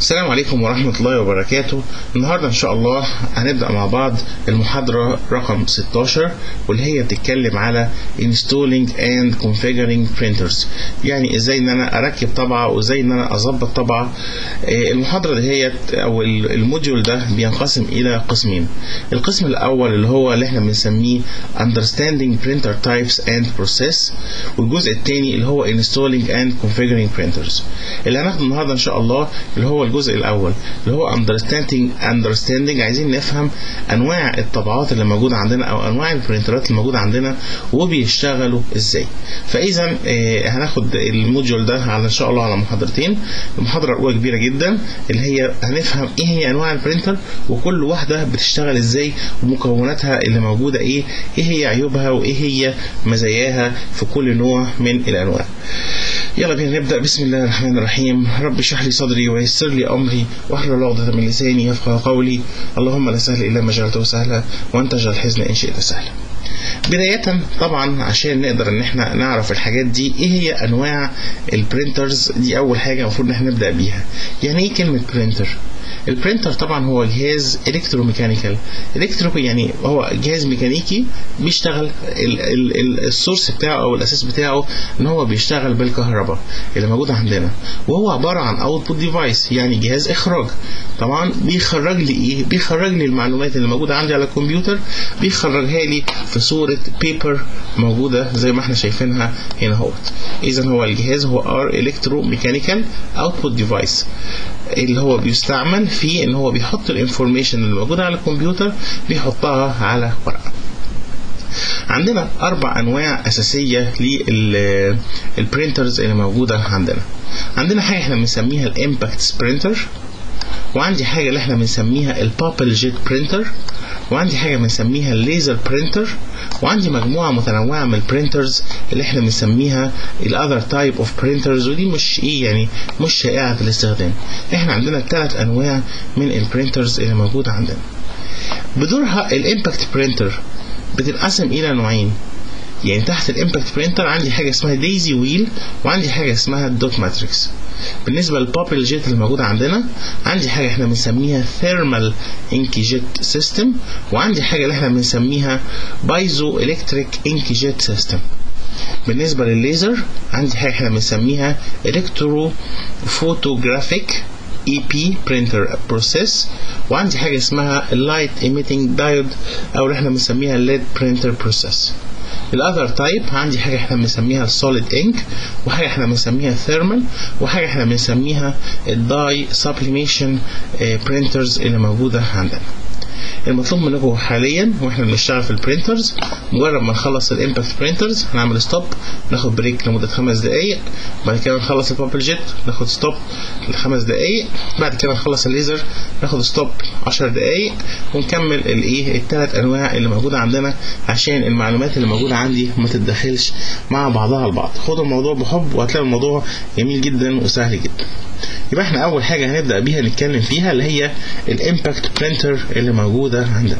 السلام عليكم ورحمة الله وبركاته النهاردة إن شاء الله هنبدأ مع بعض المحاضرة رقم 16 واللي هي بتتكلم على installing and configuring printers يعني إزاي إن أنا أركب طبعة وإزاي إن أنا أظبط طبعة آه، المحاضرة دهيت أو ال- الموديول ده بينقسم إلى قسمين القسم الأول اللي هو اللي إحنا بنسميه understanding printer types and process والجزء الثاني اللي هو installing and configuring printers اللي هناخده النهارده ان شاء الله اللي هو الجزء الاول اللي هو understanding understanding عايزين نفهم انواع الطبعات اللي موجوده عندنا او انواع البرنترات اللي موجوده عندنا وبيشتغلوا ازاي فاذا آه، هناخد الموديول ده على ان شاء الله على محاضرتين المحاضره الاولى كبيره جدا اللي هي هنفهم ايه هي انواع البرنتر وكل واحده بتشتغل ازاي ومكوناتها اللي موجوده ايه ايه هي عيوبها وايه هي مزاياها في كل نوع من الانواع يلا بينا نبدأ بسم الله الرحمن الرحيم رب اشرح لي صدري ويسر لي أمري واحلل عقدة من لساني يفقه قولي اللهم لا سهل إلا ما جعلته سهلا وأنت اجعل الحزن إن شئت سهلا بداية طبعا عشان نقدر ان احنا نعرف الحاجات دي ايه هي انواع البرينترز دي اول حاجة المفروض ان احنا نبدأ بيها يعني ايه كلمة برينتر البرينتر طبعا هو جهاز الكتروميكانيكال الكترو يعني هو جهاز ميكانيكي بيشتغل ال- ال- ال- السورس بتاعه او الاساس بتاعه ان هو بيشتغل بالكهرباء اللي موجوده عندنا وهو عباره عن اوتبوت ديفايس يعني جهاز اخراج طبعا بيخرج لي ايه بيخرج لي المعلومات اللي موجوده عندي على الكمبيوتر بيخرجها لي في صوره بيبر موجوده زي ما احنا شايفينها هنا اهوت اذا هو الجهاز هو ار الكترو ميكانيكال اوتبوت ديفايس اللي هو بيستعمل في ان هو بيحط الانفورميشن اللي موجوده على الكمبيوتر بيحطها على ورقه عندنا اربع انواع اساسيه للبرينترز اللي موجوده عندنا عندنا حاجه احنا بنسميها الامباكت سبرينتر وعندي حاجه اللي احنا بنسميها البابل جيت برينتر وعندي حاجه بنسميها الليزر برينتر وعندي مجموعه متنوعه من البرينترز اللي احنا بنسميها الاذر تايب اوف برينترز ودي مش ايه يعني مش شائعه في الاستخدام احنا عندنا ثلاث انواع من البرينترز اللي موجوده عندنا بدورها الامباكت برينتر بتنقسم الى نوعين يعني تحت الامباكت برينتر عندي حاجه اسمها دايزي ويل وعندي حاجه اسمها الدوت ماتريكس بالنسبه للبابل جيت اللي موجوده عندنا عندي حاجه احنا بنسميها ثيرمال انكي جيت سيستم وعندي حاجه اللي احنا بنسميها بايزو الكتريك انكي جيت سيستم بالنسبه للليزر عندي حاجه احنا بنسميها الكترو فوتوجرافيك اي بي برينتر بروسيس وعندي حاجه اسمها اللايت ايميتنج دايود او اللي احنا بنسميها الليد برينتر بروسيس الاذر تايب عندي حاجه احنا بنسميها السوليد انك وحاجه احنا بنسميها ثيرمال وحاجه احنا بنسميها الداي سبليميشن برينترز اللي موجوده عندنا المطلوب منكم حاليا واحنا بنشتغل في البرينترز مجرد ما نخلص الامباكت برينترز هنعمل ستوب ناخد بريك لمده خمس دقائق بعد كده نخلص البابل جيت ناخد ستوب لخمس دقائق بعد كده نخلص الليزر ناخد ستوب 10 دقائق ونكمل الايه الثلاث انواع اللي موجوده عندنا عشان المعلومات اللي موجوده عندي ما تتدخلش مع بعضها البعض خدوا الموضوع بحب وهتلاقوا الموضوع جميل جدا وسهل جدا يبقى احنا اول حاجه هنبدا بيها نتكلم فيها اللي هي الامباكت برينتر اللي موجوده عندنا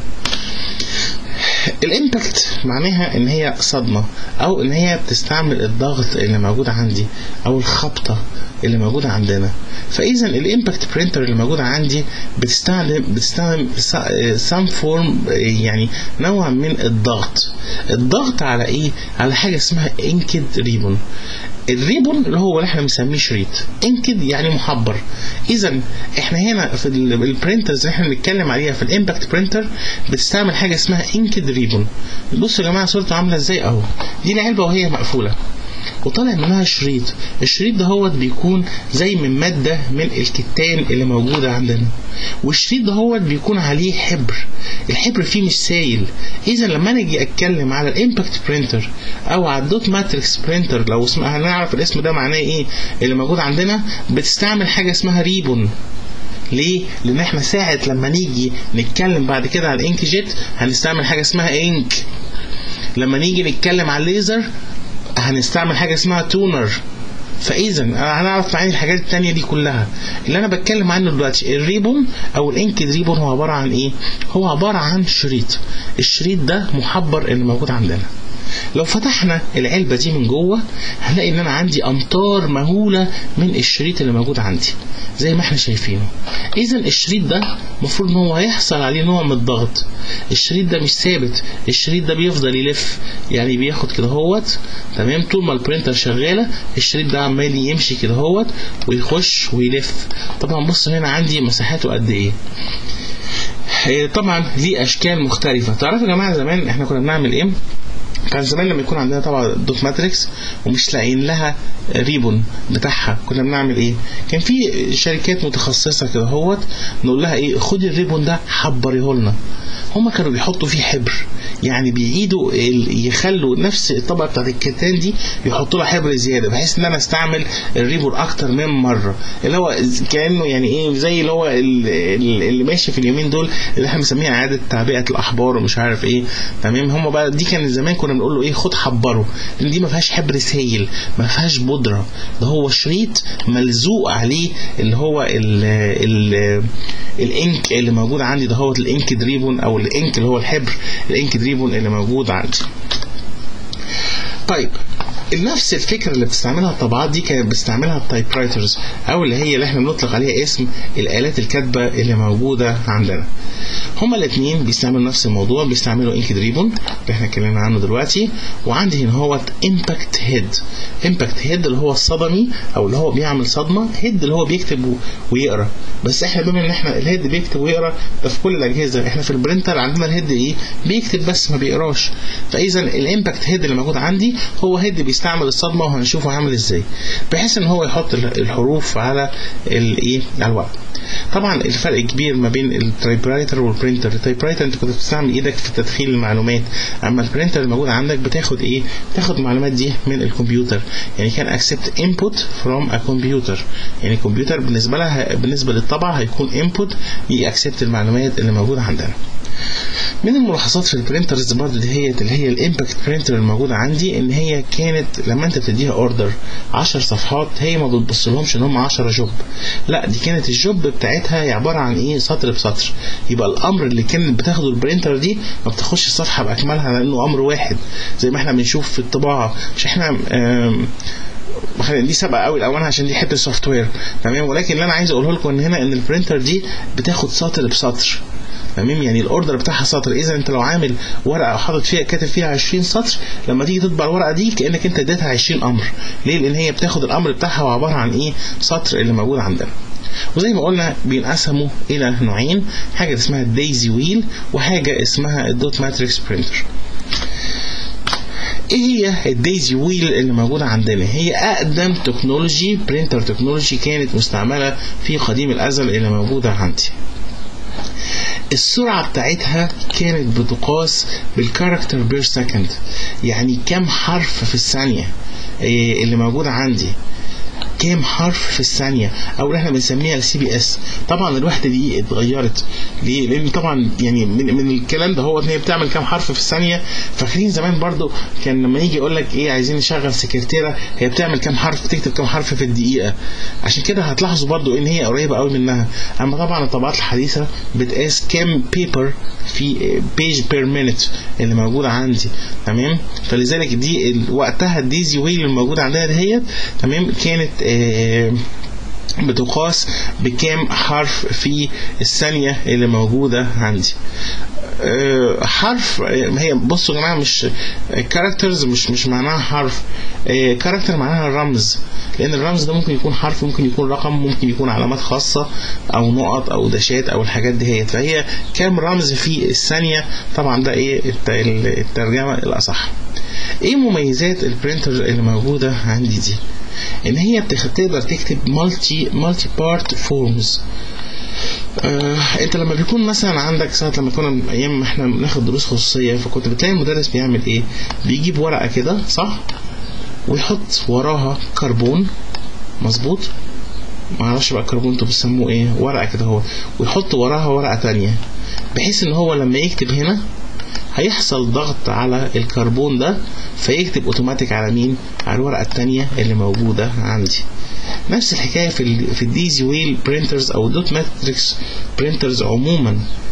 الامباكت معناها ان هي صدمه او ان هي بتستعمل الضغط اللي موجود عندي او الخبطه اللي موجوده عندنا فاذا الامباكت برينتر اللي موجوده عندي بتستخدم بتستخدم سام فورم يعني نوع من الضغط الضغط على ايه على حاجه اسمها انكد ريبون الريبون اللي هو اللي احنا بنسميه شريط انكد يعني محبر اذا احنا هنا في ال- البرينترز اللي احنا بنتكلم عليها في الامباكت برينتر بتستعمل حاجه اسمها انكد ريبون بصوا يا جماعه صورته عامله ازاي اهو دي العلبه وهي مقفوله وطالع منها شريط الشريط ده هو بيكون زي من مادة من الكتان اللي موجودة عندنا والشريط ده هو بيكون عليه حبر الحبر فيه مش سايل اذا لما انا اجي اتكلم على الامباكت برينتر او على الدوت ماتريكس برينتر لو اسمها هنعرف الاسم ده معناه ايه اللي موجود عندنا بتستعمل حاجة اسمها ريبون ليه؟ لأن احنا ساعة لما نيجي نتكلم بعد كده على الانك جيت هنستعمل حاجة اسمها انك لما نيجي نتكلم على الليزر هنستعمل حاجة اسمها تونر فاذا هنعرف معاني الحاجات التانية دي كلها اللي انا بتكلم عنه دلوقتي الريبون او الانكد ريبون هو عبارة عن ايه هو عبارة عن شريط الشريط ده محبر اللي موجود عندنا لو فتحنا العلبة دي من جوه هنلاقي ان انا عندي امتار مهولة من الشريط اللي موجود عندي زي ما احنا شايفينه اذا الشريط ده المفروض ان هو هيحصل عليه نوع من الضغط الشريط ده مش ثابت الشريط ده بيفضل يلف يعني بياخد كده هوت تمام طول ما البرينتر شغاله الشريط ده عمال يمشي كده هوت ويخش ويلف طبعا بص هنا عندي مساحاته قد ايه طبعا ليه اشكال مختلفه تعرفوا يا جماعه زمان احنا كنا بنعمل ايه كان زمان لما يكون عندنا طبعا دوت ماتريكس ومش لاقيين لها ريبون بتاعها كنا بنعمل ايه كان في شركات متخصصه كده هوت نقول لها ايه خدي الريبون ده حبريه لنا هما كانوا بيحطوا فيه حبر يعني بيعيدوا يخلوا نفس الطبقه بتاعت الكتان دي يحطوا لها حبر زياده بحيث ان انا استعمل الريبون اكتر من مره اللي هو كانه يعني ايه زي اللي هو اللي ماشي في اليومين دول اللي احنا بنسميها اعاده تعبئه الاحبار ومش عارف ايه تمام هم بقى دي كان زمان كنا بنقول له ايه خد حبره لان دي ما فيهاش حبر سايل ما فيهاش بودره ده هو شريط ملزوق عليه اللي هو ال ال الانك اللي موجود عندي ده هو الانك دريبون او الانك اللي هو الحبر الانك دريبون اللي موجود عندي طيب نفس الفكره اللي بتستعملها الطبعات دي كانت بتستعملها التايب رايترز او اللي هي اللي احنا بنطلق عليها اسم الالات الكاتبه اللي موجوده عندنا هما الاثنين بيستعملوا نفس الموضوع بيستعملوا انك دريبون اللي احنا اتكلمنا عنه دلوقتي وعندي هنا هو امباكت هيد امباكت هيد اللي هو الصدمي او اللي هو بيعمل صدمه هيد اللي هو بيكتب ويقرا بس احنا بما ان احنا الهيد بيكتب ويقرا ده في كل الاجهزه احنا في البرينتر عندنا الهيد ايه بيكتب بس ما بيقراش فاذا الامباكت هيد اللي موجود عندي هو هيد بيستعمل الصدمه وهنشوفه عامل ازاي بحيث ان هو يحط الحروف على الايه على الورق طبعا الفرق كبير ما بين التايب رايتر والبرينتر التايب رايتر انت كنت بتستعمل ايدك في تدخيل المعلومات اما البرينتر الموجود عندك بتاخد ايه بتاخد المعلومات دي من الكمبيوتر يعني كان accept input from a computer يعني الكمبيوتر بالنسبه لها بالنسبه للطبعه هيكون input يأكسبت المعلومات اللي موجوده عندنا من الملاحظات في البرينترز برضه دي هي اللي هي الامباكت برينتر الموجوده عندي ان هي كانت لما انت بتديها اوردر 10 صفحات هي ما بتبصلهمش ان هم 10 جوب لا دي كانت الجوب بتاعتها عباره عن ايه سطر بسطر يبقى الامر اللي كانت بتاخده البرينتر دي ما بتاخدش الصفحه باكملها لانه امر واحد زي ما احنا بنشوف في الطباعه مش احنا دي سابقه قوي الاول عشان دي حته سوفت وير تمام ولكن اللي انا عايز اقوله لكم ان هنا ان البرينتر دي بتاخد سطر بسطر تمام يعني الاوردر بتاعها سطر اذا انت لو عامل ورقه او حاطط فيها كاتب فيها 20 سطر لما تيجي تطبع الورقه دي كانك انت اديتها 20 امر ليه لان هي بتاخد الامر بتاعها وعباره عن ايه سطر اللي موجود عندنا وزي ما قلنا بينقسموا الى نوعين حاجه اسمها الدايزي ويل وحاجه اسمها الدوت ماتريكس برينتر ايه هي الدايزي ويل اللي موجوده عندنا هي اقدم تكنولوجي برينتر تكنولوجي كانت مستعمله في قديم الازل اللي موجوده عندي السرعة بتاعتها كانت بتقاس بالكاركتر بير سكند يعني كم حرف في الثانية اللي موجودة عندي كام حرف في الثانية او اللي احنا بنسميها السي بي اس طبعا الوحدة دي اتغيرت ليه لان طبعا يعني من, من الكلام ده هو ان هي بتعمل كام حرف في الثانية فاكرين زمان برضو كان لما يجي يقول لك ايه عايزين نشغل سكرتيرة هي بتعمل كام حرف بتكتب كام حرف في الدقيقة عشان كده هتلاحظوا برضو ان هي قريبة قوي منها اما طبعا الطبعات الحديثة بتقاس كام بيبر في بيج بير مينت اللي موجودة عندي تمام فلذلك دي وقتها الديزي ويل الموجودة عندنا دهيت تمام كانت بتقاس بكام حرف في الثانية اللي موجودة عندي حرف هي بصوا يا جماعه مش كاركترز مش مش معناها حرف كاركتر معناها رمز لان الرمز ده ممكن يكون حرف ممكن يكون رقم ممكن يكون علامات خاصه او نقط او داشات او الحاجات دي هي فهي كام رمز في الثانيه طبعا ده ايه الترجمه الاصح ايه مميزات البرينتر اللي موجوده عندي دي ان هي بتقدر تكتب مالتي مالتي بارت فورمز آه، انت لما بيكون مثلا عندك ساعة لما كنا ايام ما احنا بناخد دروس خصوصية فكنت بتلاقي المدرس بيعمل ايه بيجيب ورقة كده صح ويحط وراها كربون مظبوط معرفش بقى كربون انتوا بتسموه ايه ورقة كده هو ويحط وراها ورقة تانية بحيث ان هو لما يكتب هنا هيحصل ضغط على الكربون ده فيكتب اوتوماتيك على مين على الورقة التانية اللي موجودة عندي نفس الحكاية في ال في الديزي ويل برينترز او دوت ماتريكس برينترز عموما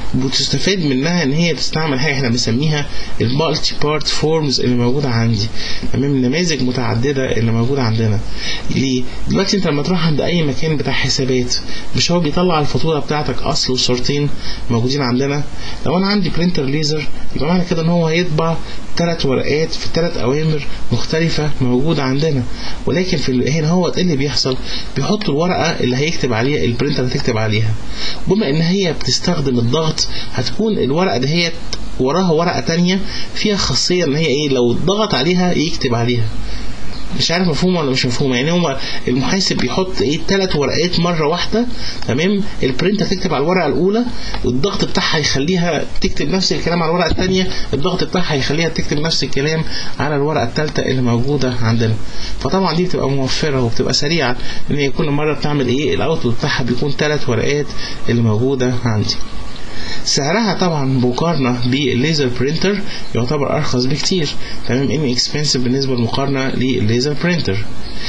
بتستفاد منها ان هي تستعمل حاجه احنا بنسميها المالتي بارت فورمز اللي موجوده عندي تمام النماذج متعدده اللي موجوده عندنا ليه دلوقتي انت لما تروح عند اي مكان بتاع حسابات مش هو بيطلع الفاتوره بتاعتك اصل وصورتين موجودين عندنا لو انا عندي برينتر ليزر يبقى معنى كده ان هو هيطبع ثلاث ورقات في ثلاث اوامر مختلفه موجوده عندنا ولكن في هنا هو ايه اللي بيحصل بيحط الورقه اللي هيكتب عليها البرينتر هتكتب عليها بما ان هي بتستخدم الضغط هتكون الورقه دهيت وراها ورقه تانية فيها خاصيه ان هي ايه لو ضغط عليها يكتب عليها مش عارف مفهومه ولا مش مفهومه يعني هو المحاسب بيحط ايه ثلاث ورقات مره واحده تمام البرنت هتكتب على الورقه الاولى الضغط بتاعها يخليها تكتب نفس الكلام على الورقه الثانيه الضغط بتاعها يخليها تكتب نفس الكلام على الورقه الثالثه اللي موجوده عندنا فطبعا دي بتبقى موفره وبتبقى سريعه ان هي كل مره بتعمل ايه الاوتبوت بتاعها بيكون ثلاث ورقات اللي موجوده عندي سعرها طبعا مقارنة بالليزر برينتر يعتبر أرخص بكتير تمام ان اكسبنسيف بالنسبة للمقارنة للليزر برينتر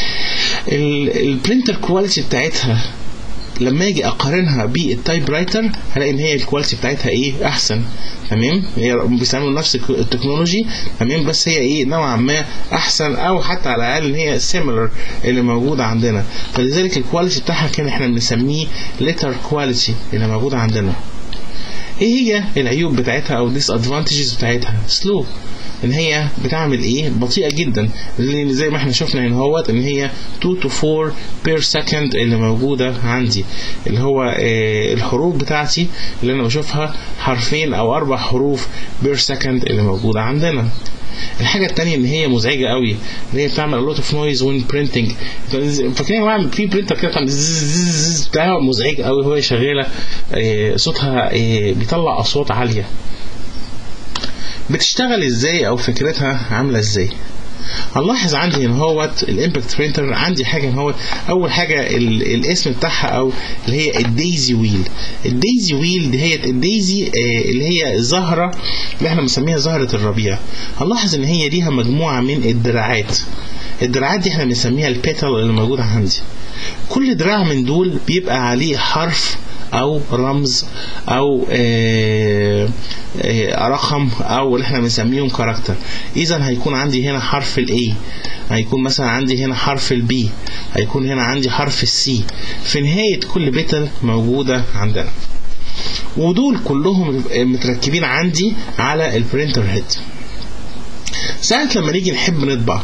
البرينتر كواليتي بتاعتها لما اجي اقارنها بالتايب رايتر هلاقي ان هي الكواليتي بتاعتها ايه احسن تمام هي بيستعملوا نفس التكنولوجي تمام بس هي ايه نوعا ما احسن او حتى على الاقل ان هي سيميلر اللي موجوده عندنا فلذلك الكواليتي بتاعها كان احنا بنسميه ليتر كواليتي اللي موجوده عندنا ايه هي العيوب بتاعتها او ديس ادفانتجز بتاعتها سلو ان هي بتعمل ايه بطيئه جدا لان زي ما احنا شفنا هنا اهوت ان هي 2 to 4 بير سكند اللي موجوده عندي اللي هو آه الحروف بتاعتي اللي انا بشوفها حرفين او اربع حروف بير سكند اللي موجوده عندنا الحاجة التانية ان هي مزعجة قوي اللي هي بتعمل لوت اوف نويز وين برينتنج فاكرين يا جماعة في برينتر كده بتعمل بتاع مزعج قوي وهي شغالة آه صوتها آه بيطلع اصوات عالية بتشتغل ازاي او فكرتها عاملة ازاي هنلاحظ عندي ان هوت الامباكت برينتر عندي حاجه ان هو اول حاجه ال الاسم بتاعها او اللي هي الدايزي ويل الدايزي ويل دي هي الدايزي آه اللي هي زهره اللي احنا بنسميها زهره الربيع هنلاحظ ان هي ليها مجموعه من الدراعات الدراعات دي احنا بنسميها البيتال اللي موجوده عندي كل دراع من دول بيبقى عليه حرف او رمز او آآ آآ رقم او اللي احنا بنسميهم كاركتر اذا هيكون عندي هنا حرف الاي هيكون مثلا عندي هنا حرف البي هيكون هنا عندي حرف السي في نهاية كل بيتل موجودة عندنا ودول كلهم متركبين عندي على البرينتر هيد ساعة لما نيجي نحب نطبع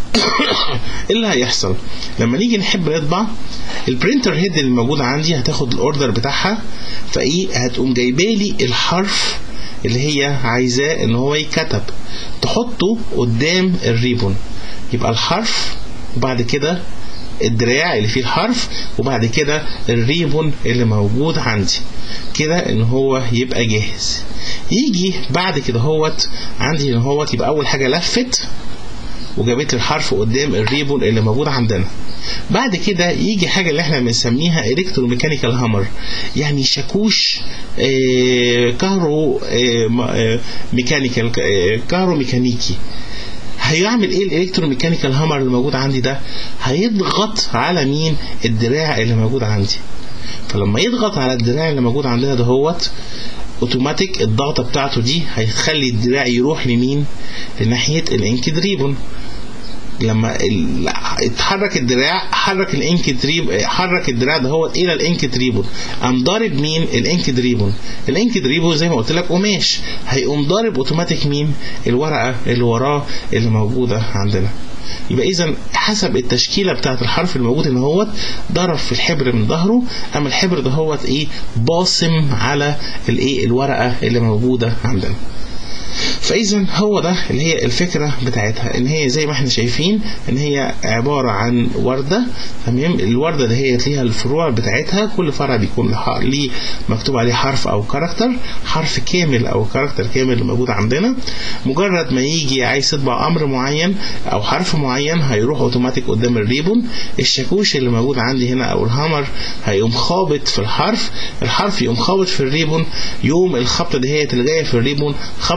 ايه اللي هيحصل لما نيجي نحب نطبع البرينتر هيد اللي موجوده عندي هتاخد الاوردر بتاعها فايه هتقوم جايبالي الحرف اللي هي عايزاه ان هو يتكتب تحطه قدام الريبون يبقى الحرف وبعد كده الدراع اللي فيه الحرف وبعد كده الريبون اللي موجود عندي كده ان هو يبقى جاهز يجي بعد كده هوت عندي ان هوت يبقى اول حاجه لفت وجابت الحرف قدام الريبون اللي موجود عندنا بعد كده يجي حاجه اللي احنا بنسميها الكتروميكانيكال هامر يعني شاكوش اه كهرو اه ميكانيكال اه كهرو ميكانيكي هيعمل ايه الالكتروميكانيكال هامر اللي موجود عندي ده هيضغط على مين الدراع اللي موجود عندي فلما يضغط على الدراع اللي موجود عندنا دهوت اوتوماتيك الضغطه بتاعته دي هيخلي الدراع يروح لمين لناحيه الانك دريبون لما اتحرك الدراع حرك الانك دريب حرك الدراع ده هو الى الانك دريبون قام ضارب مين الانك دريبون الانك دريبون زي ما قلت لك قماش هيقوم ضارب اوتوماتيك مين الورقه اللي وراه اللي موجوده عندنا يبقى اذا حسب التشكيله بتاعه الحرف الموجود ان هو ضرب في الحبر من ظهره اما الحبر ده هو ايه باصم على الايه الورقه اللي موجوده عندنا فاذا هو ده اللي هي الفكره بتاعتها ان هي زي ما احنا شايفين ان هي عباره عن ورده تمام الورده ده هي ليها الفروع بتاعتها كل فرع بيكون ليه مكتوب عليه حرف او كاركتر حرف كامل او كاركتر كامل موجود عندنا مجرد ما يجي عايز يطبع امر معين او حرف معين هيروح اوتوماتيك قدام الريبون الشاكوش اللي موجود عندي هنا او الهامر هيقوم خابط في الحرف الحرف يقوم خابط في الريبون يوم الخبطه دي هي اللي جايه في الريبون خبطه اوتوماتيك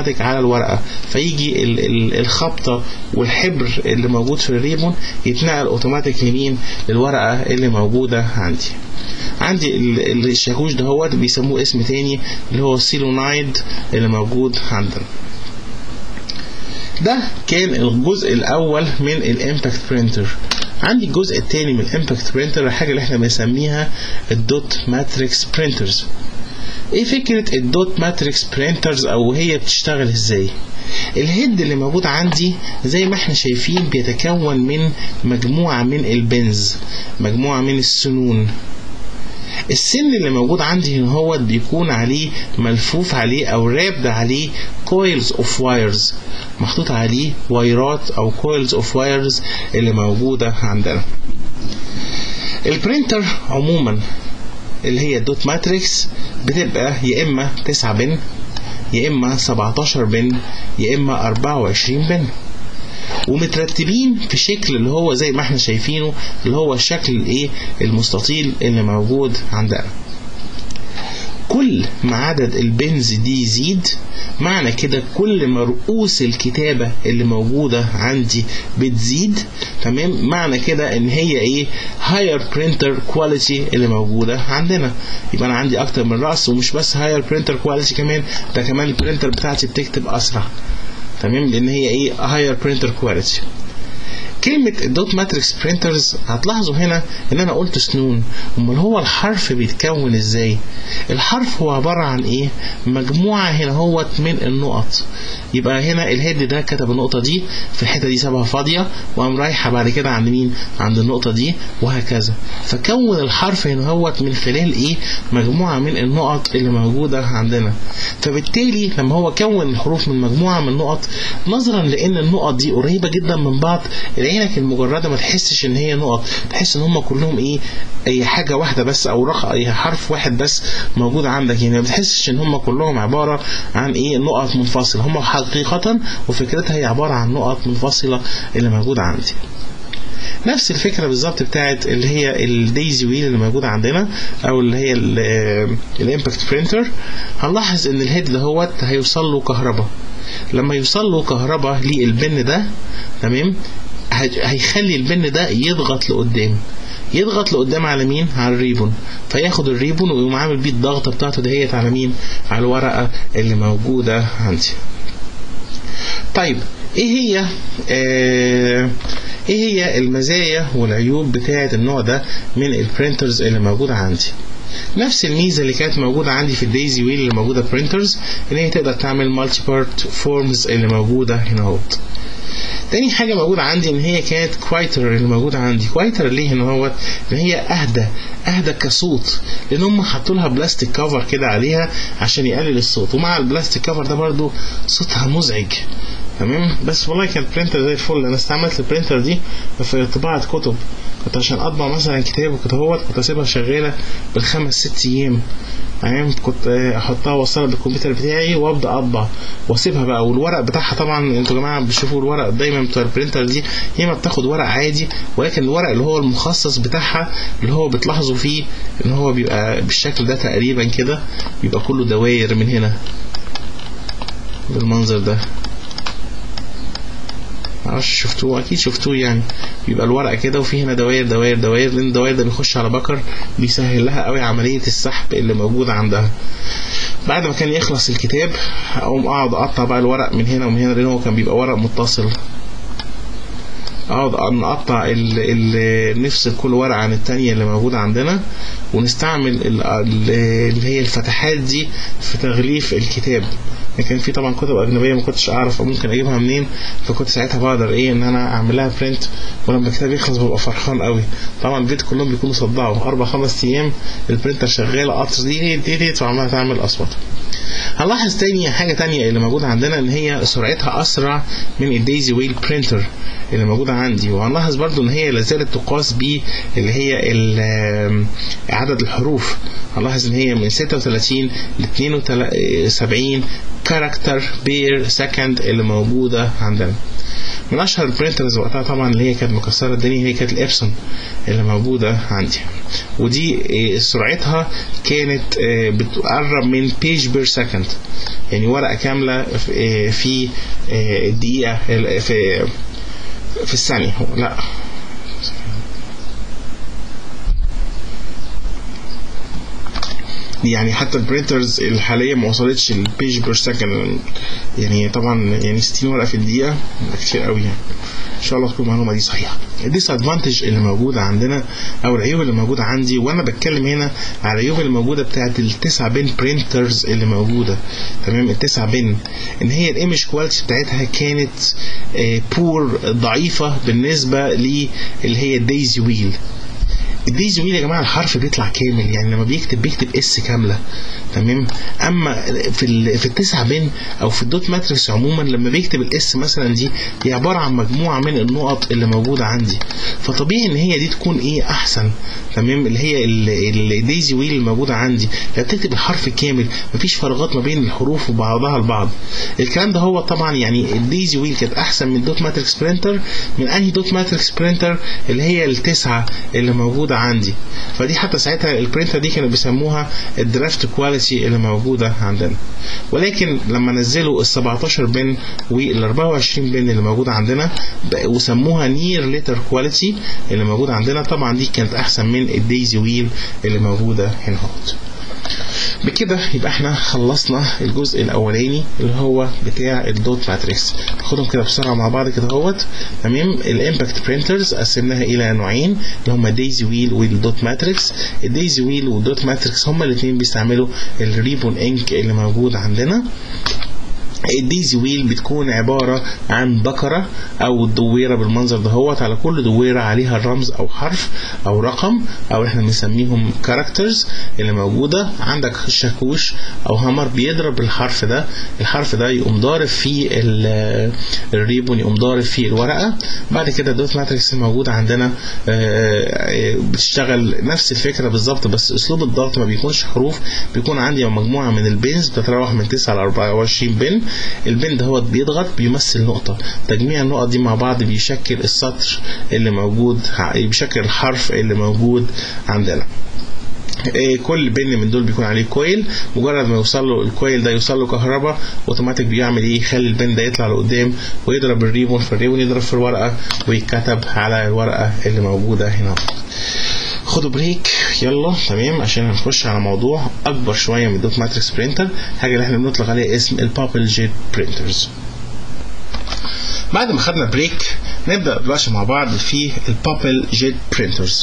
اوتوماتيك على الورقه فيجي ال ال الخبطه والحبر اللي موجود في الريبون يتنقل اوتوماتيك لمين للورقه اللي موجوده عندي عندي الشاكوش دهوت بيسموه اسم تاني اللي هو السيلونايد اللي موجود عندنا ده كان الجزء الاول من الامباكت برينتر عندي الجزء الثاني من الامباكت برينتر الحاجه اللي احنا بنسميها الدوت ماتريكس برينترز ايه فكره الدوت ماتريكس برينترز او هي بتشتغل ازاي الهيد اللي موجود عندي زي ما احنا شايفين بيتكون من مجموعه من البنز مجموعه من السنون السن اللي موجود عندي هنا هو بيكون عليه ملفوف عليه او رابد عليه كويلز اوف وايرز محطوط عليه وايرات او كويلز اوف وايرز اللي موجوده عندنا البرينتر عموما اللي هي الدوت ماتريكس بتبقى يا اما 9 بن يا اما 17 بن يا اما 24 بن ومترتبين في شكل اللي هو زي ما احنا شايفينه اللي هو الشكل الايه المستطيل اللي موجود عندنا كل ما عدد البنز دي يزيد معنى كده كل ما رؤوس الكتابة اللي موجودة عندي بتزيد تمام معنى كده ان هي ايه هاير برينتر كواليتي اللي موجودة عندنا يبقى انا عندي اكتر من رأس ومش بس هاير برينتر كواليتي كمان ده كمان البرينتر بتاعتي بتكتب اسرع تمام لان هي ايه هاير برينتر كواليتي كلمة الدوت ماتريكس برينترز هتلاحظوا هنا ان انا قلت سنون امال هو الحرف بيتكون ازاي الحرف هو عبارة عن ايه مجموعة هنا هوت من النقط يبقى هنا الهيد ده كتب النقطة دي في الحتة دي سابها فاضية وقام رايحة بعد كده عند مين عند النقطة دي وهكذا فكون الحرف هنا هوت من خلال ايه مجموعة من النقط اللي موجودة عندنا فبالتالي لما هو كون الحروف من مجموعة من النقط نظرا لان النقط دي قريبة جدا من بعض عينك المجردة ما تحسش ان هي نقط تحس ان هم كلهم ايه اي حاجة واحدة بس او رخ اي حرف واحد بس موجود عندك يعني ما بتحسش ان هم كلهم عبارة عن ايه نقط منفصلة هم حقيقة وفكرتها هي عبارة عن نقط منفصلة اللي موجودة عندي نفس الفكره بالظبط بتاعت اللي هي الدايزي ويل اللي موجوده عندنا او اللي هي الامباكت برينتر هنلاحظ ان الهيد دهوت هيوصل له كهرباء لما يوصل له كهرباء للبن ده تمام هيخلي البن ده يضغط لقدام يضغط لقدام على مين على الريبون فياخد الريبون ويقوم عامل بيه الضغطه بتاعته دهيت على مين على الورقه اللي موجوده عندي طيب ايه هي آه ايه هي المزايا والعيوب بتاعه النوع ده من البرينترز اللي موجوده عندي نفس الميزه اللي كانت موجوده عندي في الدايزي ويل اللي موجوده برينترز ان هي تقدر تعمل مالتي بارت فورمز اللي موجوده هنا اهوت تاني حاجه موجوده عندي ان هي كانت كوايتر اللي موجوده عندي كوايتر ليه ان هو ان هي اهدى اهدى كصوت لان هم حطوا لها بلاستيك كفر كده عليها عشان يقلل الصوت ومع البلاستيك كفر ده برضو صوتها مزعج تمام بس والله كانت برينتر زي الفل انا استعملت البرينتر دي في طباعه كتب كنت عشان اطبع مثلا كتاب وكده هوت كنت اسيبها شغاله بالخمس ست ايام تمام كنت احطها واوصلها بالكمبيوتر بتاعي وابدا اطبع واسيبها بقى والورق بتاعها طبعا انتوا يا جماعه بتشوفوا الورق دايما بتاع البرينتر دي هي ما بتاخد ورق عادي ولكن الورق اللي هو المخصص بتاعها اللي هو بتلاحظوا فيه ان هو بيبقى بالشكل ده تقريبا كده بيبقى كله دواير من هنا بالمنظر ده معرفش شفتوه اكيد شفتوه يعني بيبقى الورقه كده وفي هنا دواير دواير دواير لان الدواير ده بيخش على بكر بيسهل لها قوي عمليه السحب اللي موجوده عندها بعد ما كان يخلص الكتاب اقوم اقعد اقطع بقى الورق من هنا ومن هنا لان هو كان بيبقى ورق متصل اقعد نقطع ال ال نفصل كل ورقه عن التانية اللي موجوده عندنا ونستعمل اللي هي الفتحات دي في تغليف الكتاب كان في طبعا كتب اجنبيه ما كنتش اعرف ممكن اجيبها منين فكنت ساعتها بقدر ايه ان انا اعمل لها برنت ولما الكتاب يخلص ببقى فرحان قوي طبعا البيت كلهم بيكونوا صدعوا اربع خمس ايام البرنتر شغاله قطر دي دي دي وعماله تعمل اصوات هنلاحظ تاني حاجه تانية اللي موجوده عندنا ان هي سرعتها اسرع من الدايزي ويل برينتر اللي موجوده عندي وهنلاحظ برضو ان هي لازالت تقاس ب اللي هي عدد الحروف هنلاحظ ان هي من 36 ل 72 كاركتر بير سكند اللي موجوده عندنا من اشهر البرينترز وقتها طبعا اللي هي كانت مكسره الدنيا هي كانت الابسون اللي موجوده عندي ودي آه، سرعتها كانت آه، بتقرب من بيج بير سكند يعني ورقه كامله في آه، في آه، الدقيقه في في الثانيه لا يعني حتى البرينترز الحاليه ما وصلتش البيج بير سكند يعني طبعا يعني 60 ورقه في الدقيقه ده كتير قوي يعني ان شاء الله تكون المعلومه دي صحيحه الديس ادفانتج اللي موجوده عندنا او العيوب اللي موجوده عندي وانا بتكلم هنا على العيوب اللي موجوده بتاعت التسع بن برينترز اللي موجوده تمام التسع بن ان هي الايمج كواليتي بتاعتها كانت بور ضعيفه بالنسبه للي هي الدايزي ويل الدايزي ويل يا جماعه الحرف بيطلع كامل يعني لما بيكتب بيكتب اس كامله تمام اما في ال في التسع بن او في الدوت ماتريكس عموما لما بيكتب الاس مثلا دي هي عباره عن مجموعه من النقط اللي موجوده عندي فطبيعي ان هي دي تكون ايه احسن تمام اللي هي الدايزي ويل الموجوده عندي لما بتكتب الحرف كامل مفيش فراغات ما بين الحروف وبعضها البعض الكلام ده هو طبعا يعني الدايزي ويل كانت احسن من دوت ماتريكس برينتر من انهي دوت ماتريكس برينتر اللي هي التسعه اللي موجوده عندي فدي حتى ساعتها البرينتر دي كانوا بيسموها الدرافت كواليتي اللي موجوده عندنا ولكن لما نزلوا ال 17 بن وال 24 بن اللي موجوده عندنا بقى- وسموها نير ليتر كواليتي اللي موجوده عندنا طبعا دي كانت احسن من الدايزي ويل اللي موجوده هنا اهوت بكده يبقى احنا خلصنا الجزء الاولاني اللي هو بتاع الدوت ماتريكس ناخدهم كده بسرعه مع بعض كده اهوت تمام الامباكت برينترز قسمناها الى نوعين اللي هم دايزي ويل والدوت ماتريكس الدايزي ويل والدوت ماتريكس هما الاثنين بيستعملوا الريبون انك اللي موجود عندنا الديزي ويل بتكون عبارة عن بكرة أو دويرة بالمنظر دهوت على كل دويرة عليها رمز أو حرف أو رقم أو احنا بنسميهم كاركترز اللي موجودة عندك شاكوش أو همر بيضرب الحرف ده الحرف ده يقوم ضارب في ال- الريبون يقوم ضارب في الورقة بعد كده الدوت ماتريكس الموجودة عندنا آه، آه، بتشتغل نفس الفكرة بالظبط بس أسلوب الضغط ما بيكونش حروف بيكون عندي مجموعة من البنز بتتراوح من 9 ل 24 بن البن دهوت بيضغط بيمثل نقطة تجميع النقط دي مع بعض بيشكل السطر اللي موجود بيشكل الحرف اللي موجود عندنا إيه، كل بن من دول بيكون عليه كويل مجرد ما يوصل له الكويل ده يوصل له كهرباء اوتوماتيك بيعمل ايه يخلي البن ده يطلع لقدام ويضرب الريبون في الريبون يضرب في الورقه ويتكتب على الورقه اللي موجوده هنا خدوا بريك يلا تمام عشان هنخش على موضوع اكبر شويه من دوت ماتريكس برينتر حاجه اللي احنا بنطلق عليها اسم البابل جيت برينترز بعد ما خدنا بريك نبدا دلوقتي مع بعض في البابل جيت برينترز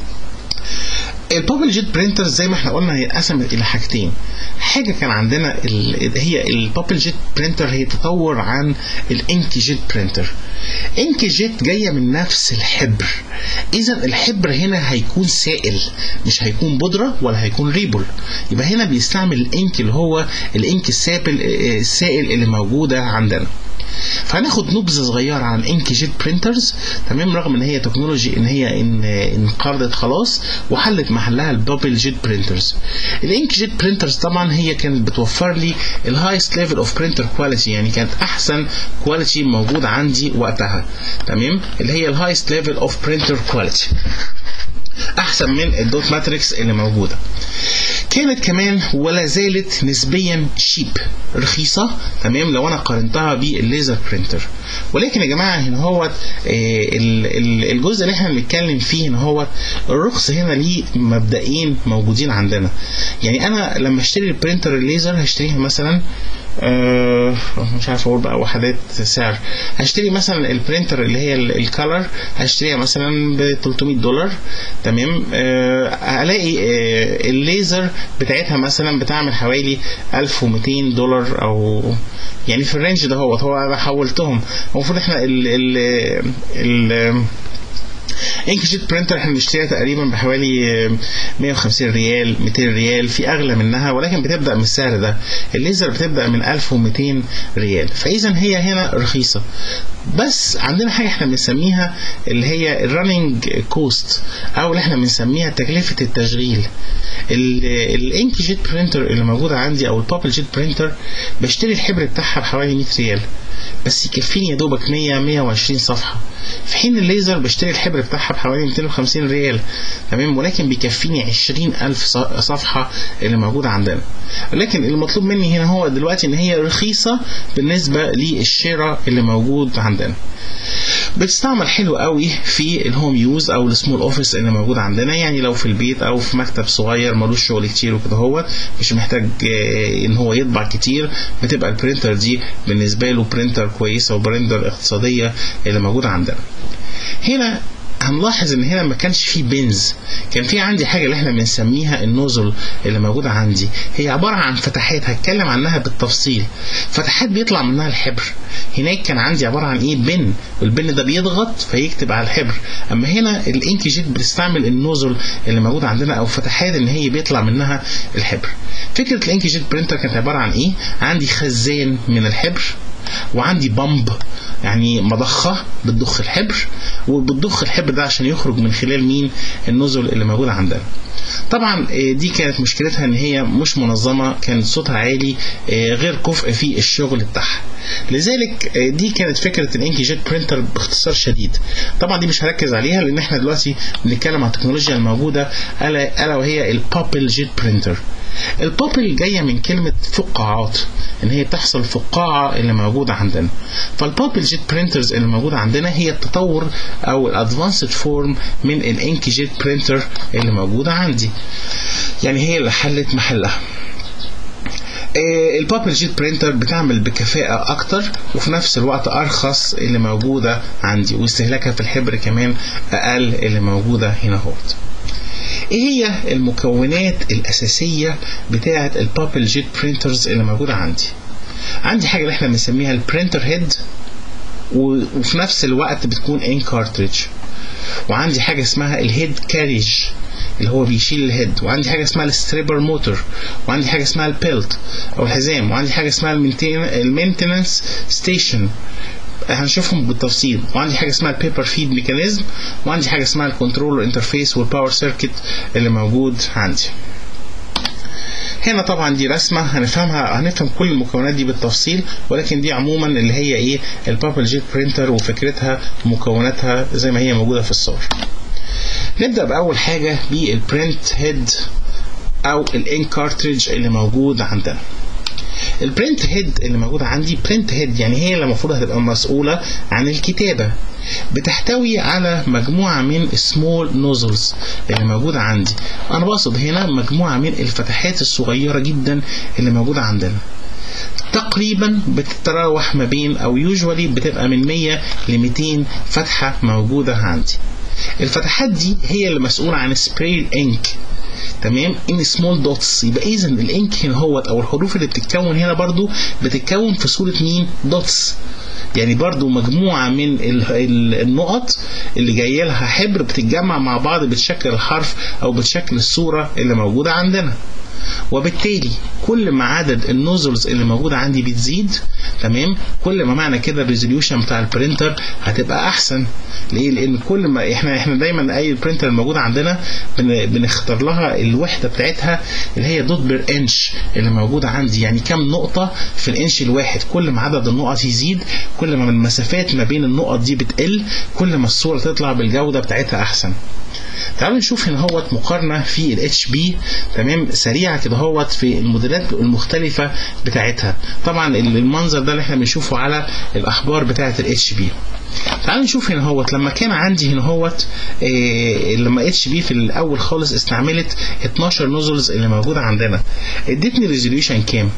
البابل جيت برينتر زي ما احنا قلنا هي اتقسمت الى حاجتين حاجه كان عندنا ال... هي البابل جيت برينتر هي تطور عن الانك جيت برينتر انك جيت جايه من نفس الحبر اذا الحبر هنا هيكون سائل مش هيكون بودره ولا هيكون ريبل يبقى هنا بيستعمل الانك اللي هو الانك السائل السائل اللي موجوده عندنا فهناخد نبذه صغيره عن انك جيت برينترز تمام رغم ان هي تكنولوجي ان هي ان انقرضت خلاص وحلت محلها البابل جيت برينترز الانك جيت برينترز طبعا هي كانت بتوفر لي الهايست ليفل اوف برينتر كواليتي يعني كانت احسن كواليتي موجود عندي وقتها تمام اللي هي الهايست ليفل اوف برينتر كواليتي احسن من الدوت ماتريكس اللي موجوده كانت كمان ولا زالت نسبيا شيب رخيصة تمام لو انا قارنتها بالليزر برينتر ولكن يا جماعة هنا هو آه، ال- ال- الجزء اللي احنا بنتكلم فيه هنا هو الرخص هنا ليه مبدئين موجودين عندنا يعني انا لما اشتري البرينتر الليزر هشتريها مثلا آه، مش عارف اقول بقى وحدات سعر هشتري مثلا البرينتر اللي هي الكالر هشتريها مثلا ب 300 دولار تمام آه، هلاقي آه، الليزر بتاعتها مثلا بتعمل حوالي 1200 دولار او يعني في الرينج ده هو هو انا حولتهم المفروض احنا ال ال ال انك جيت برينتر احنا بنشتريها تقريبا بحوالي آه، 150 ريال 200 ريال في اغلى منها ولكن بتبدا من السعر ده الليزر بتبدا من 1200 ريال فاذا هي هنا رخيصه بس عندنا حاجه احنا بنسميها اللي هي الرننج كوست او اللي احنا بنسميها تكلفه التشغيل الانك جيت برينتر اللي موجوده عندي او البابل جيت برينتر بشتري الحبر بتاعها بحوالي 100 ريال بس يكفيني يا دوبك 100 120 صفحه في حين الليزر بشتري الحبر بتاعها بحوالي 250 ريال تمام ولكن بيكفيني 20000 صفحه اللي موجوده عندنا لكن المطلوب مني هنا هو دلوقتي ان هي رخيصه بالنسبه للشراء اللي موجود عندنا بتستعمل حلو قوي في الهوم يوز او السمول اوفيس اللي موجود عندنا يعني لو في البيت او في مكتب صغير ملوش شغل كتير وكده هو مش محتاج ان هو يطبع كتير بتبقى البرينتر دي بالنسبه له برينتر كويسه وبرينتر اقتصاديه اللي موجوده عندنا هنا هنلاحظ ان هنا ما كانش فيه بنز كان في عندي حاجه اللي احنا بنسميها النوزل اللي موجوده عندي هي عباره عن فتحات هتكلم عنها بالتفصيل فتحات بيطلع منها الحبر هناك كان عندي عباره عن ايه بن والبن ده بيضغط فيكتب على الحبر اما هنا الانك جيت بتستعمل النوزل اللي موجود عندنا او فتحات ان هي بيطلع منها الحبر فكره الانك جيت برينتر كانت عباره عن ايه عندي خزان من الحبر وعندي بامب يعني مضخة بتضخ الحبر وبتضخ الحبر ده عشان يخرج من خلال مين النزل اللي موجودة عندنا طبعا دي كانت مشكلتها ان هي مش منظمه كان صوتها عالي غير كفء في الشغل بتاعها لذلك دي كانت فكره الانكي جيت برينتر باختصار شديد طبعا دي مش هركز عليها لان احنا دلوقتي بنتكلم عن التكنولوجيا الموجوده الا الا وهي البابل جيت برينتر البابل جاية من كلمة فقاعات ان هي بتحصل فقاعة اللي موجودة عندنا فالبابل جيت برينترز اللي موجودة عندنا هي التطور او الادفانسد فورم من الانك جيت برينتر اللي موجودة عندي يعني هي اللي حلت محلها البابل جيت برينتر بتعمل بكفاءة أكتر وفي نفس الوقت أرخص اللي موجودة عندي واستهلاكها في الحبر كمان أقل اللي موجودة هنا هوت. ايه هي المكونات الاساسيه بتاعه البابل جيت برينترز اللي موجوده عندي عندي حاجه اللي احنا بنسميها البرينتر هيد وفي نفس الوقت بتكون ان كارتريج وعندي حاجه اسمها الهيد كاريج اللي هو بيشيل الهيد وعندي حاجه اسمها الستريبر موتور وعندي حاجه اسمها البيلت او الحزام وعندي حاجه اسمها المينتنس ستيشن هنشوفهم بالتفصيل وعندي حاجه اسمها البيبر فيد ميكانيزم وعندي حاجه اسمها الكنترولر انترفيس والباور سيركت اللي موجود عندي هنا طبعا دي رسمه هنفهمها هنفهم كل المكونات دي بالتفصيل ولكن دي عموما اللي هي ايه البابل جيت برينتر وفكرتها ومكوناتها زي ما هي موجوده في الصور نبدا باول حاجه بالبرنت هيد او الان كارتريج اللي موجود عندنا البرنت هيد اللي موجوده عندي برنت هيد يعني هي اللي المفروض هتبقى مسؤوله عن الكتابه بتحتوي على مجموعة من سمول نوزلز اللي موجودة عندي أنا بقصد هنا مجموعة من الفتحات الصغيرة جدا اللي موجودة عندنا تقريبا بتتراوح ما بين أو يوجوالي بتبقى من 100 ل 200 فتحة موجودة عندي الفتحات دي هي اللي مسؤولة عن سبراي انك تمام ان سمول دوتس يبقى اذا الانك هنا هو او الحروف اللي بتتكون هنا برضو بتتكون في صوره مين دوتس يعني برضو مجموعة من النقط اللي جاية لها حبر بتتجمع مع بعض بتشكل الحرف أو بتشكل الصورة اللي موجودة عندنا وبالتالي كل ما عدد النوزلز اللي موجودة عندي بتزيد تمام كل ما معنى كده الريزوليوشن بتاع البرينتر هتبقى احسن ليه لان كل ما احنا احنا دايما اي برينتر الموجوده عندنا بن بنختار لها الوحده بتاعتها اللي هي دوت بير انش اللي موجوده عندي يعني كام نقطه في الانش الواحد كل ما عدد النقط يزيد كل ما المسافات ما بين النقط دي بتقل كل ما الصوره تطلع بالجوده بتاعتها احسن تعالوا نشوف هنا هوت مقارنه في الاتش بي تمام سريعه كده هوت في الموديلات المختلفه بتاعتها طبعا المنظر ده اللي احنا بنشوفه على الاحبار بتاعه الاتش بي تعالوا نشوف هنا هوت لما كان عندي هنا هوت إيه لما اتش بي في الاول خالص استعملت 12 نوزلز اللي موجوده عندنا ادتني ريزوليوشن كام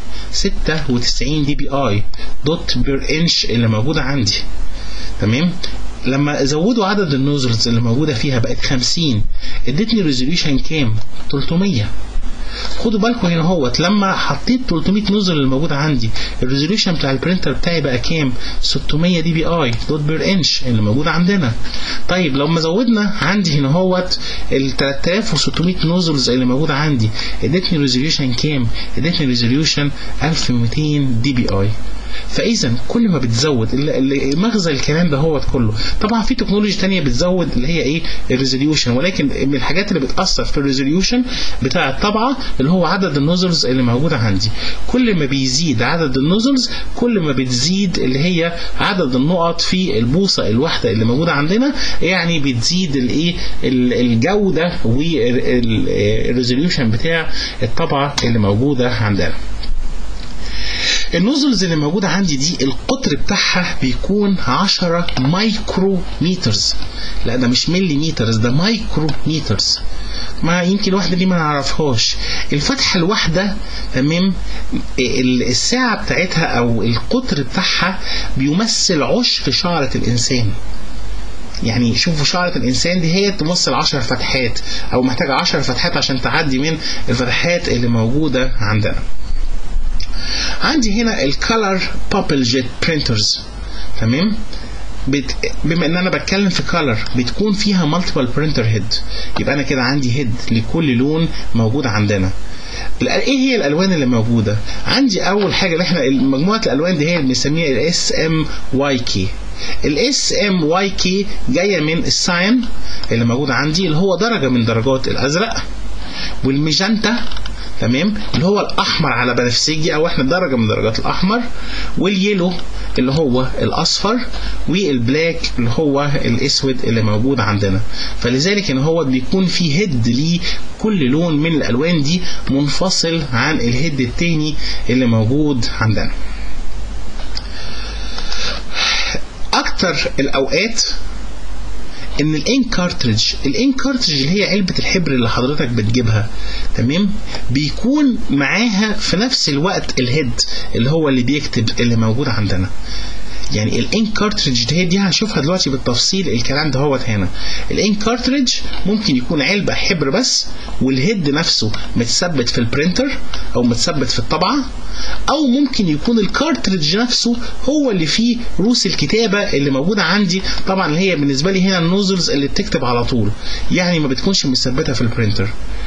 96 دي بي اي دوت بير انش اللي موجوده عندي تمام لما زودوا عدد النوزلز اللي موجوده فيها بقت 50 ادتني ريزوليوشن كام 300 خدوا بالكم هنا اهوت لما حطيت 300 نوزل اللي موجوده عندي الريزوليوشن بتاع البرينتر بتاعي بقى كام 600 دي بي اي دوت بير انش اللي موجوده عندنا طيب لما زودنا عندي هنا اهوت ال 3600 نوزلز اللي موجوده عندي ادتني ريزوليوشن كام ادتني ريزوليوشن 1200 دي بي اي فاذا كل ما بتزود اللي- اللي مغزى الكلام ده هو كله طبعا في تكنولوجي تانية بتزود اللي هي ايه الريزوليوشن ولكن من الحاجات اللي بتاثر في الريزوليوشن بتاع الطبعه اللي هو عدد النوزلز اللي موجوده عندي كل ما بيزيد عدد النوزلز كل ما بتزيد اللي هي عدد النقط في البوصه الواحده اللي موجوده عندنا يعني بتزيد الايه ال- الجوده والريزوليوشن بتاع الطبعه اللي موجوده عندنا النوزلز اللي موجودة عندي دي القطر بتاعها بيكون 10 مايكرو مترز لا ده مش ملي مترز ده مايكرو مترز ما يمكن واحدة دي ما نعرفهاش الفتحة الواحدة تمام ال- الساعة بتاعتها أو القطر بتاعها بيمثل عشر شعرة الإنسان يعني شوفوا شعرة الإنسان دي هي تمثل 10 فتحات أو محتاجة 10 فتحات عشان تعدي من الفتحات اللي موجودة عندنا عندي هنا الكالر بابل جيت برينترز تمام بت... بما ان انا بتكلم في كالر بتكون فيها مالتيبل برينتر هيد يبقى انا كده عندي هيد لكل لون موجود عندنا الأ- ايه هي الالوان اللي موجوده عندي اول حاجه اللي احنا مجموعه الالوان دي هي اللي بنسميها الاس ام واي كي الاس ام واي كي جايه من الساين اللي موجود عندي اللي هو درجه من درجات الازرق والميجانتا تمام اللي هو الاحمر على بنفسجي او احنا درجه من درجات الاحمر واليلو اللي هو الاصفر والبلاك اللي هو الاسود اللي موجود عندنا فلذلك ان هو بيكون في هيد ليه كل لون من الالوان دي منفصل عن الهيد التاني اللي موجود عندنا اكتر الاوقات ان الان كارتريج الان كارتريج اللي هي علبه الحبر اللي حضرتك بتجيبها تمام بيكون معاها في نفس الوقت الهيد اللي هو اللي بيكتب اللي موجود عندنا يعني الان كارتريج دي دي هنشوفها دلوقتي بالتفصيل الكلام ده هوت هنا الان كارتريج ممكن يكون علبه حبر بس والهيد نفسه متثبت في البرينتر او متثبت في الطبعه او ممكن يكون الكارتريج نفسه هو اللي فيه روس الكتابه اللي موجوده عندي طبعا اللي هي بالنسبه لي هنا النوزلز اللي بتكتب على طول يعني ما بتكونش مثبته في البرينتر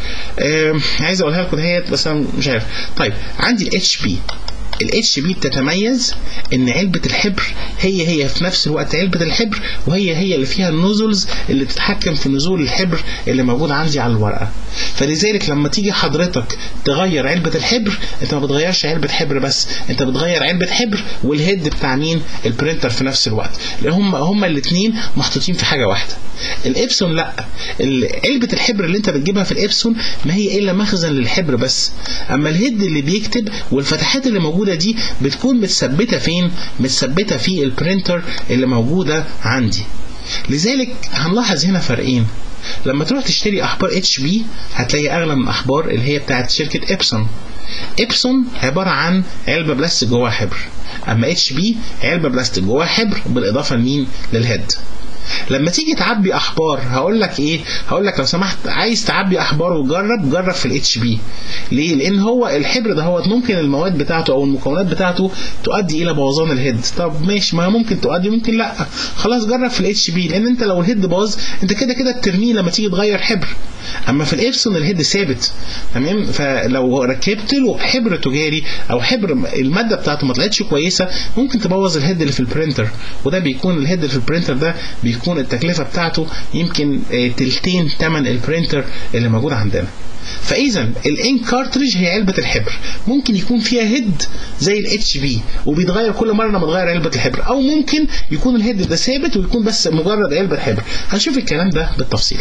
آه عايز اقولها لكم دهيت بس انا مش عارف طيب عندي الاتش بي الاتش بي بتتميز ان علبة الحبر هي هي في نفس الوقت علبة الحبر وهي هي اللي فيها النوزلز اللي تتحكم في نزول الحبر اللي موجود عندي على الورقة فلذلك لما تيجي حضرتك تغير علبة الحبر انت ما بتغيرش علبة حبر بس انت بتغير علبة حبر والهيد بتاع مين البرينتر في نفس الوقت لان هم هم الاثنين محطوطين في حاجة واحدة الابسون لا ال- علبة الحبر اللي انت بتجيبها في الابسون ما هي الا مخزن للحبر بس اما الهيد اللي بيكتب والفتحات اللي موجودة دي بتكون متثبتة فين متثبتة في البرينتر اللي موجودة عندي لذلك هنلاحظ هنا فرقين لما تروح تشتري احبار اتش بي هتلاقي اغلى من احبار اللي هي بتاعت شركه ابسون ابسون عباره عن علبه بلاستيك جواها حبر اما اتش بي علبه بلاستيك جواها حبر بالاضافه لمين للهيد لما تيجي تعبي احبار هقول لك ايه هقول لك لو سمحت عايز تعبي احبار وجرب جرب في الاتش بي ليه لان هو الحبر ده هو ممكن المواد بتاعته او المكونات بتاعته تؤدي الى بوظان الهيد طب ماشي ما ممكن تؤدي ممكن لا خلاص جرب في الاتش بي لان انت لو الهيد باظ انت كده كده بترميه لما تيجي تغير حبر اما في الابسون الهيد ثابت تمام فلو ركبت له حبر تجاري او حبر الماده بتاعته ما طلعتش كويسه ممكن تبوظ الهيد اللي في البرينتر وده بيكون الهيد اللي في البرينتر ده بيكون التكلفه بتاعته يمكن آه، تلتين ثمن البرينتر اللي موجود عندنا فاذا الان كارتريج هي علبه الحبر ممكن يكون فيها هيد زي الاتش بي وبيتغير كل مره لما تغير علبه الحبر او ممكن يكون الهيد ده ثابت ويكون بس مجرد علبه حبر هنشوف الكلام ده بالتفصيل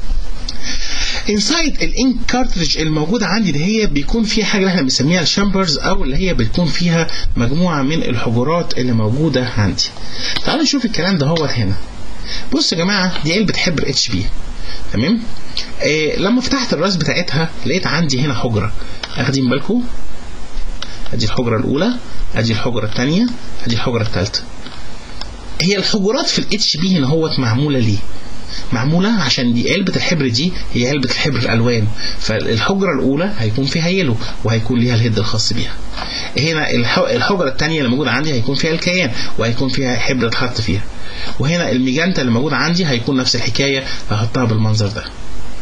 انسايد الانك كارتريج الموجوده عندي دي هي بيكون فيها حاجه اللي احنا بنسميها الشامبرز او اللي هي بتكون فيها مجموعه من الحجرات اللي موجوده عندي تعالوا نشوف الكلام ده هو هنا بص يا جماعه دي علبه حبر اتش بي تمام آه لما فتحت الراس بتاعتها لقيت عندي هنا حجره اخدين بالكم ادي الحجره الاولى ادي الحجره الثانيه ادي الحجره الثالثه هي الحجرات في الاتش بي هنا هوت معموله ليه معموله عشان دي علبه الحبر دي هي علبه الحبر الالوان فالحجره الاولى هيكون فيها يلو وهيكون ليها الهيد الخاص بيها هنا الح- الحجره الثانيه اللي موجوده عندي هيكون فيها الكيان وهيكون فيها حبر اتحط فيها وهنا الميجانتا اللي موجوده عندي هيكون نفس الحكايه هحطها بالمنظر ده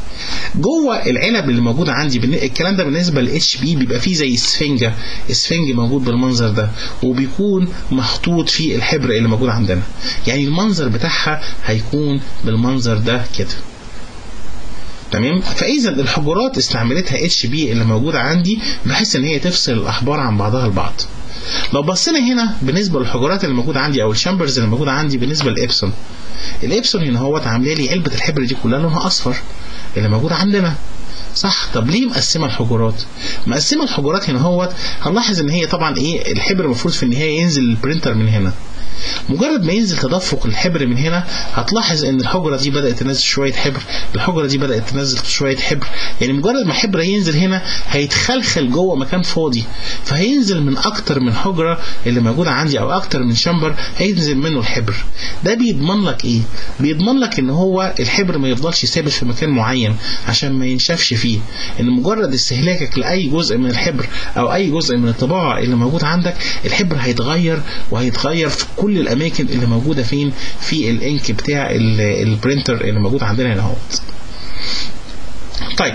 جوه العلب اللي موجوده عندي بالن- الكلام ده بالنسبه للاتش بي بيبقى فيه زي اسفنجه اسفنج موجود بالمنظر ده وبيكون محطوط فيه الحبر اللي موجود عندنا يعني المنظر بتاعها هيكون بالمنظر ده كده تمام فاذا الحجرات استعملتها اتش بي اللي موجوده عندي بحيث ان هي تفصل الاحبار عن بعضها البعض لو بصينا هنا بالنسبه للحجرات اللي موجوده عندي او الشامبرز اللي موجوده عندي بالنسبه للابسون الابسون هنا هو عامله لي علبه الحبر دي كلها لونها اصفر اللي موجوده عندنا صح طب ليه مقسمه الحجرات مقسمه الحجرات هنا هو هنلاحظ ان هي طبعا ايه الحبر المفروض في النهايه ينزل البرينتر من هنا مجرد ما ينزل تدفق الحبر من هنا هتلاحظ ان الحجره دي بدات تنزل شويه حبر الحجره دي بدات تنزل شويه حبر يعني مجرد ما حبر ينزل هنا هيتخلخل جوه مكان فاضي فهينزل من اكتر من حجره اللي موجوده عندي او اكتر من شمبر هينزل منه الحبر ده بيضمن لك ايه بيضمن لك ان هو الحبر ما يفضلش ثابت في مكان معين عشان ما ينشفش فيه ان مجرد استهلاكك لاي جزء من الحبر او اي جزء من الطباعه اللي موجود عندك الحبر هيتغير وهيتغير في كل الاماكن اللي موجوده فين في الانك بتاع ال- البرينتر اللي موجود عندنا هنا اهوت طيب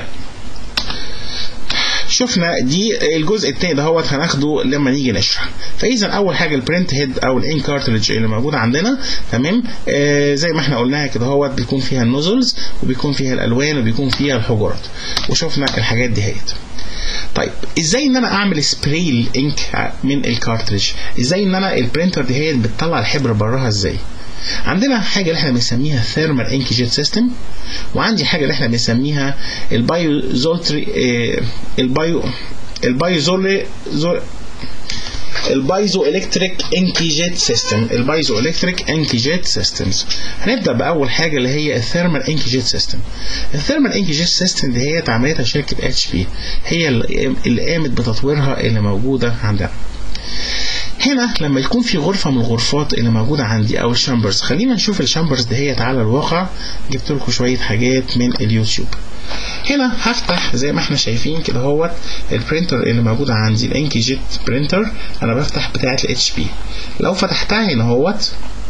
شفنا دي الجزء التاني دهوت هناخده لما نيجي نشرح فاذا اول حاجه البرنت هيد او الان كارتريدج اللي موجود عندنا تمام آه زي ما احنا قلناها كده هوت بيكون فيها النوزلز وبيكون فيها الالوان وبيكون فيها الحجرات وشفنا الحاجات دي هيت طيب ازاي ان انا اعمل سبراي الانك من الكارتريج ازاي ان انا البرينتر دي هي بتطلع الحبر براها ازاي عندنا حاجه اللي احنا بنسميها ثيرمال انك جيت سيستم وعندي حاجه اللي احنا بنسميها البايو زولتري البايو البايوزولي زول البايزو الكتريك انكيجيت سيستم البايزو الكتريك انكيجيت سيستمز هنبدا باول حاجه اللي هي الثيرمال انكيجيت سيستم الثيرمال انكيجيت سيستم دي هي عملتها شركه اتش بي هي اللي قامت بتطويرها اللي موجوده عندنا هنا لما يكون في غرفة من الغرفات اللي موجودة عندي أو الشامبرز خلينا نشوف الشامبرز دي هي على الواقع جبت لكم شوية حاجات من اليوتيوب هنا هفتح زي ما احنا شايفين كده هوت البرينتر اللي موجودة عندي الانكي جيت برينتر انا بفتح بتاعة الاتش بي لو فتحتها هنا هوت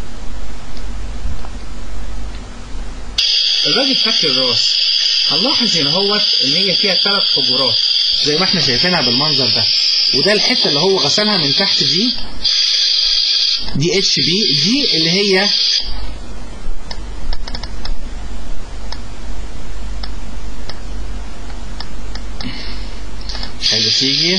الراجل فك الراس هنلاحظ هنا هوت ان هي فيها ثلاث حجرات زي ما احنا شايفينها بالمنظر ده وده الحته اللي هو غسلها من تحت دي دي اتش بي دي اللي هي حاجه تيجي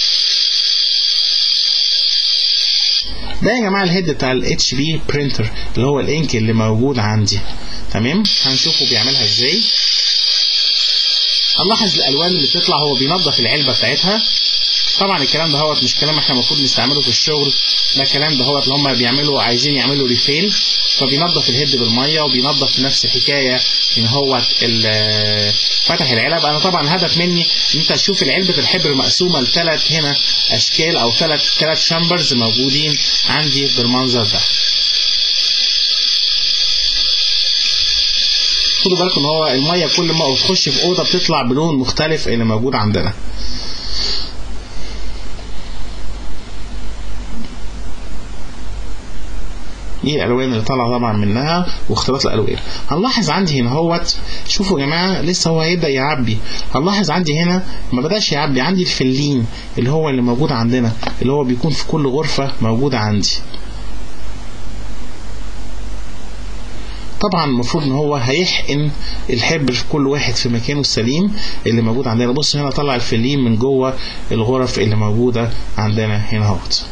ده يا جماعه الهيد بتاع الاتش بي برينتر اللي هو الانك اللي موجود عندي تمام هنشوفه بيعملها ازاي هنلاحظ الالوان اللي بتطلع هو بينظف العلبه بتاعتها طبعا الكلام ده هوت مش كلام احنا المفروض نستعمله في الشغل ده كلام ده هوت اللي هم بيعملوا عايزين يعملوا ريفيل فبينظف الهيد بالميه وبينظف نفس الحكايه ان هو فتح العلب انا طبعا الهدف مني ان انت تشوف علبه الحبر مقسومه لثلاث هنا اشكال او ثلاث ثلاث شامبرز موجودين عندي بالمنظر ده خدوا بالكم ان هو الميه كل ما بتخش في اوضه بتطلع بلون مختلف اللي موجود عندنا دي الالوان اللي طالعه طبعا منها واختلاط الالوان هنلاحظ عندي هنا اهوت شوفوا يا جماعه لسه هو هيبدا يعبي هنلاحظ عندي هنا ما بداش يعبي عندي الفلين اللي هو اللي موجود عندنا اللي هو بيكون في كل غرفه موجوده عندي طبعا المفروض ان هو هيحقن الحبر في كل واحد في مكانه السليم اللي موجود عندنا بص هنا طلع الفلين من جوه الغرف اللي موجوده عندنا هنا اهوت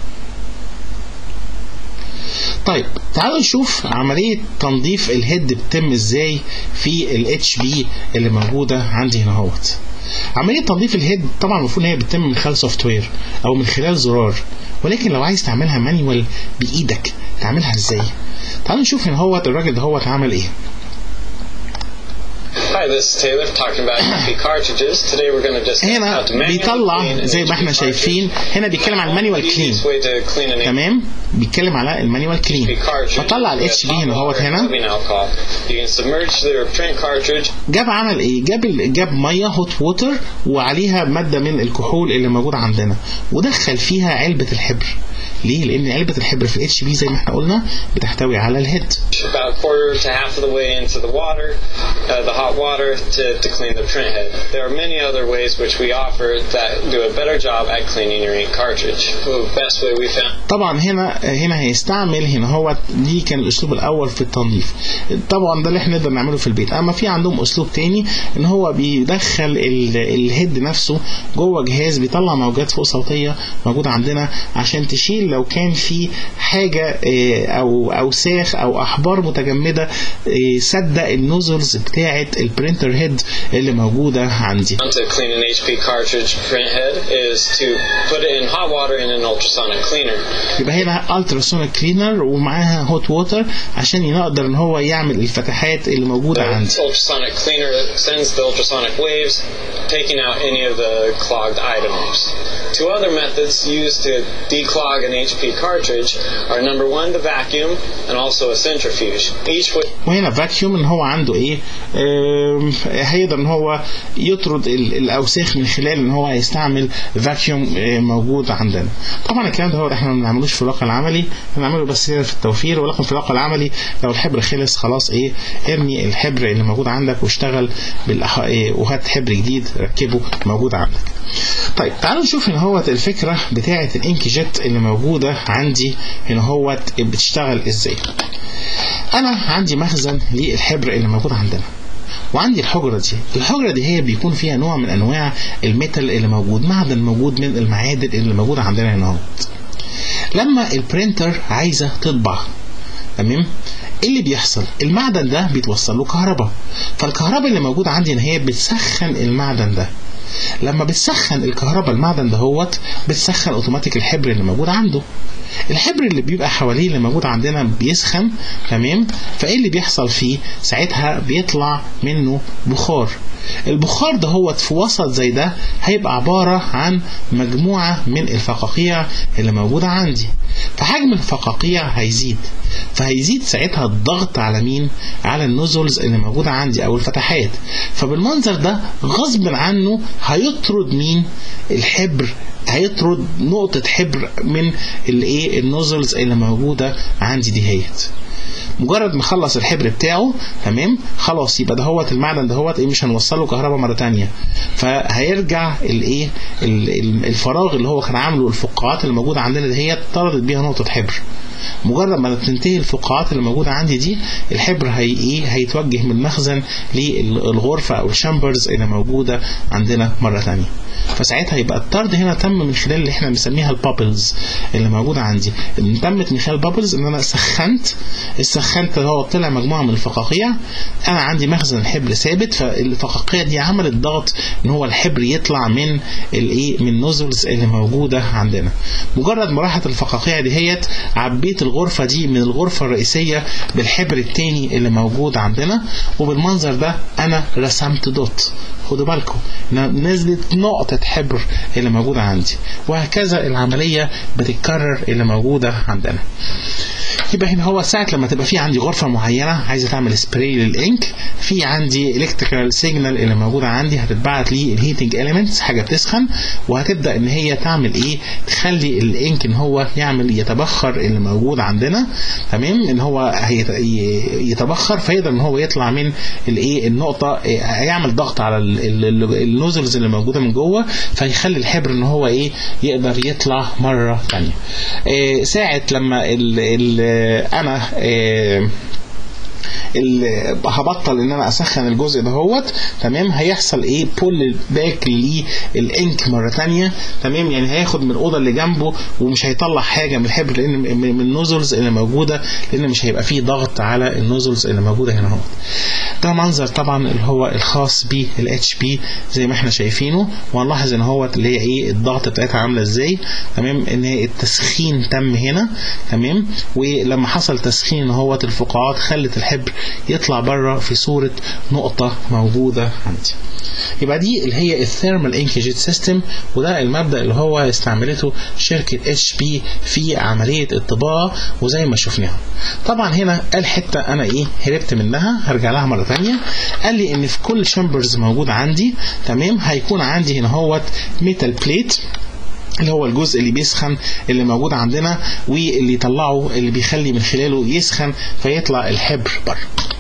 طيب تعالوا نشوف عملية تنظيف الهيد بتتم ازاي في الاتش بي اللي موجودة عندي هنا اهوت عملية تنظيف الهيد طبعا المفروض ان هي بتتم من خلال سوفت وير او من خلال زرار ولكن لو عايز تعملها مانيوال بايدك تعملها ازاي تعالوا نشوف هنا اهوت الراجل ده هوت عمل ايه Hi, this is Taylor talking about HP cartridges. Today we're going to discuss هنا how to manually بيطلع clean an زي ما HP احنا شايفين cartridge. هنا بيتكلم عن المانيوال كلين Easiest way to clean an تمام بيتكلم على المانيوال كلين HP cartridge فطلع with الاتش بي hot هنا اهوت water and هنا rubbing alcohol. You can submerge their print cartridge جاب عمل ايه جاب ال- جاب ميه هوت ووتر وعليها ماده من الكحول اللي موجود عندنا ودخل فيها علبه الحبر ليه لان علبه الحبر في الاتش بي زي ما احنا قلنا بتحتوي على الهيد about a quarter to half of the way into the water, uh, the hot water, to, to clean the print head. There are many other ways which we offer that do a better job at cleaning your ink cartridge. The best way we found طبعا هنا هنا هيستعمل هنا هو دي كان الاسلوب الاول في التنظيف طبعا ده اللي احنا نقدر نعمله في البيت اما في عندهم اسلوب تاني ان هو بيدخل ال- الهيد نفسه جوه جهاز بيطلع موجات فوق صوتيه موجوده عندنا عشان تشيل لو كان في حاجه آه، او اوساخ او احبار متجمده آه، سد النوزلز بتاعه البرينتر هيد اللي موجوده عندي to clean an HP cartridge print head is to put it in hot water in an ultrasonic cleaner. يبقى هنا التراسونيك كلينر ومعاها هوت ووتر عشان يقدر ان هو يعمل الفتحات اللي موجوده The عندي ultrasonic cleaner sends the ultrasonic waves, taking out any of the clogged items. Two other methods used to declog an HP cartridge are number one, the vacuum, and also a centrifuge. Each with وهنا فاكيوم ان هو عنده ايه آم، هيقدر ان هو يطرد ال- الاوساخ من خلال ان هو هيستعمل فاكيوم آه، موجود عندنا طبعا الكلام ده هو احنا ما بنعملوش في الواقع العملي بنعمله بس هنا في التوفير ولكن في الواقع العملي لو الحبر خلص خلاص ايه ارمي الحبر اللي موجود عندك واشتغل بالأح... إيه وهات حبر جديد ركبه موجود عندك طيب تعالوا نشوف هنا هو الفكره بتاعه الانك جيت اللي موجوده عندي هنا هو بتشتغل ازاي انا عندي مخزن للحبر اللي موجود عندنا وعندي الحجرة دي الحجرة دي هي بيكون فيها نوع من أنواع الميتال اللي موجود معدن موجود من المعادن اللي موجودة عندنا هنا اهوت لما البرينتر عايزة تطبع تمام ايه اللي بيحصل المعدن ده بيتوصل له كهرباء فالكهرباء اللي موجودة عندي هنا هي بتسخن المعدن ده لما بتسخن الكهرباء المعدن دهوت بتسخن اوتوماتيك الحبر اللي موجود عنده الحبر اللي بيبقى حواليه اللي موجود عندنا بيسخن تمام فايه اللي بيحصل فيه ساعتها بيطلع منه بخار البخار ده هو في وسط زي ده هيبقى عبارة عن مجموعة من الفقاقيع اللي موجودة عندي فحجم الفقاقيع هيزيد فهيزيد ساعتها الضغط على مين على النوزلز اللي موجودة عندي او الفتحات فبالمنظر ده غصب عنه هيطرد مين الحبر هيطرد نقطة حبر من الايه النوزلز اللي موجودة عندي دهيت مجرد ما خلص الحبر بتاعه تمام خلاص يبقى دهوت المعدن دهوت ايه مش هنوصله كهرباء مره تانية فهيرجع الايه ال- ال- الفراغ اللي هو كان عامله الفقاعات اللي موجوده عندنا دهيت طردت بيها نقطه حبر مجرد ما تنتهي الفقاعات اللي موجوده عندي دي الحبر هي ايه هيتوجه من المخزن للغرفه او الشامبرز اللي موجوده عندنا مره تانية فساعتها يبقى الطرد هنا تم من خلال اللي احنا بنسميها البابلز اللي موجوده عندي ان تمت من خلال البابلز ان انا سخنت السخنت هو طلع مجموعه من الفقاقيع انا عندي مخزن الحبر ثابت فالفقاقيع دي عملت ضغط ان هو الحبر يطلع من الايه من النوزلز اللي موجوده عندنا مجرد ما راحت الفقاقيع دهيت عبيت الغرفه دي من الغرفه الرئيسيه بالحبر التاني اللي موجود عندنا وبالمنظر ده انا رسمت دوت خدوا بالكم نزلت نقطة حبر اللي موجودة عندي وهكذا العملية بتتكرر اللي موجودة عندنا يبقى هنا هو ساعة لما تبقى في عندي غرفة معينة عايزة تعمل سبراي للإنك في عندي الكتريكال سيجنال اللي موجودة عندي هتتبعت لي الهيتنج اليمنتس حاجة بتسخن وهتبدأ إن هي تعمل إيه تخلي الإنك إن هو يعمل يتبخر اللي موجود عندنا تمام إن هو هيت- ي- يتبخر فيقدر إن هو يطلع من الإيه النقطة إيه، هيعمل ضغط على ال- ال- ال- النوزلز اللي موجودة من جوه فيخلي الحبر إن هو إيه يقدر يطلع مرة تانية إيه، ساعة لما ال ال انا إيه ال- هبطل ان انا اسخن الجزء دهوت تمام هيحصل ايه بول باك للانك مره تانية تمام يعني هياخد من الاوضه اللي جنبه ومش هيطلع حاجه من الحبر لان من من النوزلز اللي موجوده لان مش هيبقى فيه ضغط على النوزلز اللي موجوده هنا اهو ده منظر طبعا اللي هو الخاص بالاتش بي زي ما احنا شايفينه وهنلاحظ ان هو اللي هي ايه الضغط بتاعتها عامله ازاي تمام ان التسخين تم هنا تمام ولما حصل تسخين هو الفقاعات خلت الحبر يطلع بره في صوره نقطه موجوده عندي يبقى دي اللي هي الثيرمال انكجيت سيستم وده المبدا اللي هو استعملته شركه اتش بي في عمليه الطباعه وزي ما شفناها طبعا هنا قال حته انا ايه هربت منها هرجع لها مره ثانيه قال لي ان في كل شامبرز موجود عندي تمام هيكون عندي هنا هوت ميتال بليت اللي هو الجزء اللي بيسخن اللي موجود عندنا واللي يطلعه اللي بيخلي من خلاله يسخن فيطلع الحبر بره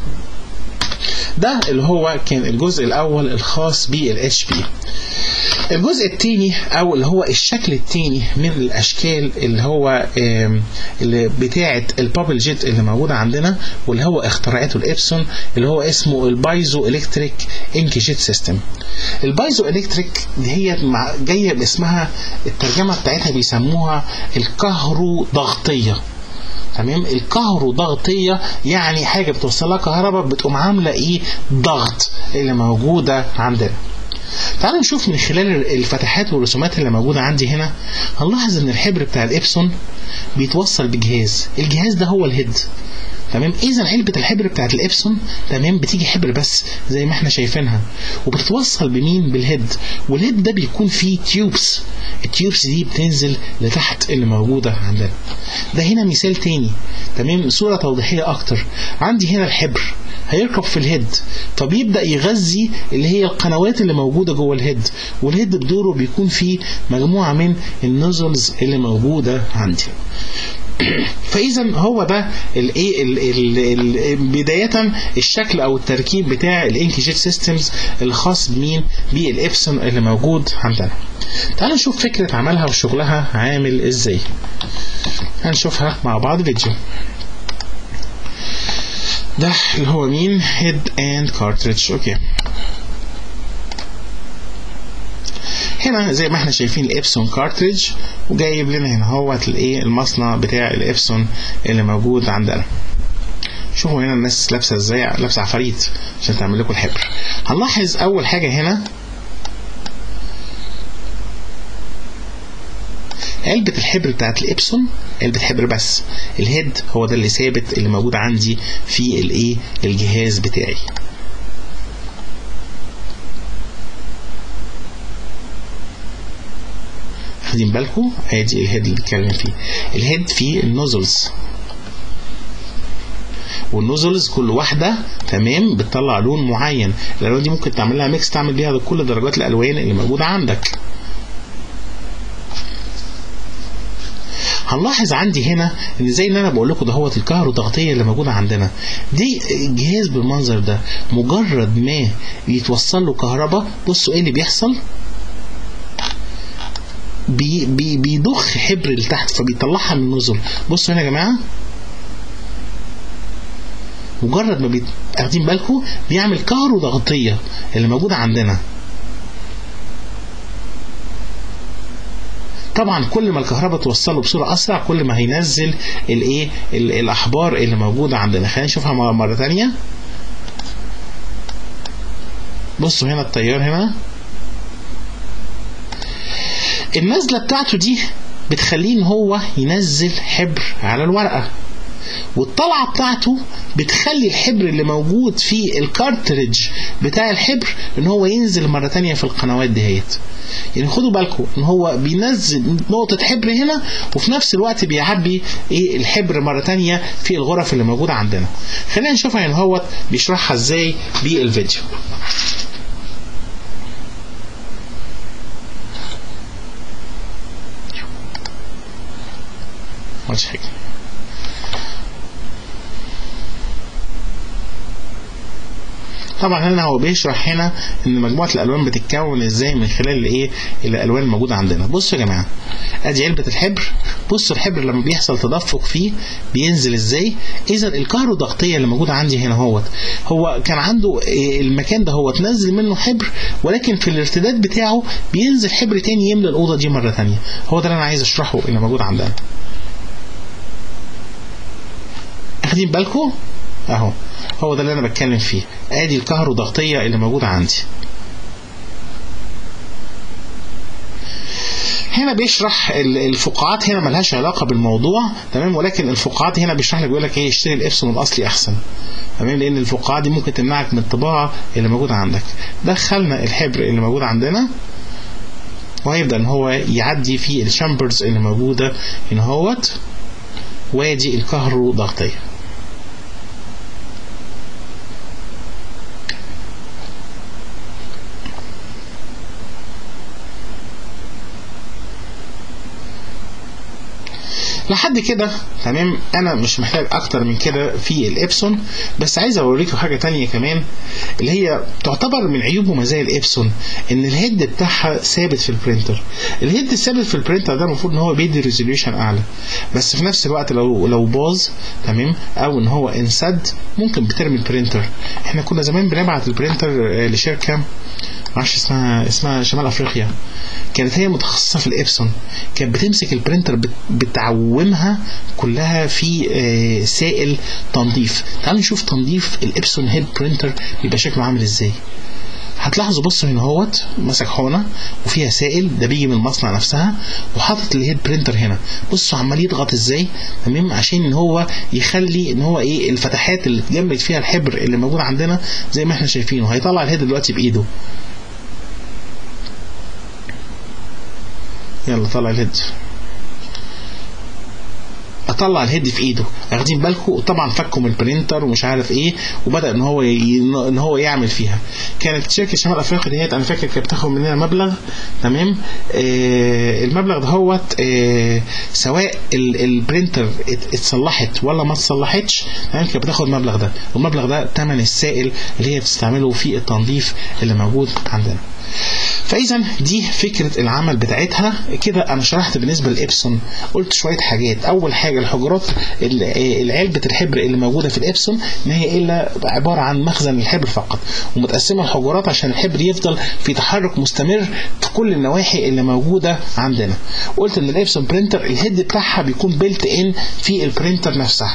ده اللي هو كان الجزء الاول الخاص بالاتش بي الجزء الثاني او اللي هو الشكل الثاني من الاشكال اللي هو اللي بتاعه البابل جيت اللي موجوده عندنا واللي هو اخترعته الابسون اللي هو اسمه البايزو الكتريك انك جيت سيستم البايزو الكتريك دي هي جايه باسمها الترجمه بتاعتها بيسموها الكهرو ضغطيه تمام الكهرو ضغطيه يعني حاجه بتوصلها كهرباء بتقوم عامله ايه ضغط اللي موجوده عندنا تعالوا نشوف من خلال الفتحات والرسومات اللي موجودة عندي هنا هنلاحظ ان الحبر بتاع الابسون بيتوصل بجهاز الجهاز ده هو الهيد تمام اذا علبه الحبر بتاعت الابسون تمام بتيجي حبر بس زي ما احنا شايفينها وبتتوصل بمين بالهيد والهيد ده بيكون فيه تيوبس التيوبس دي بتنزل لتحت اللي موجوده عندنا ده هنا مثال تاني تمام صوره توضيحيه اكتر عندي هنا الحبر هيركب في الهيد فبيبدا يغذي اللي هي القنوات اللي موجوده جوه الهيد والهيد بدوره بيكون فيه مجموعه من النوزلز اللي موجوده عندي فاذا هو ده الايه بدايه الشكل او التركيب بتاع الانكجيت سيستمز الخاص بمين بالابسون اللي موجود عندنا تعالوا نشوف فكره عملها وشغلها عامل ازاي هنشوفها مع بعض فيديو ده اللي هو مين هيد اند كارتريدج اوكي هنا زي ما احنا شايفين الابسون كارتريدج وجايب لنا هنا هو الايه المصنع بتاع الابسون اللي موجود عندنا شوفوا هنا الناس لابسه ازاي لابسه عفاريت عشان تعمل لكم الحبر هنلاحظ اول حاجه هنا علبة الحبر بتاعت الإبسون علبة حبر بس الهيد هو ده اللي ثابت اللي موجود عندي في الايه الجهاز بتاعي واخدين بالكم ادي الهيد اللي بنتكلم فيه الهيد فيه النوزلز والنوزلز كل واحده تمام بتطلع لون معين الالوان دي ممكن تعمل لها ميكس تعمل بيها كل درجات الالوان اللي موجوده عندك هنلاحظ عندي هنا ان زي ان انا بقول لكم دهوت الكهروضغطيه اللي موجوده عندنا دي جهاز بالمنظر ده مجرد ما يتوصل له كهرباء بصوا ايه اللي بيحصل بي بي بيضخ حبر لتحت فبيطلعها من النزل بصوا هنا يا جماعه مجرد ما بي... واخدين بالكم بيعمل كهروضغطيه اللي موجوده عندنا طبعا كل ما الكهرباء توصله بصوره اسرع كل ما هينزل الايه الاحبار اللي موجوده عندنا خلينا نشوفها مره ثانيه بصوا هنا التيار هنا النزله بتاعته دي بتخليه ان هو ينزل حبر على الورقه والطلعه بتاعته بتخلي الحبر اللي موجود في الكارتريج بتاع الحبر ان هو ينزل مره تانية في القنوات دهيت يعني خدوا بالكم ان هو بينزل نقطه حبر هنا وفي نفس الوقت بيعبي ايه الحبر مره تانية في الغرف اللي موجوده عندنا خلينا نشوفها يعني هو بيشرحها ازاي بالفيديو مش حاجه طبعا هنا هو بيشرح هنا ان مجموعه الالوان بتتكون ازاي من خلال الايه الالوان الموجوده عندنا بصوا يا جماعه ادي علبه الحبر بصوا الحبر لما بيحصل تدفق فيه بينزل ازاي اذا الكهروضغطيه اللي موجوده عندي هنا هوت هو كان عنده المكان ده هو تنزل منه حبر ولكن في الارتداد بتاعه بينزل حبر تاني يملى الاوضه دي مره تانية هو ده اللي انا عايز اشرحه اللي موجود عندنا اخدين بالكم اهو هو ده اللي انا بتكلم فيه ادي الكهروضغطيه اللي موجوده عندي هنا بيشرح الفقاعات هنا ملهاش علاقه بالموضوع تمام ولكن الفقاعات هنا بيشرح لك بيقول لك ايه اشتري الابسون الاصلي احسن تمام لان الفقاعات دي ممكن تمنعك من الطباعه اللي موجوده عندك دخلنا الحبر اللي موجود عندنا وهيبدا ان هو يعدي في الشامبرز اللي موجوده هنا اهوت وادي الكهروضغطيه لحد كده تمام انا مش محتاج اكتر من كده في الابسون بس عايز اوريكم حاجه تانية كمان اللي هي تعتبر من عيوب ومزايا الابسون ان الهيد بتاعها ثابت في البرينتر الهيد الثابت في البرينتر ده المفروض ان هو بيدي ريزوليوشن اعلى بس في نفس الوقت لو لو باظ تمام او ان هو انسد ممكن بترمي البرينتر احنا كنا زمان بنبعت البرينتر آه، لشركه معرفش اسمها اسمها شمال افريقيا كانت هي متخصصه في الابسون كانت بتمسك البرينتر بت- بتعومها كلها في آه، سائل تنظيف تعالوا نشوف تنظيف الابسون هيد برينتر بيبقى شكله عامل ازاي هتلاحظوا بصوا هنا اهوت ماسك حقنه وفيها سائل ده بيجي من المصنع نفسها وحاطط الهيد برينتر هنا بصوا عمال يضغط ازاي تمام عشان ان هو يخلي ان هو ايه الفتحات اللي اتجمد فيها الحبر اللي موجود عندنا زي ما احنا شايفينه هيطلع الهيد دلوقتي بايده يلا طلع الهيد اطلع الهيد في ايده واخدين بالكم طبعا فكوا من البرينتر ومش عارف ايه وبدا ان هو ي... ان هو يعمل فيها كانت شركه شمال افريقيا ديت انا فاكر كانت بتاخد مننا مبلغ تمام آه المبلغ دهوت آه سواء ال... البرينتر ات... اتصلحت ولا ما اتصلحتش تمام كانت بتاخد المبلغ ده والمبلغ ده ثمن السائل اللي هي بتستعمله في التنظيف اللي موجود عندنا فاذا دي فكره العمل بتاعتها كده انا شرحت بالنسبه للابسون قلت شويه حاجات اول حاجه الحجرات ال- العلبه الحبر اللي موجوده في الابسون ما هي الا عباره عن مخزن الحبر فقط ومتقسمه الحجرات عشان الحبر يفضل في تحرك مستمر في كل النواحي اللي موجوده عندنا قلت ان الابسون برينتر الهيد بتاعها بيكون بيلت ان في البرينتر نفسها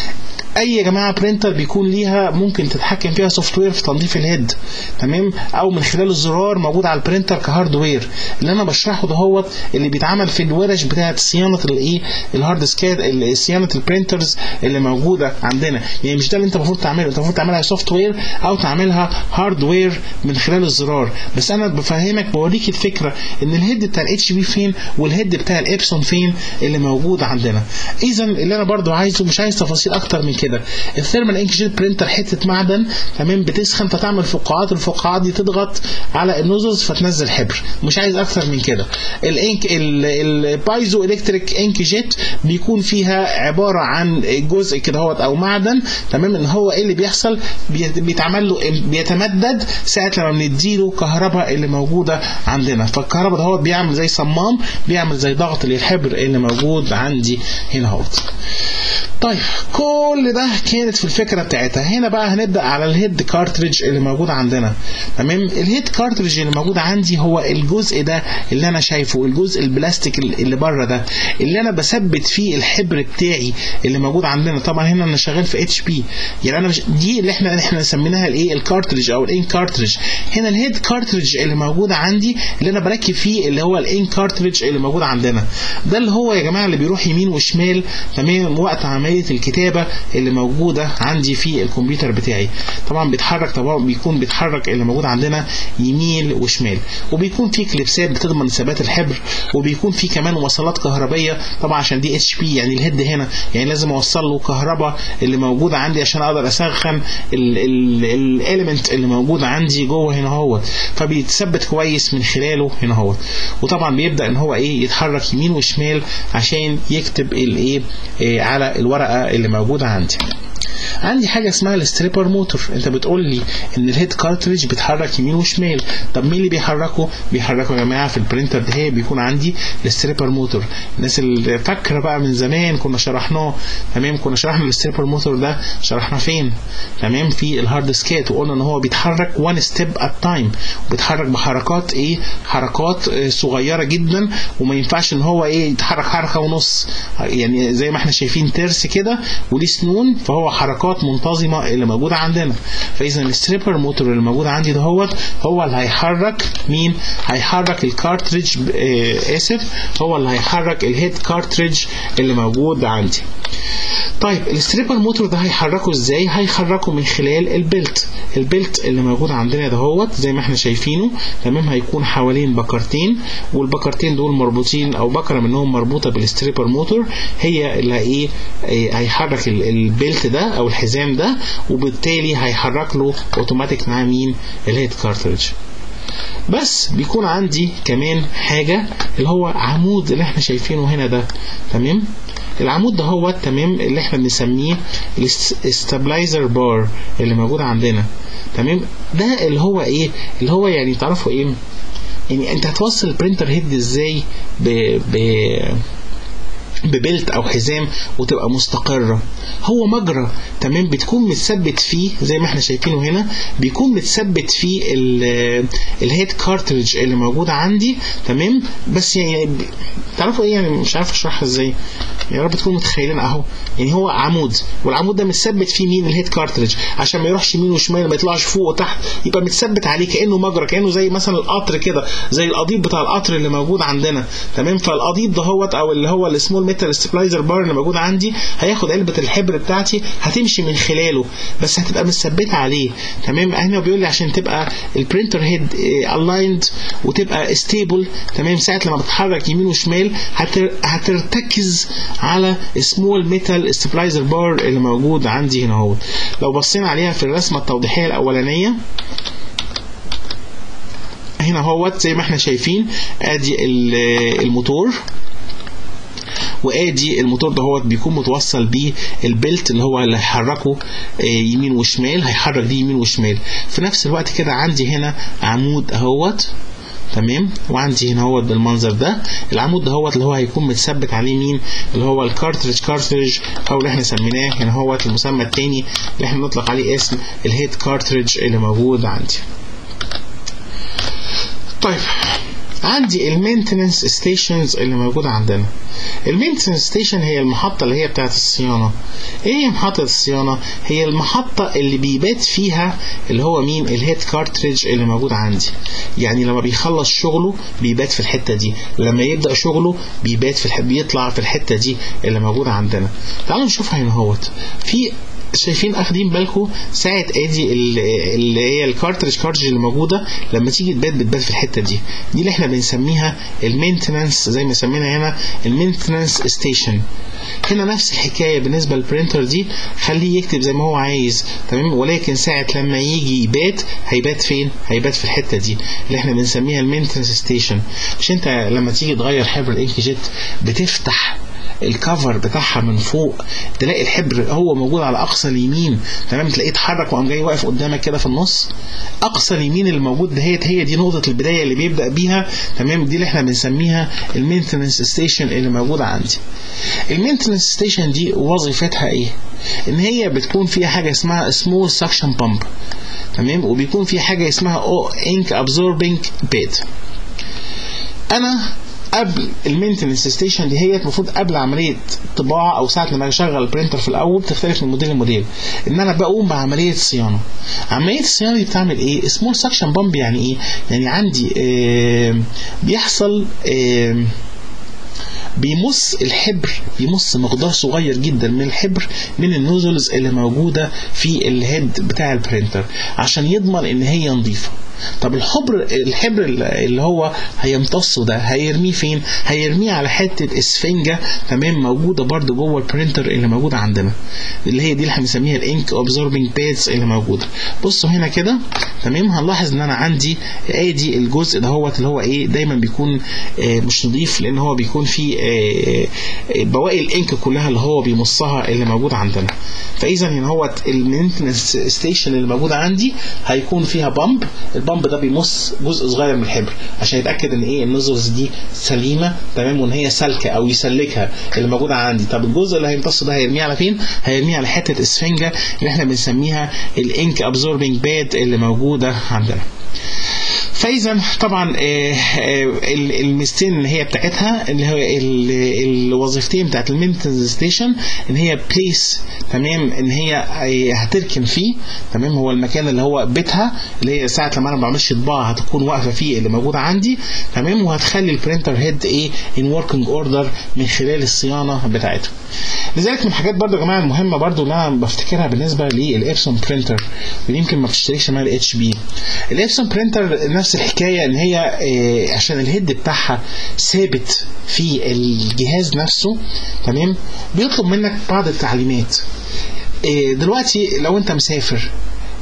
اي يا جماعه برينتر بيكون ليها ممكن تتحكم فيها سوفت وير في تنظيف الهيد تمام او من خلال الزرار موجود على البرينتر كهاردوير اللي انا بشرحه دهوت اللي بيتعمل في الورش بتاعه صيانه الايه الهارد سكاد ال- صيانه البرينترز اللي موجوده عندنا يعني مش ده اللي انت المفروض تعمله انت المفروض تعملها سوفت وير او تعملها هاردوير من خلال الزرار بس انا بفهمك بوريك الفكره ان الهيد بتاع الاتش بي فين والهيد بتاع الابسون فين اللي موجود عندنا اذا اللي انا برضو عايزه مش عايز تفاصيل اكتر من كده الثيرمال انك جيت برينتر حته معدن تمام بتسخن فتعمل فقاعات الفقاعات دي تضغط على النوزلز فتنزل حبر مش عايز اكتر من كده الانك البايزو الكتريك انك جيت بيكون فيها عباره عن جزء كده هوت او معدن تمام ان هو ايه اللي بيحصل بيت- بيتعمل له بيتمدد ساعه لما بنديله كهرباء اللي موجوده عندنا فالكهرباء ده هو بيعمل زي صمام بيعمل زي ضغط للحبر اللي موجود عندي هنا اهوت طيب كل ده كانت في الفكره بتاعتها هنا بقى هنبدا على الهيد كارتريج اللي موجود عندنا تمام الهيد كارتريج اللي موجود عندي هو الجزء ده اللي انا شايفه الجزء البلاستيك اللي بره ده اللي انا بثبت فيه الحبر بتاعي اللي موجود عندنا طبعا هنا انا شغال في اتش بي يعني انا مش دي اللي احنا احنا سميناها الايه الكارتريج او الان كارتريج هنا الهيد كارتريج اللي موجود عندي اللي انا بركب فيه اللي هو الان كارتريج اللي موجود عندنا ده اللي هو يا جماعه اللي بيروح يمين وشمال تمام وقت عمليه الكتابه اللي موجوده عندي في الكمبيوتر بتاعي طبعا بيتحرك طبعا بيكون بيتحرك اللي موجود عندنا يمين وشمال وبيكون في كليبسات بتضمن ثبات الحبر وبيكون في كمان وصلات كهربيه طبعا عشان دي اتش بي يعني الهيد هنا يعني لازم اوصل له كهرباء اللي موجوده عندي عشان اقدر اسخن الاليمنت اللي موجوده عندي جوه هنا اهوت فبيتثبت كويس من خلاله هنا اهوت وطبعا بيبدا ان هو ايه يتحرك يمين وشمال عشان يكتب الايه إيه على الورقه اللي موجوده عندي عندي حاجه اسمها الستريبر موتور انت بتقول لي ان الهيد كارتريج بيتحرك يمين وشمال طب مين اللي بيحركه بيحركه يا جماعه في البرينتر ده هي بيكون عندي الستريبر موتور الناس اللي فاكره بقى من زمان كنا شرحناه تمام كنا شرحنا الستريبر موتور ده شرحنا فين تمام في الهارد سكات وقلنا ان هو بيتحرك وان ستيب ات تايم وبيتحرك بحركات ايه حركات آه، صغيره جدا وما ينفعش ان هو ايه يتحرك حركه ونص يعني زي ما احنا شايفين ترس كده وليه سنون فهو حركات منتظمه اللي موجوده عندنا فاذا الستريبر موتور اللي موجود عندي دهوت هو اللي هيحرك مين هيحرك الكارتريج آه، اسف هو اللي هيحرك الهيد كارتريج اللي موجود عندي طيب الستريبر موتور ده هيحركه ازاي هيحركه من خلال البلت البلت اللي موجود عندنا دهوت زي ما احنا شايفينه تمام هيكون حوالين بكرتين والبكرتين دول مربوطين او بكره منهم مربوطه بالستريبر موتور هي اللي ايه إيه، هيحرك ال- البلت ده او الحزام ده وبالتالي هيحرك له اوتوماتيك مع مين الهيد كارتريج بس بيكون عندي كمان حاجة اللي هو عمود اللي احنا شايفينه هنا ده تمام العمود ده هو تمام اللي احنا بنسميه الاستابلايزر بار اللي موجود عندنا تمام ده اللي هو ايه اللي هو يعني تعرفوا ايه يعني انت هتوصل البرينتر هيد ازاي ب, ب ببلت او حزام وتبقى مستقره هو مجرى تمام بتكون متثبت فيه زي ما احنا شايفينه هنا بيكون متثبت فيه الهيد كارتريج اللي موجوده عندي تمام بس يعني تعرفوا ايه يعني مش عارف اشرحها ازاي يا رب تكونوا متخيلين اهو يعني هو عمود والعمود ده متثبت فيه مين الهيد كارتريج عشان ما يروحش يمين وشمال ما يطلعش فوق وتحت يبقى متثبت عليه كانه مجرى كانه زي مثلا القطر كده زي القضيب بتاع القطر اللي موجود عندنا تمام فالقضيب دهوت او اللي هو السمول ميتال ستابلايزر بار اللي موجود عندي هياخد علبه الحبر بتاعتي هتمشي من خلاله بس هتبقى متثبته عليه تمام هنا بيقول لي عشان تبقى البرينتر هيد الايند وتبقى ستيبل تمام ساعه لما بتتحرك يمين وشمال هتر... هترتكز على سمول ميتال ستابلايزر بار اللي موجود عندي هنا اهو لو بصينا عليها في الرسمه التوضيحيه الاولانيه هنا اهوت زي ما احنا شايفين ادي الموتور وادي الموتور ده هو بيكون متوصل بيه البلت اللي هو اللي هيحركه يمين وشمال هيحرك دي يمين وشمال في نفس الوقت كده عندي هنا عمود اهوت تمام وعندي هنا هو بالمنظر ده العمود ده هو اللي هو هيكون متثبت عليه مين اللي هو الكارتريج كارتريج او اللي احنا سميناه هنا هو المسمى الثاني اللي احنا نطلق عليه اسم الهيد كارتريج اللي موجود عندي طيب عندي المينتننس ستيشنز اللي موجوده عندنا المينتننس ستيشن هي المحطه اللي هي بتاعه الصيانه ايه هي محطه الصيانه هي المحطه اللي بيبات فيها اللي هو مين الهيد كارتريج اللي موجود عندي يعني لما بيخلص شغله بيبات في الحته دي لما يبدا شغله بيبات في الح... بيطلع في الحته دي اللي موجوده عندنا تعالوا نشوفها هنا اهوت في شايفين اخدين بالكم ساعه ادي اللي هي الكارتريج كارتريج اللي موجوده لما تيجي تبات بتبات في الحته دي دي اللي احنا بنسميها المينتننس زي ما سمينا هنا المينتننس ستيشن هنا نفس الحكايه بالنسبه للبرينتر دي خليه يكتب زي ما هو عايز تمام ولكن ساعه لما يجي يبات هيبات فين هيبات في الحته دي اللي احنا بنسميها المينتننس ستيشن مش انت لما تيجي تغير حبر الانك جيت بتفتح الكفر بتاعها من فوق تلاقي الحبر هو موجود على اقصى اليمين تمام تلاقيه اتحرك وقام جاي واقف قدامك كده في النص اقصى اليمين اللي موجود دهيت هي دي نقطه البدايه اللي بيبدا بيها تمام دي اللي احنا بنسميها المينتننس ستيشن اللي موجوده عندي المينتننس ستيشن دي وظيفتها ايه ان هي بتكون فيها حاجه اسمها سمول سكشن بامب تمام وبيكون في حاجه اسمها او انك ابزوربنج بيد انا قبل المينتنس ستيشن دي هي المفروض قبل عمليه طباعه او ساعه لما اشغل البرينتر في الاول بتختلف من موديل لموديل ان انا بقوم بعمليه صيانه عمليه الصيانه دي بتعمل ايه سمول سكشن بامب يعني ايه يعني عندي آه بيحصل آه بيمص الحبر يمص مقدار صغير جدا من الحبر من النوزلز اللي موجوده في الهيد بتاع البرينتر عشان يضمن ان هي نظيفه طب الحبر الحبر اللي هو هيمتصه ده هيرميه فين هيرميه على حته اسفنجه تمام موجوده برده جوه البرينتر اللي موجوده عندنا اللي هي دي اللي هنسميها الانك اوبزوربنج بادز اللي موجوده بصوا هنا كده تمام هنلاحظ ان انا عندي ادي الجزء ده هو اللي هو ايه دايما بيكون آه مش نظيف لان هو بيكون فيه آه بواقي الانك كلها اللي هو بيمصها اللي موجوده عندنا فاذا هنا هو المينتنس ستيشن اللي موجوده عندي هيكون فيها بامب البامب ده بيمص جزء صغير من الحبر عشان يتاكد ان ايه النزلز دي سليمه تمام وان هي سالكه او يسلكها اللي موجوده عندي طب الجزء اللي هيمتص ده هيرميه على فين هيرميه على حته اسفنجه اللي احنا بنسميها الانك ابزوربنج باد اللي موجوده عندنا فاذا طبعا الميزتين اللي هي بتاعتها اللي هو الوظيفتين بتاعت المينتنس ستيشن ان هي بليس تمام ان هي هتركن فيه تمام هو المكان اللي هو بيتها اللي هي ساعه لما انا ما بعملش طباعه هتكون واقفه فيه اللي موجوده عندي تمام وهتخلي البرينتر هيد ايه ان وركينج اوردر من خلال الصيانه بتاعتها لذلك من الحاجات برضو يا جماعه المهمه برضو اللي انا بفتكرها بالنسبه للابسون برينتر يمكن ما بتشتركش مع الاتش بي الابسون برينتر نفس الحكايه ان هي إيه عشان الهيد بتاعها ثابت في الجهاز نفسه تمام بيطلب منك بعض التعليمات إيه دلوقتي لو انت مسافر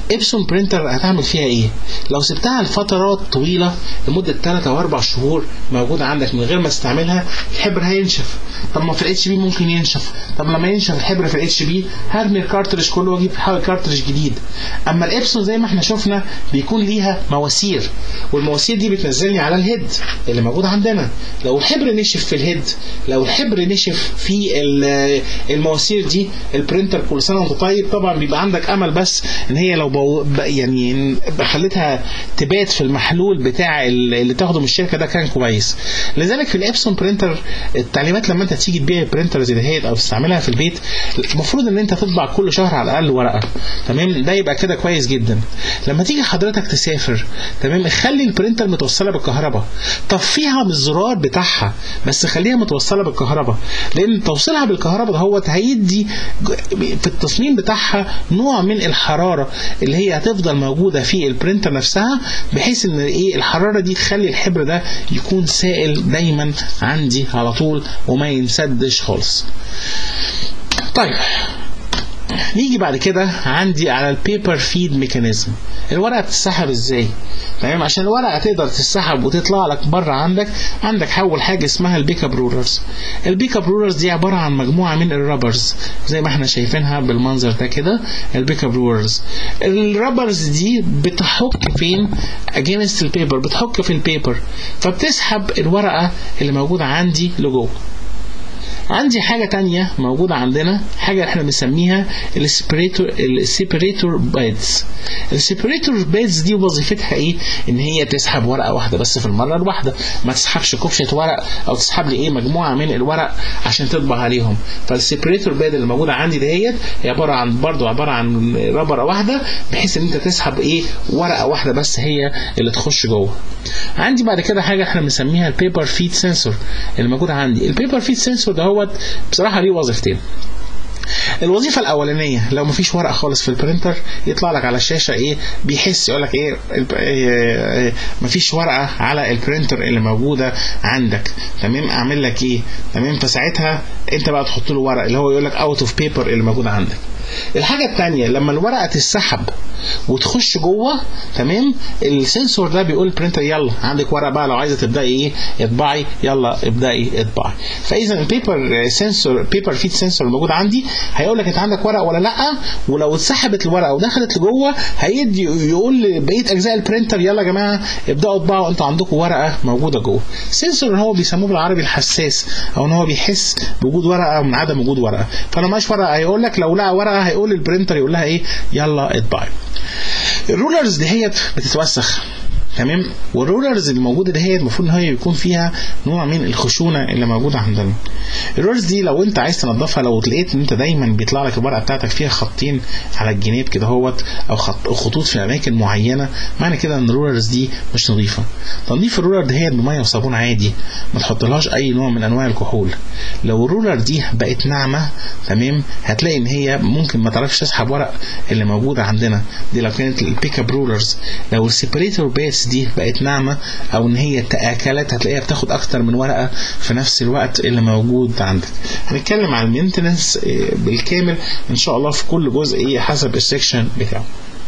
ابسون برينتر هتعمل فيها ايه لو سبتها لفترات طويله لمده 3 او 4 شهور موجوده عندك من غير ما تستعملها الحبر هينشف طب ما في الاتش بي ممكن ينشف طب لما ينشف الحبر في الاتش بي هرمي الكارتريج كله واجيب حاول كارتريج جديد اما الابسون زي ما احنا شفنا بيكون ليها مواسير والمواسير دي بتنزلني على الهيد اللي موجود عندنا لو الحبر نشف في الهيد لو الحبر نشف في المواسير دي البرينتر كل سنه وانت طيب طبعا بيبقى عندك امل بس ان هي لو بو يعني خليتها تبات في المحلول بتاع اللي تاخده من الشركه ده كان كويس لذلك في الابسون برينتر التعليمات لما انت تيجي تبيع برينتر زي دهيت او تستعملها في البيت المفروض ان انت تطبع كل شهر على الاقل ورقه تمام ده يبقى كده كويس جدا لما تيجي حضرتك تسافر تمام خلي البرينتر متوصله بالكهرباء طفيها من الزرار بتاعها بس خليها متوصله بالكهرباء لان توصيلها بالكهرباء دهوت هيدي في التصميم بتاعها نوع من الحراره اللي هي هتفضل موجوده في البرينتر نفسها بحيث ان ايه الحراره دي تخلي الحبر ده يكون سائل دايما عندي على طول وما ينسدش خالص طيب نيجي بعد كده عندي على البيبر فيد ميكانيزم الورقه بتتسحب ازاي تمام عشان الورقه تقدر تتسحب وتطلع لك بره عندك عندك اول حاجه اسمها البيك اب رولرز البيك اب رولرز دي عباره عن مجموعه من الرابرز زي ما احنا شايفينها بالمنظر ده كده البيك اب رولرز الرابرز دي بتحك فين اجينست البيبر بتحك في البيبر فبتسحب الورقه اللي موجوده عندي لجوه عندي حاجة تانية موجودة عندنا حاجة احنا بنسميها السيبريتور السيبريتور بيدز السيبريتور بيدز دي وظيفتها ايه ان هي تسحب ورقة واحدة بس في المرة الواحدة ما تسحبش كبشة ورق او تسحب لي ايه مجموعة من الورق عشان تطبع عليهم فالسيبريتور بيد اللي موجودة عندي دهيت هي عبارة عن برضو عبارة عن ربرة واحدة بحيث ان انت تسحب ايه ورقة واحدة بس هي اللي تخش جوه عندي بعد كده حاجة احنا بنسميها البيبر فيد سنسور اللي موجودة عندي البيبر فيد سنسور ده هو بصراحة ليه وظيفتين الوظيفه الاولانيه لو مفيش ورقه خالص في البرينتر يطلع لك على الشاشه ايه بيحس يقول لك ايه, إيه مفيش ورقه على البرينتر اللي موجوده عندك تمام اعمل لك ايه تمام فساعتها انت بقى تحط له ورق اللي هو يقول لك اوت اوف بيبر اللي موجود عندك الحاجة التانية لما الورقة تتسحب وتخش جوه تمام السنسور ده بيقول البرينتر يلا عندك ورقة بقى لو عايزة تبدأي ايه اطبعي يلا ابدأي اطبعي فإذا البيبر سنسور بيبر فيد سنسور الموجود عندي هيقول لك انت عندك ورقة ولا لا ولو اتسحبت الورقة ودخلت لجوه هيدي يقول لبقية أجزاء البرينتر يلا يا جماعة ابدأوا اطبعوا انتوا عندكم ورقة موجودة جوه سنسور هو بيسموه بالعربي الحساس او ان هو بيحس بوجود ورقة من عدم وجود ورقة فلو ماش ورقة هيقول لك لو لقى ورقة هيقول للبرينتر يقول لها ايه يلا اطبعي الرولرز دهيت بتتوسخ تمام والرولرز اللي موجوده دهيت المفروض ان هي يكون فيها نوع من الخشونه اللي موجوده عندنا الرولرز دي لو انت عايز تنضفها لو لقيت ان انت دايما بيطلع لك الورقه بتاعتك فيها خطين على الجناب كده اهوت او خط خطوط في اماكن معينه معنى كده ان الرولرز دي مش نظيفه تنظيف الرولر دهيت بميه وصابون عادي ما تحطلهاش اي نوع من انواع الكحول لو الرولر دي بقت ناعمه تمام هتلاقي ان هي ممكن ما تعرفش تسحب ورق اللي موجوده عندنا دي لو كانت البيك اب رولرز لو السيبريتور بيس دي بقت ناعمه او ان هي تاكلت هتلاقيها بتاخد اكتر من ورقه في نفس الوقت اللي موجود عندك هنتكلم عن المينتنس بالكامل ان شاء الله في كل جزء ايه حسب السكشن بتاعه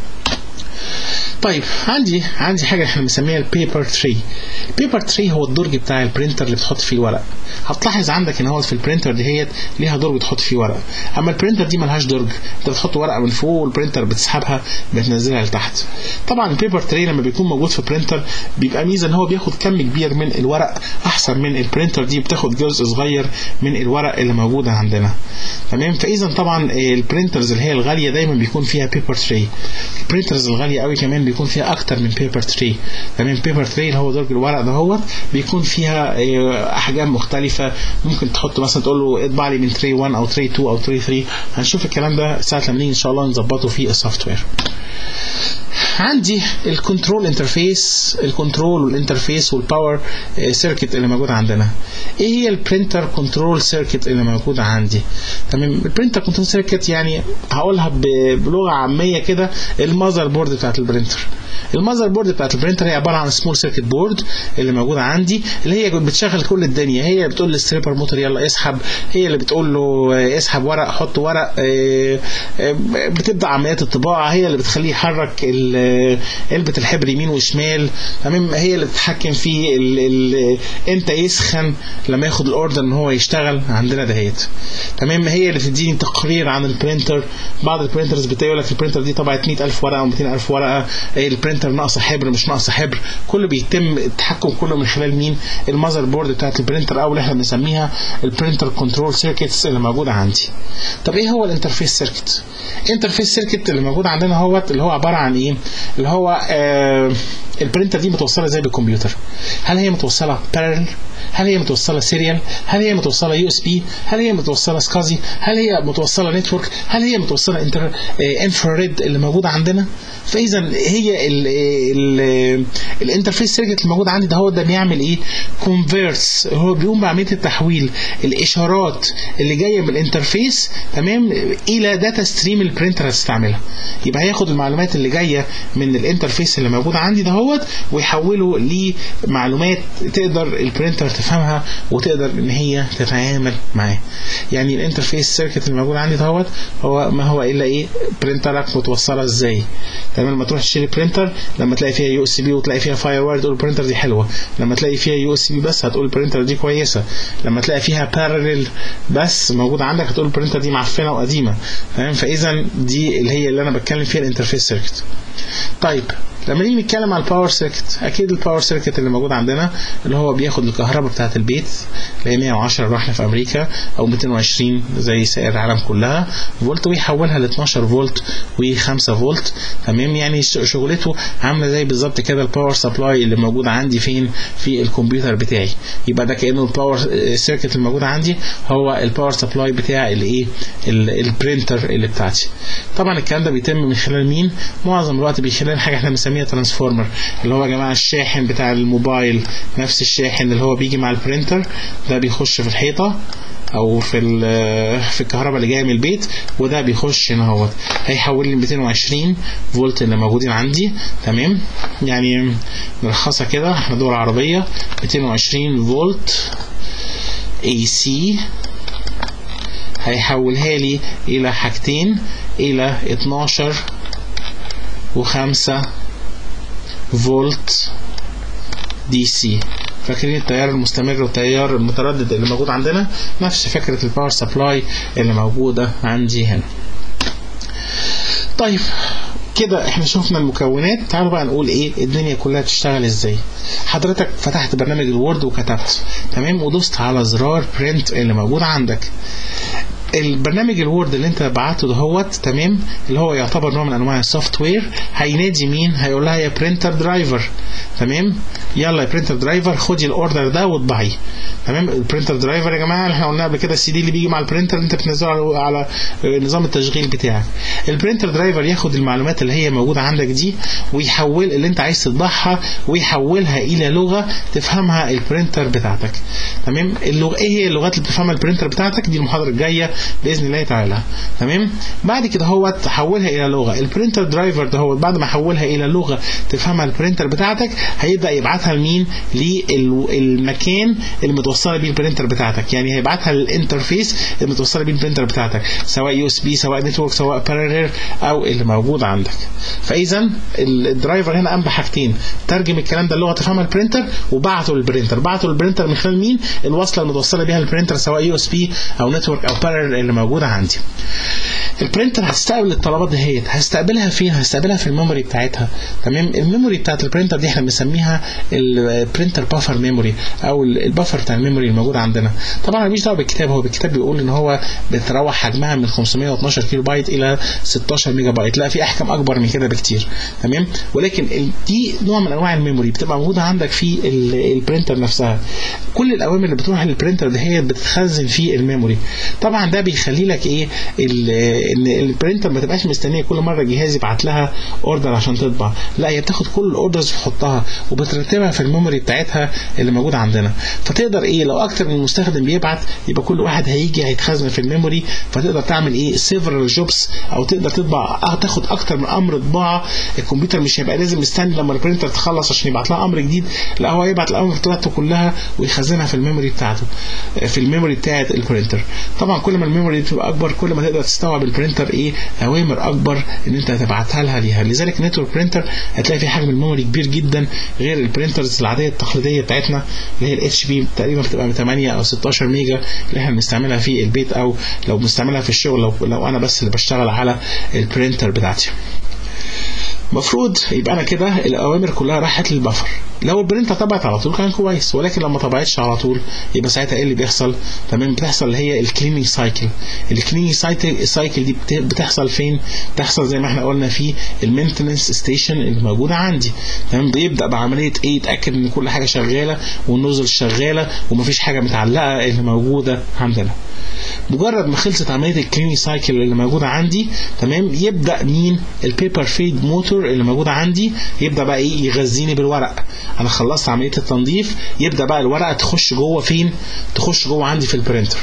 طيب عندي عندي حاجه احنا بنسميها البيبر تري البيبر تري هو الدرج بتاع البرينتر اللي بتحط فيه الورق هتلاحظ عندك ان هو في البرينتر دهيت ليها درج بتحط فيه ورق اما البرينتر دي ملهاش درج انت بتحط ورقه من فوق والبرينتر بتسحبها بتنزلها لتحت طبعا البيبر تري لما بيكون موجود في البرينتر بيبقى ميزه ان هو بياخد كم كبير من الورق احسن من البرينتر دي بتاخد جزء صغير من الورق اللي موجوده عندنا تمام فاذا طبعا البرينترز اللي هي الغاليه دايما بيكون فيها بيبر تري البرينترز الغاليه قوي كمان بيكون فيها اكتر من بيبر تري تمام بيبر تري اللي هو درج الورق دهوت بيكون فيها احجام مختلفه ممكن تحط مثلا تقول له اطبع لي من تري 1 او تري 2 او تري 3 هنشوف الكلام ده ساعه لما نيجي ان شاء الله نظبطه في السوفت وير عندي الكنترول انترفيس الكنترول والانترفيس والباور سيركت اللي موجوده عندنا ايه هي البرينتر كنترول سيركت اللي موجوده عندي تمام البرينتر كنترول سيركت يعني هقولها بلغه عاميه كده المذر بورد بتاعت البرينتر المذر بورد بتاعت البرينتر هي عباره عن سمول سيركت بورد اللي موجوده عندي اللي هي بتشغل كل الدنيا هي اللي بتقول للستريبر موتور يلا اسحب هي اللي بتقول له آه، اسحب ورق حط ورق آه، آه، بتبدا عمليات الطباعه هي اللي بتخليه يحرك ال- علبه الحبر يمين وشمال تمام هي اللي بتتحكم في ال- ال- امتى يسخن لما ياخد الاوردر ان هو يشتغل عندنا دهيت تمام هي اللي بتديني تقرير عن البرينتر بعض البرينترز بتقول لك البرينتر دي طبعت 100000 ورقه او 200000 ورقه إيه البرينتر ناقصه حبر مش ناقصه حبر كله بيتم التحكم كله من خلال مين المذر بورد بتاعت البرينتر او اللي احنا بنسميها البرينتر كنترول سيركتس اللي موجوده عندي طب ايه هو الانترفيس سيركت الانترفيس سيركت اللي موجود عندنا هو اللي هو عباره عن ايه اللي هو آه البرينتر دي متوصله زي بالكمبيوتر هل هي متوصله بارل هل هي متوصله سيريال هل هي متوصله يو اس بي هل هي متوصله سكازي هل هي متوصله نتورك هل هي متوصله انتر انفراريد اللي موجوده عندنا فاذا هي ال ال الانترفيس سيركت الموجود عندي ده هو ده بيعمل ايه كونفيرتس هو بيقوم بعمليه التحويل الاشارات اللي جايه من الانترفيس تمام الى داتا ستريم البرينتر هتستعملها يبقى هياخد المعلومات اللي جايه من الانترفيس اللي موجود عندي دهوت ويحوله لمعلومات تقدر البرينتر تفهمها وتقدر ان هي تتعامل معاه يعني الانترفيس سيركت اللي موجود عندي دهوت هو ما هو الا ايه برينترك متوصله ازاي تمام لما تروح تشتري برينتر لما تلاقي فيها يو اس بي وتلاقي فيها فاير واير تقول البرينتر دي حلوه لما تلاقي فيها يو اس بي بس هتقول البرينتر دي كويسه لما تلاقي فيها بارلل بس موجود عندك هتقول البرينتر دي معفنه وقديمه تمام فاذا دي اللي هي اللي انا بتكلم فيها الانترفيس سيركت طيب لما نيجي نتكلم على الباور سيركت اكيد الباور سيركت اللي موجود عندنا اللي هو بياخد الكهرباء بتاعه البيت اللي هي 110 لو احنا في امريكا او 220 زي سائر العالم كلها فولت ويحولها ل 12 فولت و5 فولت تمام يعني ش- شغلته عامله زي بالظبط كده الباور سبلاي اللي موجود عندي فين في الكمبيوتر بتاعي يبقى ده كانه الباور سيركت الموجود عندي هو الباور سبلاي بتاع الايه البرينتر اللي بتاعتي طبعا الكلام ده بيتم من خلال مين معظم الوقت من خلال حاجه احنا بنسميها ترانسفورمر اللي هو يا جماعه الشاحن بتاع الموبايل نفس الشاحن اللي هو بيجي مع البرينتر ده بيخش في الحيطه او في ال- في الكهرباء اللي جايه من البيت وده بيخش هنا اهوت هيحول لي 220 فولت اللي موجودين عندي تمام يعني نلخصها كده احنا دول عربيه 220 فولت اي سي هيحولها لي الى حاجتين الى 12 وخمسة فولت دي سي فاكرين التيار المستمر والتيار المتردد اللي موجود عندنا نفس فكرة الباور سبلاي اللي موجودة عندي هنا طيب كده احنا شفنا المكونات تعالوا بقى نقول ايه الدنيا كلها تشتغل ازاي حضرتك فتحت برنامج الوورد وكتبت تمام ودوست على زرار برنت اللي موجود عندك البرنامج الوورد اللي انت بعته دهوت تمام اللي هو يعتبر نوع من انواع السوفت وير هينادي مين هيقول لها يا برينتر درايفر تمام يلا يا برينتر درايفر خدي الاوردر ده واطبعيه تمام البرينتر درايفر يا جماعه اللي احنا قلنا قبل كده السي دي اللي بيجي مع البرينتر انت بتنزله على, على نظام التشغيل بتاعك البرينتر درايفر ياخد المعلومات اللي هي موجوده عندك دي ويحول اللي انت عايز تطبعها ويحولها الى لغه تفهمها البرينتر بتاعتك تمام اللغه ايه هي اللغات اللي بتفهمها البرينتر بتاعتك دي المحاضره الجايه باذن الله تعالى تمام بعد كده هو تحولها الى لغه البرينتر درايفر ده هو بعد ما حولها الى لغه تفهمها البرينتر بتاعتك هيبدا يبعتها لمين للمكان اللي متوصله بيه البرينتر بتاعتك يعني هيبعتها للانترفيس اللي متوصله بيه البرينتر بتاعتك سواء يو اس بي سواء نتورك سواء بارلل او اللي موجود عندك فاذا الدرايفر هنا قام بحاجتين ترجم الكلام ده اللغه تفهمها البرينتر وبعته للبرينتر بعته للبرينتر من خلال مين الوصله المتوصله بيها البرينتر سواء يو اس بي او نتورك او بارلل اللي موجوده عندي البرينتر هتستقبل الطلبات دهيت هستقبلها فين هستقبلها في الميموري بتاعتها تمام الميموري بتاعت البرينتر دي احنا بنسميها البرينتر بافر ميموري او البفر بتاع الميموري الموجود عندنا طبعا انا مش دعوه بالكتاب هو بالكتاب بيقول ان هو بتروح حجمها من 512 كيلو بايت الى 16 ميجا بايت لا في احكام اكبر من كده بكتير تمام ولكن دي نوع من انواع الميموري بتبقى موجوده عندك في البرينتر نفسها كل الاوامر اللي بتروح للبرينتر دهيت بتتخزن في الميموري طبعا ده بيخلي لك ايه ان البرينتر ما تبقاش مستنيه كل مره جهاز يبعت لها اوردر عشان تطبع لا هي بتاخد كل الاوردرز تحطها وبترتبها في الميموري بتاعتها اللي موجوده عندنا فتقدر ايه لو اكتر من مستخدم بيبعت يبقى كل واحد هيجي هيتخزن في الميموري فتقدر تعمل ايه سيفرال جوبس او تقدر تطبع تاخد اكتر من امر طباعه الكمبيوتر مش هيبقى لازم مستني لما البرينتر تخلص عشان يبعت لها امر جديد لا هو يبعت الامر بتاعته كلها ويخزنها في الميموري بتاعته في الميموري بتاعت البرينتر طبعا كل ما الميموري تبقى اكبر كل ما تقدر تستوعب البرينتر ايه اوامر اكبر ان انت تبعتها لها ليها لذلك نتورك برينتر هتلاقي في حجم الميموري كبير جدا غير البرينترز العاديه التقليديه بتاعتنا اللي هي الاتش بي تقريبا بتبقى 8 او 16 ميجا اللي احنا بنستعملها في البيت او لو بنستعملها في الشغل لو, لو انا بس اللي بشتغل على البرينتر بتاعتي المفروض يبقى انا كده الاوامر كلها راحت للبفر لو البرينتر طبعت على طول كان كويس ولكن لو ما طبعتش على طول يبقى ساعتها ايه اللي بيحصل تمام بتحصل اللي هي الكليننج سايكل الكليننج سايكل دي بتحصل فين بتحصل زي ما احنا قلنا في المينتنس ستيشن اللي موجوده عندي تمام بيبدا بعمليه ايه يتاكد ان كل حاجه شغاله والنوزل شغاله ومفيش حاجه متعلقه اللي موجوده عندنا مجرد ما خلصت عمليه الكليننج سايكل اللي موجوده عندي تمام يبدا مين البيبر فيد موتور اللي موجوده عندي يبدا بقى ايه يغذيني بالورق انا خلصت عمليه التنظيف يبدا بقى الورقه تخش جوه فين تخش جوه عندي في البرينتر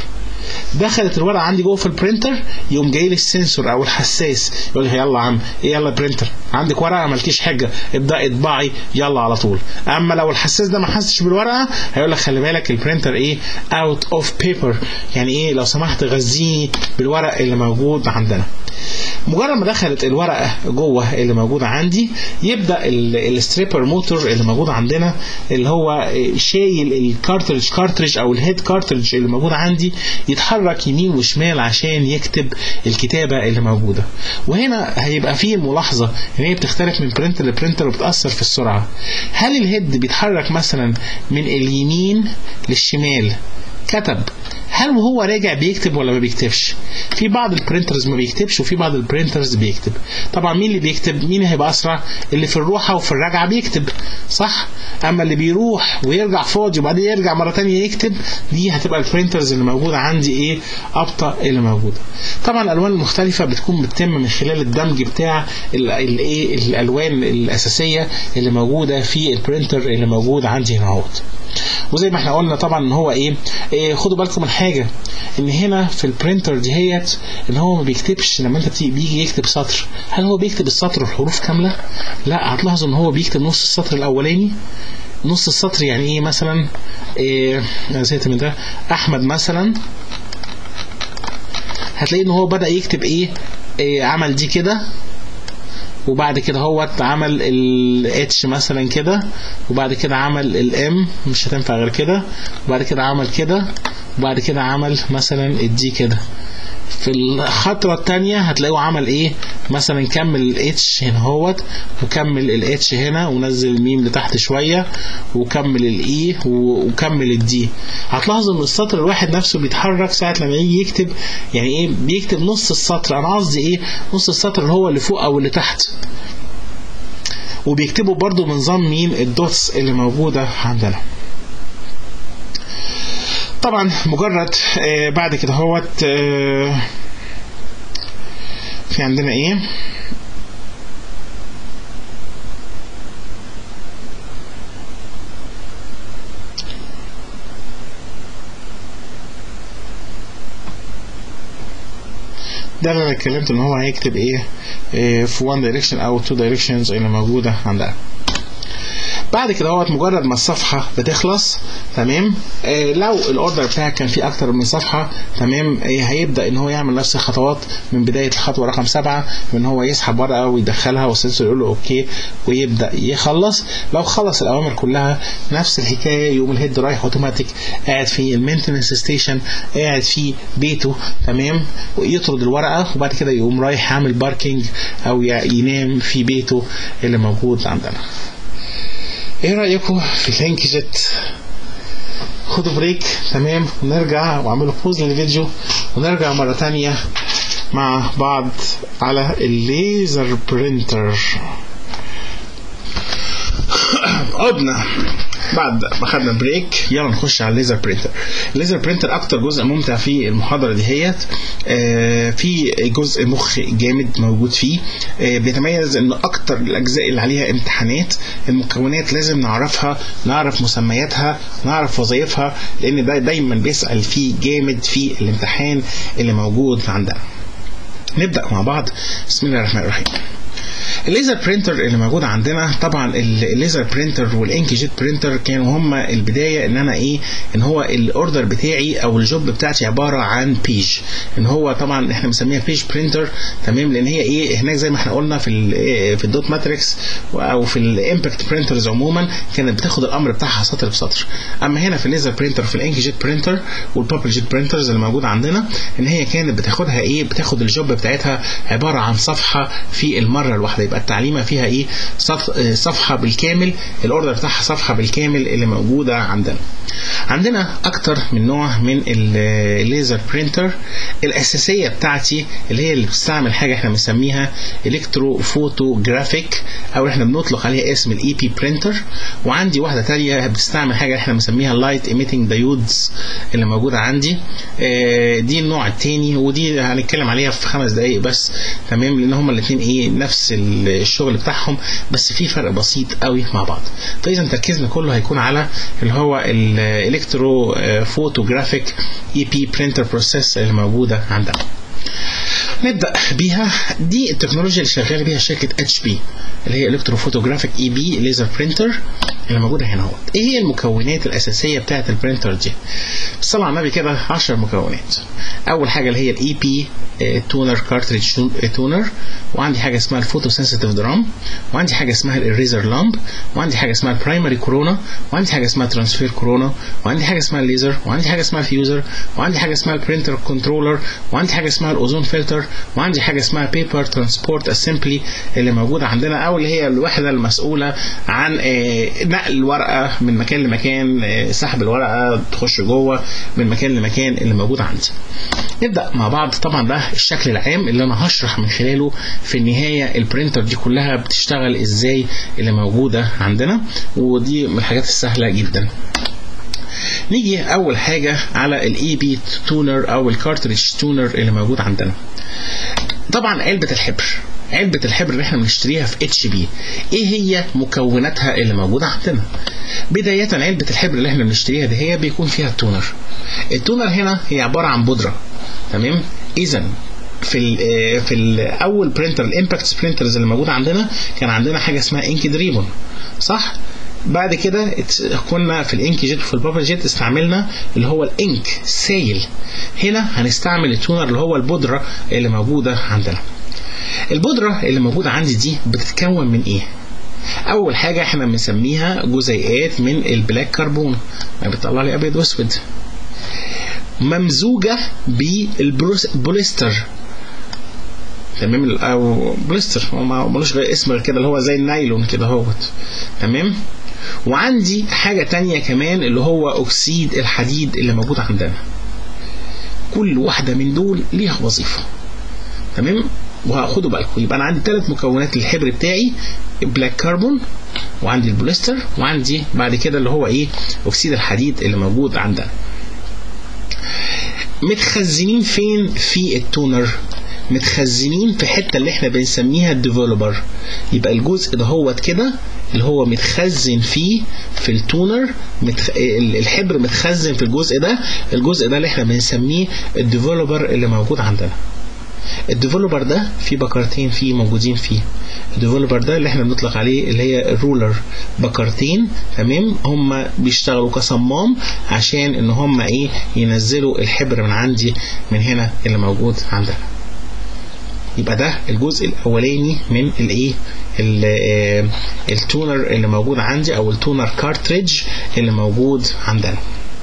دخلت الورقه عندي جوه في البرينتر يقوم جاي لي السنسور او الحساس يقول لي يلا يا عم ايه يلا برينتر عندك ورقه مالكيش حاجه ابدا اطبعي يلا على طول اما لو الحساس ده ما حسش بالورقه هيقول لك خلي بالك البرينتر ايه اوت اوف بيبر يعني ايه لو سمحت غذيني بالورق اللي موجود عندنا مجرد ما دخلت الورقه جوه اللي موجوده عندي يبدا الستريبر موتور اللي موجود عندنا اللي هو شايل الكارتريج كارتريج او الهيد كارتريج اللي موجود عندي يتحرك يمين وشمال عشان يكتب الكتابه اللي موجوده وهنا هيبقى فيه ملاحظه ان هي بتختلف من برينتر لبرينتر وبتاثر في السرعه هل الهيد بيتحرك مثلا من اليمين للشمال كتب هل وهو راجع بيكتب ولا ما بيكتبش في بعض البرينترز ما بيكتبش وفي بعض البرينترز بيكتب طبعا مين اللي بيكتب مين هيبقى اسرع اللي في الروحه وفي الرجعه بيكتب صح اما اللي بيروح ويرجع فاضي وبعدين يرجع مره تانية يكتب دي هتبقى البرينترز اللي موجوده عندي ايه ابطا اللي موجوده طبعا الالوان المختلفه بتكون بتتم من خلال الدمج بتاع الايه الالوان الاساسيه اللي موجوده في البرينتر اللي موجود عندي هنا اهوت وزي ما احنا قلنا طبعا ان هو ايه, إيه خدوا بالكم من حاجه ان هنا في البرينتر دهيت ان هو ما بيكتبش لما انت بيجي يكتب سطر هل هو بيكتب السطر الحروف كامله لا هتلاحظوا ان هو بيكتب نص السطر الاولاني نص السطر يعني ايه مثلا إيه زهقت من ده احمد مثلا هتلاقي ان هو بدا يكتب ايه, إيه عمل دي كده وبعد كده هو عمل الاتش مثلا كده وبعد كده عمل الام مش هتنفع غير كده وبعد كده عمل كده وبعد كده عمل مثلا الدي كده في الخطرة التانية هتلاقيه عمل ايه مثلا كمل الاتش هنا هوت وكمل الاتش هنا ونزل الميم لتحت شوية وكمل الاي وكمل الدي هتلاحظوا ان السطر الواحد نفسه بيتحرك ساعة لما يجي يكتب يعني ايه بيكتب نص السطر انا قصدي ايه نص السطر اللي هو اللي فوق او اللي تحت وبيكتبوا برضو بنظام مين الدوتس اللي موجودة عندنا طبعا مجرد آه بعد كده هوت آه في عندنا ايه ده اللي انا اتكلمت ان هو هيكتب ايه, إيه في one direction او two directions اللي موجوده عندنا بعد كده هو مجرد ما الصفحة بتخلص تمام آه لو الاوردر بتاعك كان فيه اكتر من صفحة تمام آه هيبدأ ان هو يعمل نفس الخطوات من بداية الخطوة رقم سبعة ان هو يسحب ورقة ويدخلها والسنسور يقول له اوكي ويبدأ يخلص لو خلص الاوامر كلها نفس الحكاية يقوم الهيد رايح اوتوماتيك قاعد في المينتنس ستيشن قاعد في بيته تمام ويطرد الورقة وبعد كده يقوم رايح يعمل باركينج او ينام في بيته اللي موجود عندنا ايه رأيكم في لينك جيت خدوا بريك تمام ونرجع واعملوا بوز للفيديو ونرجع مرة تانية مع بعض على الليزر برينتر عدنا بعد ما خدنا بريك يلا نخش على الليزر برينتر الليزر برينتر اكتر جزء ممتع في المحاضره دهيت آه في جزء مخ جامد موجود فيه آه بيتميز انه اكتر الاجزاء اللي عليها امتحانات المكونات لازم نعرفها نعرف مسمياتها نعرف وظائفها لان ده دايما بيسال فيه جامد في الامتحان اللي موجود عندنا نبدا مع بعض بسم الله الرحمن الرحيم الليزر برينتر اللي موجود عندنا طبعا الليزر برينتر والانك جيت برينتر كانوا هما البدايه ان انا ايه ان هو الاوردر بتاعي او الجوب بتاعتي عباره عن بيج ان هو طبعا احنا بنسميها بيج برينتر تمام لان هي ايه هناك زي ما احنا قلنا في ال في الدوت ماتريكس او في الامباكت برينترز عموما كانت بتاخد الامر بتاعها سطر بسطر اما هنا في الليزر برينتر في الانك جيت برينتر والبابل جيت برينترز اللي موجوده عندنا ان هي كانت بتاخدها ايه بتاخد الجوب بتاعتها عباره عن صفحه في المره الواحده يبقى التعليمه فيها ايه صفحه بالكامل الاوردر بتاعها صفحه بالكامل اللي موجوده عندنا عندنا اكتر من نوع من الليزر برينتر الاساسيه بتاعتي اللي هي اللي بتستعمل حاجه احنا بنسميها الكترو فوتوجرافيك او احنا بنطلق عليها اسم الاي بي برينتر وعندي واحده ثانيه بتستعمل حاجه احنا بنسميها لايت ايميتنج دايودز اللي موجوده عندي دي النوع الثاني ودي هنتكلم عليها في خمس دقائق بس تمام لان هما الاثنين ايه نفس الشغل بتاعهم بس في فرق بسيط قوي مع بعض فاذا تركيزنا كله هيكون على اللي هو الالكترو فوتوجرافيك اي بي برينتر بروسيس اللي موجوده عندنا نبدا بيها دي التكنولوجيا اللي شغاله بيها شركه اتش بي اللي هي الكترو فوتوجرافيك اي بي ليزر برينتر اللي موجوده هنا اهوت ايه هي المكونات الاساسيه بتاعه البرينتر دي بالصلاه على النبي كده 10 مكونات اول حاجه اللي هي الاي بي تونر كارتريج تونر وعندي حاجه اسمها الفوتو سنسيتيف درام وعندي حاجه اسمها الاريزر لامب وعندي حاجه اسمها البرايمري كورونا وعندي حاجه اسمها ترانسفير كورونا وعندي حاجه اسمها الليزر وعندي حاجه اسمها الفيوزر وعندي حاجه اسمها البرينتر كنترولر وعندي حاجه اسمها الاوزون فلتر وعندي حاجه اسمها بيبر ترانسبورت اسمبلي اللي موجوده عندنا او اللي هي الوحده المسؤوله عن نقل الورقه من مكان لمكان سحب الورقه تخش جوه من مكان لمكان اللي موجود عندي نبدا مع بعض طبعا ده الشكل العام اللي انا هشرح من خلاله في النهايه البرينتر دي كلها بتشتغل ازاي اللي موجوده عندنا ودي من الحاجات السهله جدا نيجي اول حاجه على الاي بي تونر او الكارتريج تونر اللي موجود عندنا طبعا علبه الحبر علبة الحبر اللي احنا بنشتريها في اتش بي ايه هي مكوناتها اللي موجودة عندنا بداية علبة الحبر اللي احنا بنشتريها دي هي بيكون فيها التونر التونر هنا هي عبارة عن بودرة تمام اذا في ال في الاول برينتر الامباكت برينترز اللي موجوده عندنا كان عندنا حاجه اسمها انك دريبون صح بعد كده كنا في الانك جيت وفي البابل جيت استعملنا اللي هو الانك سايل هنا هنستعمل التونر اللي هو البودره اللي موجوده عندنا البودره اللي موجوده عندي دي بتتكون من ايه اول حاجه احنا بنسميها جزيئات من البلاك كربون يعني بتطلع لي ابيض واسود ممزوجه بالبوليستر تمام او بوليستر هو ملوش غير اسم غير كده اللي هو زي النايلون كده اهوت تمام وعندي حاجة تانية كمان اللي هو أكسيد الحديد اللي موجود عندنا كل واحدة من دول ليها وظيفة تمام وهاخدوا بالكم يبقى أنا عندي ثلاث مكونات للحبر بتاعي بلاك كربون وعندي البوليستر وعندي بعد كده اللي هو ايه أكسيد الحديد اللي موجود عندنا متخزنين فين في التونر متخزنين في حته اللي احنا بنسميها الديفلوبر يبقى الجزء ده هوت كده اللي هو متخزن فيه في التونر متخ... الحبر متخزن في الجزء ده الجزء ده اللي احنا بنسميه الديفلوبر اللي موجود عندنا الديفلوبر ده في بكرتين فيه موجودين فيه الديفلوبر ده اللي احنا بنطلق عليه اللي هي الرولر بكرتين تمام هم بيشتغلوا كصمام عشان ان هم ايه ينزلوا الحبر من عندي من هنا اللي موجود عندنا يبقى ده الجزء الاولاني من الايه التونر اللي موجود عندي او التونر كارتريج اللي موجود عندنا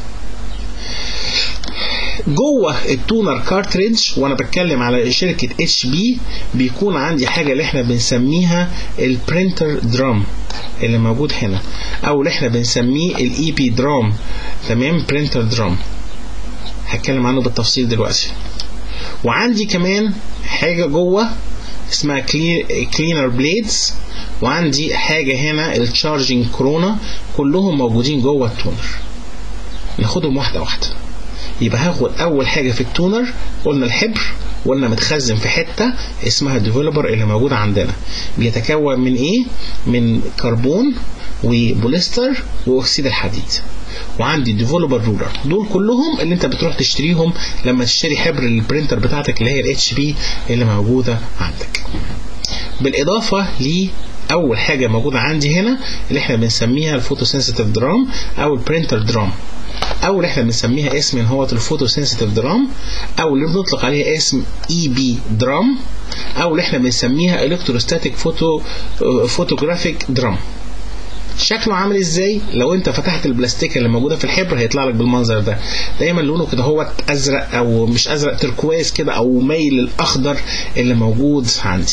جوه التونر كارتريج وانا بتكلم على شركه اتش بي بيكون عندي حاجه اللي احنا بنسميها البرينتر درام اللي موجود هنا او اللي احنا بنسميه الاي بي درام تمام برينتر درام هتكلم عنه بالتفصيل دلوقتي وعندي كمان حاجه جوه اسمها كلينر بليدز وعندي حاجه هنا التشارجنج كورونا كلهم موجودين جوه التونر ناخدهم واحده واحده يبقى هاخد اول حاجه في التونر قلنا الحبر قلنا متخزن في حته اسمها الديفلوبر اللي موجوده عندنا بيتكون من ايه من كربون وبوليستر واكسيد الحديد وعندي الديفلوبر رولر دول كلهم اللي انت بتروح تشتريهم لما تشتري حبر البرينتر بتاعتك اللي هي الاتش بي اللي موجوده عندك بالاضافه ل اول حاجه موجوده عندي هنا اللي احنا بنسميها الفوتوسنسيتيف درام او البرينتر درام او اللي احنا بنسميها اسم هو الفوتوسنسيتيف درام او اللي بنطلق عليها اسم اي بي درام او اللي احنا بنسميها الكتروستاتيك فوتو فوتوجرافيك درام شكله عامل ازاي لو انت فتحت البلاستيك اللي موجوده في الحبر هيطلع لك بالمنظر ده دايما لونه كده هو ازرق او مش ازرق تركواز كده او مايل للاخضر اللي موجود عندي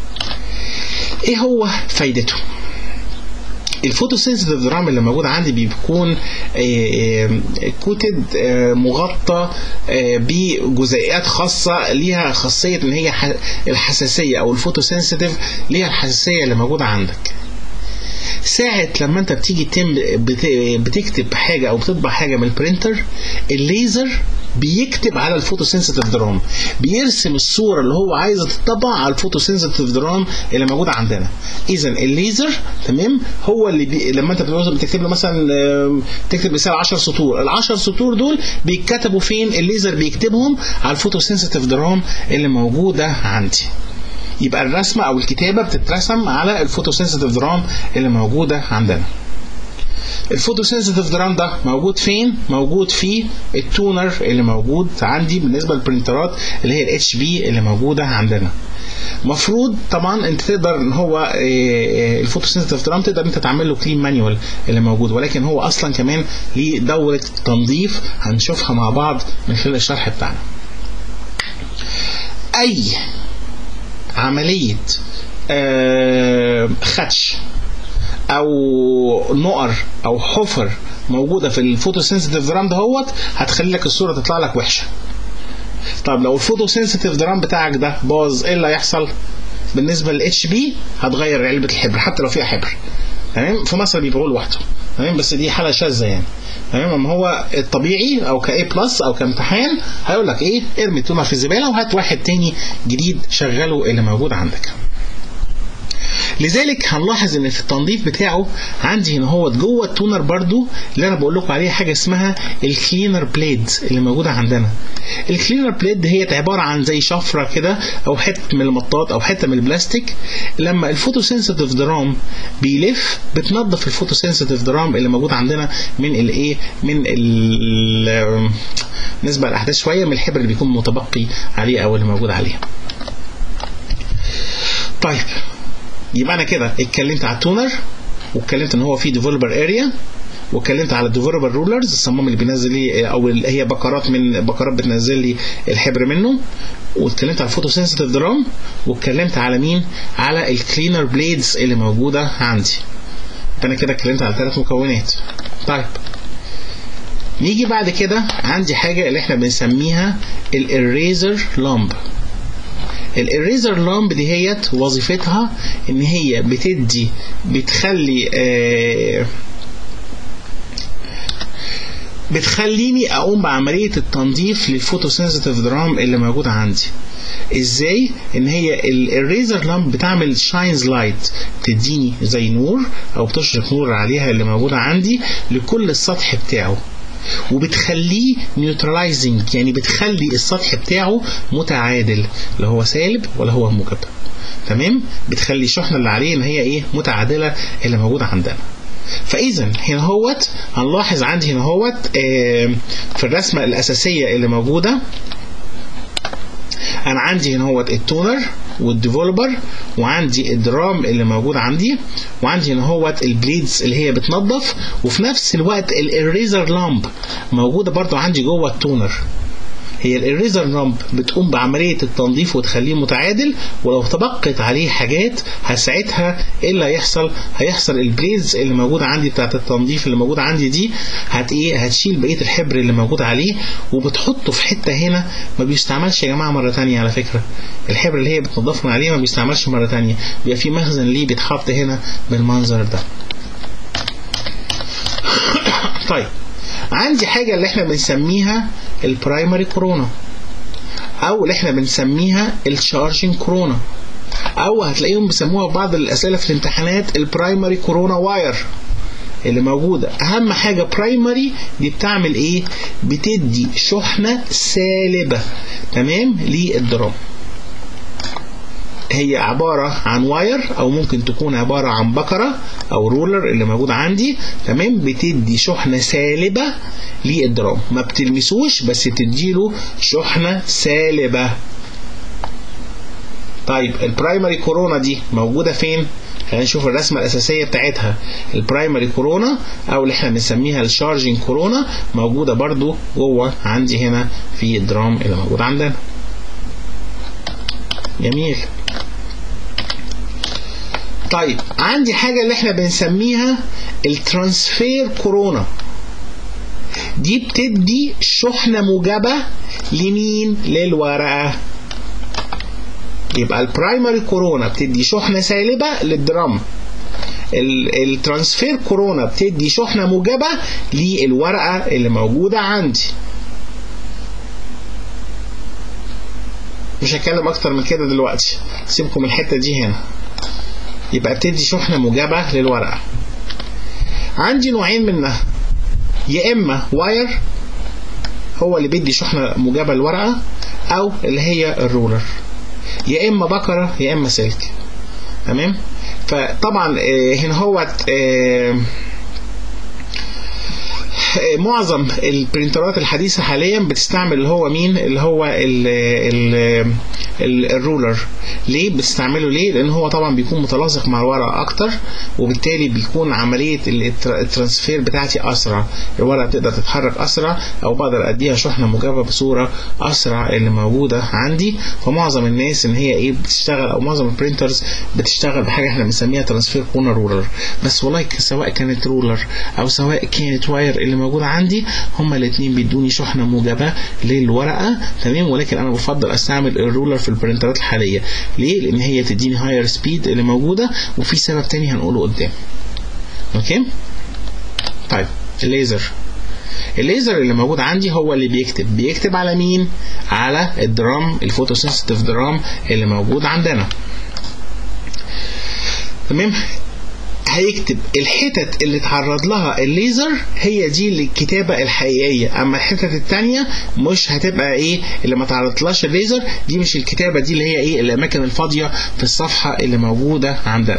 ايه هو فايدته الفوتوسنسيتيف درام اللي موجود عندي بيكون كوتد مغطى بجزيئات خاصه ليها خاصيه ان هي الحساسيه او الفوتوسنسيتيف ليها الحساسيه اللي موجوده عندك ساعة لما انت بتيجي تم بتكتب حاجة او بتطبع حاجة من البرينتر الليزر بيكتب على الفوتوسنسيتيف درام بيرسم الصوره اللي هو عايزه تطبع على الفوتوسنسيتيف درام اللي موجوده عندنا اذا الليزر تمام هو اللي بي... لما انت بتكتب له مثلا تكتب مثال 10 سطور ال 10 سطور دول بيتكتبوا فين الليزر بيكتبهم على الفوتوسنسيتيف درام اللي موجوده عندي يبقى الرسمه او الكتابه بتترسم على الفوتوسنسيتيف درام اللي موجوده عندنا الفوتوسنسيتيف درام ده موجود فين؟ موجود في التونر اللي موجود عندي بالنسبه للبرنترات اللي هي الاتش بي اللي موجوده عندنا. مفروض طبعا انت تقدر ان هو الفوتوسنسيتيف درام تقدر انت تعمل له كلين مانيوال اللي موجود ولكن هو اصلا كمان ليه دوره تنظيف هنشوفها مع بعض من خلال الشرح بتاعنا. اي عمليه خدش او نقر او حفر موجوده في الفوتوسنسيتيف درام دهوت هتخلي لك الصوره تطلع لك وحشه طب لو الفوتوسنسيتيف درام بتاعك ده باظ ايه اللي هيحصل بالنسبه للاتش بي هتغير علبه الحبر حتى لو فيها حبر تمام في مصر بيبيعوه لوحده تمام بس دي حاله شاذه يعني تمام اما هو الطبيعي او كاي بلس او كامتحان هيقول لك ايه ارمي التونه في الزباله وهات واحد تاني جديد شغله اللي موجود عندك لذلك هنلاحظ ان في التنظيف بتاعه عندي هنا هو جوه التونر برضو اللي انا بقول لكم عليه حاجه اسمها الكلينر بليد اللي موجوده عندنا الكلينر بليد هي عباره عن زي شفره كده او حته من المطاط او حته من البلاستيك لما الفوتوسنسيتيف درام بيلف بتنظف الفوتوسنسيتيف درام اللي موجود عندنا من الايه من ال نسبه الاحداث شويه من الحبر اللي بيكون متبقي عليه او اللي موجود عليه طيب يبقى انا كده اتكلمت على التونر واتكلمت ان هو في ديفلوبر اريا واتكلمت على الديفلوبر رولرز الصمام اللي بينزل لي او اللي هي بكرات من بكرات بتنزل لي الحبر منه واتكلمت على الفوتو سنسيتيف درام واتكلمت على مين على الكلينر بليدز اللي موجوده عندي انا كده اتكلمت على ثلاث مكونات طيب نيجي بعد كده عندي حاجه اللي احنا بنسميها الاريزر لامب الاريزر لامب دي هيت وظيفتها ان هي بتدي بتخلي آه بتخليني اقوم بعمليه التنظيف للفوتوسنسيتيف درام اللي موجود عندي ازاي ان هي الريزر لامب بتعمل شاينز لايت تديني زي نور او بتشرق نور عليها اللي موجوده عندي لكل السطح بتاعه وبتخليه نيوترلايزنج يعني بتخلي السطح بتاعه متعادل لا هو سالب ولا هو موجب تمام بتخلي الشحنه اللي عليه ان هي ايه متعادله اللي موجوده عندنا فاذا هنا هوت هنلاحظ عندي هنا هوت آه في الرسمه الاساسيه اللي موجوده انا عندي هنا هوت التونر والديفلوبر وعندي الدرام اللي موجود عندي وعندي هنا هوت البليدز اللي هي بتنظف وفي نفس الوقت الاريزر لامب موجوده برضو عندي جوه التونر هي الاريزر نمب بتقوم بعمليه التنظيف وتخليه متعادل ولو تبقت عليه حاجات ساعتها ايه اللي هيحصل هيحصل البليدز اللي موجوده عندي بتاعه التنظيف اللي موجوده عندي دي هت ايه هتشيل بقيه الحبر اللي موجود عليه وبتحطه في حته هنا ما بيستعملش يا جماعه مره تانية على فكره الحبر اللي هي بتنضف من عليه ما بيستعملش مره تانية بيبقى في مخزن ليه بيتحط هنا بالمنظر ده طيب عندي حاجة اللي احنا بنسميها البرايمري كورونا او اللي احنا بنسميها الشارجنج كورونا او هتلاقيهم بيسموها في بعض الاسئله في الامتحانات البرايمري كورونا واير اللي موجودة أهم حاجة برايمري دي بتعمل إيه؟ بتدي شحنة سالبة تمام للدرام هي عبارة عن واير أو ممكن تكون عبارة عن بكرة أو رولر اللي موجود عندي تمام بتدي شحنة سالبة للدرام ما بتلمسوش بس بتديله شحنة سالبة طيب البرايمري كورونا دي موجودة فين؟ خلينا نشوف الرسمة الأساسية بتاعتها البرايمري كورونا أو اللي احنا بنسميها الشارجنج كورونا موجودة برضو جوه عندي هنا في الدرام اللي موجود عندنا جميل طيب عندي حاجة اللي احنا بنسميها الترانسفير كورونا دي بتدي شحنة موجبة لمين للورقة يبقى البرايمري كورونا بتدي شحنة سالبة للدرام الترانسفير كورونا بتدي شحنة موجبة للورقة اللي موجودة عندي مش هتكلم اكتر من كده دلوقتي سيبكم الحتة دي هنا يبقى بتدي شحنة موجبة للورقة عندي نوعين منها يا اما واير هو اللي بيدي شحنة موجبة للورقة او اللي هي الرولر يا اما بكرة يا اما سلك تمام فطبعا هنا هو معظم البرنترات الحديثه حاليا بتستعمل اللي هو مين اللي هو ال ال ال الرولر ليه بتستعمله ليه لان هو طبعا بيكون متلاصق مع الورقه اكتر وبالتالي بيكون عمليه الترانسفير بتاعتي اسرع الورقه تقدر تتحرك اسرع او بقدر اديها شحنه موجبه بصوره اسرع اللي موجوده عندي فمعظم الناس ان هي ايه بتشتغل او معظم البرنترز بتشتغل بحاجه احنا بنسميها ترانسفير كونا رولر بس والله سواء كانت رولر او سواء كانت واير اللي موجوده عندي هما الاثنين بيدوني شحنه موجبه للورقه تمام ولكن انا بفضل استعمل الرولر في البرنترات الحاليه ليه لان هي تديني هاير سبيد اللي موجوده وفي سبب تاني هنقوله قدام اوكي طيب الليزر الليزر اللي موجود عندي هو اللي بيكتب بيكتب على مين على الدرام الفوتوسنسيتيف درام اللي موجود عندنا تمام هيكتب الحتت اللي اتعرض لها الليزر هي دي الكتابة الحقيقية اما الحتت التانية مش هتبقى ايه اللي ما تعرضلهاش الليزر دي مش الكتابة دي اللي هي ايه الاماكن الفاضية في الصفحة اللي موجودة عندنا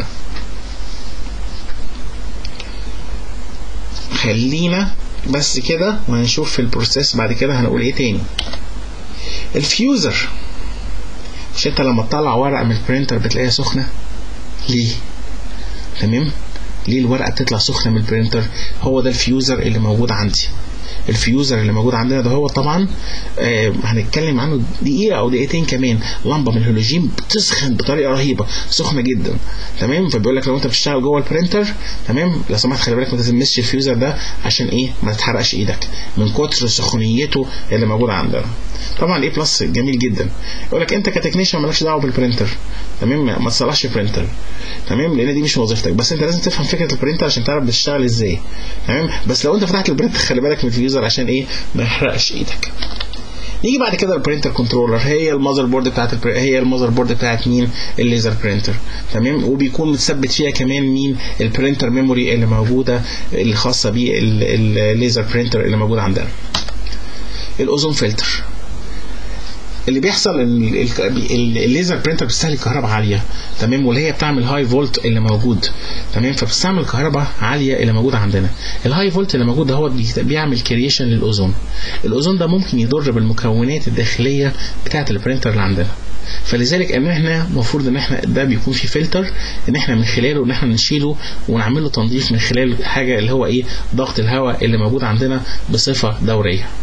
خلينا بس كده وهنشوف في البروسيس بعد كده هنقول ايه تاني الفيوزر مش انت لما تطلع ورقة من البرينتر بتلاقيها سخنة ليه تمام ليه الورقه بتطلع سخنه من البرينتر هو ده الفيوزر اللي موجود عندي الفيوزر اللي موجود عندنا ده هو طبعا آه هنتكلم عنه دقيقه او دقيقتين كمان لمبه من الهالوجين بتسخن بطريقه رهيبه سخنه جدا تمام فبيقول لك لو انت بتشتغل جوه البرينتر تمام لو سمحت خلي بالك ما تلمسش الفيوزر ده عشان ايه ما تتحرقش ايدك من كتر سخونيته اللي موجوده عندنا طبعا ايه بلس جميل جدا يقول لك انت كتكنيشن مالكش دعوه بالبرينتر تمام ما تصلحش برينتر تمام لان دي مش وظيفتك بس انت لازم تفهم فكره البرينتر عشان تعرف بتشتغل ازاي تمام بس لو انت فتحت البرينتر خلي بالك من الفيوزر عشان ايه ما يحرقش ايدك نيجي بعد كده البرينتر كنترولر هي المذر بورد بتاعت البر... هي المذر بورد بتاعت مين الليزر برينتر تمام وبيكون متثبت فيها كمان مين البرينتر ميموري اللي موجوده اللي خاصه بالليزر برينتر اللي موجود عندنا الاوزون فلتر اللي بيحصل ان الليزر برينتر بتستهلك كهرباء عاليه تمام واللي هي بتعمل هاي فولت اللي موجود تمام فبتستعمل كهرباء عاليه اللي موجوده عندنا الهاي فولت اللي موجود ده هو بيعمل كرييشن للاوزون الاوزون ده ممكن يضر بالمكونات الداخليه بتاعه البرينتر اللي عندنا فلذلك ان احنا المفروض ان احنا ده بيكون في فلتر ان احنا من خلاله ان احنا نشيله ونعمل له تنظيف من خلال حاجه اللي هو ايه ضغط الهواء اللي موجود عندنا بصفه دوريه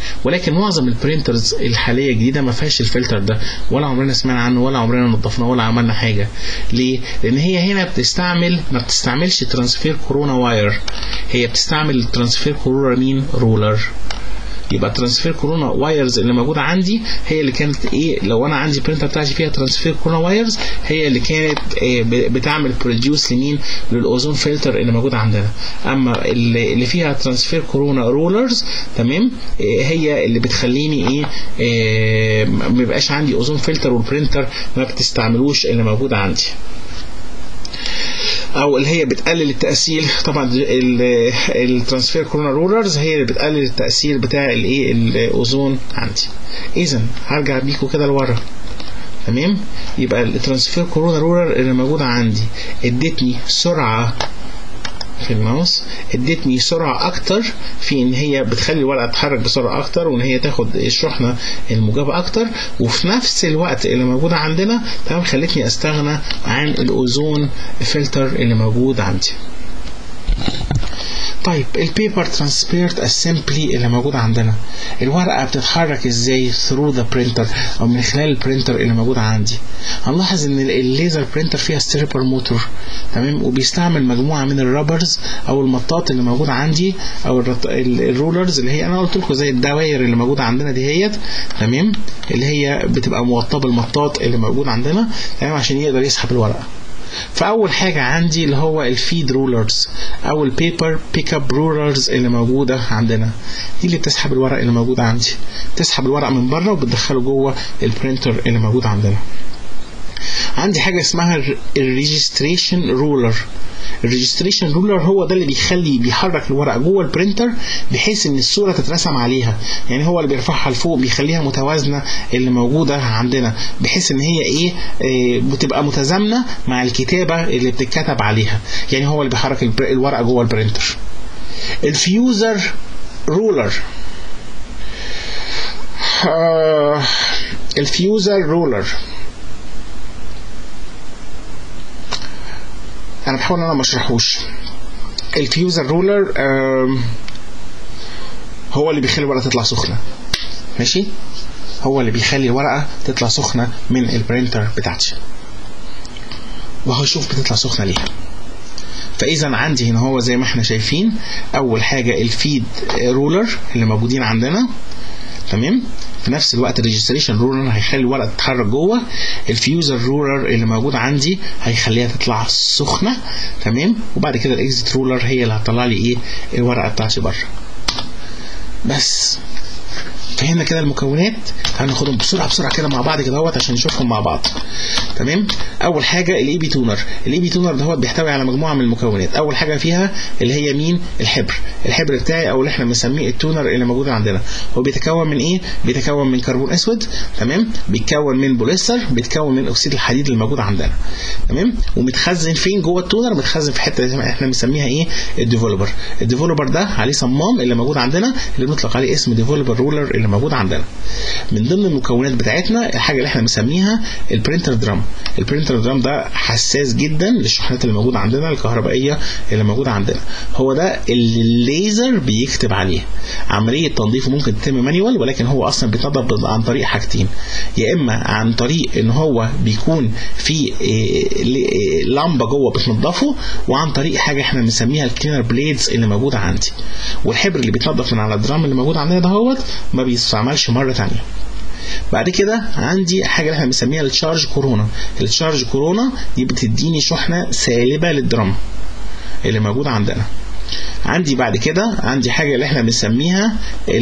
ولكن معظم البرينترز الحاليه الجديده ما فيهاش الفلتر ده ولا عمرنا سمعنا عنه ولا عمرنا نظفناه ولا عملنا حاجه ليه لان هي هنا بتستعمل ما بتستعملش ترانسفير كورونا واير هي بتستعمل ترانسفير كورونا مين رولر يبقى ترانسفير كورونا وايرز اللي موجوده عندي هي اللي كانت ايه لو انا عندي برينتر بتاعتي فيها ترانسفير كورونا وايرز هي اللي كانت إيه بتعمل بروديوس لمين للاوزون فلتر اللي موجود عندنا اما اللي اللي فيها ترانسفير كورونا رولرز تمام إيه هي اللي بتخليني ايه, إيه ما بيبقاش عندي اوزون فلتر والبرينتر ما بتستعملوش اللي موجود عندي او اللي هي بتقلل التاثير طبعا الترانسفير كورونا رولرز هي اللي بتقلل التاثير بتاع الايه الاوزون عندي اذا هرجع بيكم كده لورا تمام يبقى الترانسفير كورونا رولر اللي موجوده عندي ادتني سرعه في الماوس ادتني سرعه اكتر في ان هي بتخلي الورقه تتحرك بسرعه اكتر وان هي تاخد الشحنه الموجبه اكتر وفي نفس الوقت اللي موجوده عندنا تمام خلتني استغنى عن الاوزون فلتر اللي موجود عندي طيب البيبر ترانسبيرت اسمبلي اللي موجود عندنا الورقه بتتحرك ازاي ثرو ذا برينتر او من خلال البرينتر اللي موجود عندي هنلاحظ ان الليزر برينتر فيها ستيربر موتور تمام وبيستعمل مجموعه من الرابرز او المطاط اللي موجود عندي او الرولرز اللي هي انا قلت لكم زي الدوائر اللي موجوده عندنا دي هيت تمام اللي هي بتبقى موطاه بالمطاط اللي موجود عندنا تمام عشان يقدر يسحب الورقه فاول حاجه عندي اللي هو الفيد رولرز او البيبر بيك اب رولرز اللي موجوده عندنا دي اللي بتسحب الورق اللي موجود عندي تسحب الورق من بره وبتدخله جوه البرينتر اللي موجود عندنا عندي حاجه اسمها الريجستريشن رولر الريجستريشن رولر هو ده اللي بيخلي بيحرك الورقه جوه البرينتر بحيث ان الصوره تترسم عليها يعني هو اللي بيرفعها لفوق بيخليها متوازنه اللي موجوده عندنا بحيث ان هي ايه, إيه بتبقى متزامنه مع الكتابه اللي بتتكتب عليها يعني هو اللي بيحرك الورقه جوه البرينتر الفيوزر رولر آه الفيوزر رولر انا بحاول ان انا ما اشرحوش الفيوزر رولر هو اللي بيخلي الورقه تطلع سخنه ماشي هو اللي بيخلي الورقه تطلع سخنه من البرينتر بتاعتي وهشوف بتطلع سخنه ليه فاذا عندي هنا هو زي ما احنا شايفين اول حاجه الفيد رولر اللي موجودين عندنا تمام في نفس الوقت الريجستريشن رولر هيخلي الورقه تتحرك جوه الفيوزر رولر اللي موجود عندي هيخليها تطلع سخنه تمام وبعد كده الاكزيت رولر هي اللي هتطلع لي ايه الورقه بتاعتي بره بس فهمنا كده المكونات هناخدهم بسرعه بسرعه كده مع بعض كده اهوت عشان نشوفهم مع بعض تمام اول حاجه الاي بي تونر الاي بي تونر دهوت بيحتوي على مجموعه من المكونات اول حاجه فيها اللي هي مين الحبر الحبر بتاعي او اللي احنا بنسميه التونر اللي موجود عندنا هو بيتكون من ايه بيتكون من كربون اسود تمام بيتكون من بوليستر بيتكون من اكسيد الحديد اللي موجود عندنا تمام ومتخزن فين جوه التونر متخزن في حته احنا بنسميها ايه الديفلوبر الديفلوبر ده عليه صمام اللي موجود عندنا اللي بنطلق عليه اسم ديفلوبر رولر اللي موجود عندنا من ضمن المكونات بتاعتنا الحاجه اللي احنا بنسميها البرينتر درام البرينتر درام ده حساس جدا للشحنات اللي موجوده عندنا الكهربائيه اللي موجوده عندنا هو ده اللي الليزر بيكتب عليه عمليه تنظيفه ممكن تتم مانيوال ولكن هو اصلا بيتنظف عن طريق حاجتين يا اما عن طريق ان هو بيكون في لمبه جوه بتنضفه وعن طريق حاجه احنا بنسميها الكلينر بليدز اللي موجوده عندي والحبر اللي بيتنضف من على الدرام اللي موجود عندنا دهوت ما بيستعملش مره ثانيه بعد كده عندي حاجه اللي احنا بنسميها التشارج كورونا التشارج كورونا دي بتديني شحنه سالبه للدرام اللي موجوده عندنا عندي بعد كده عندي حاجه اللي احنا بنسميها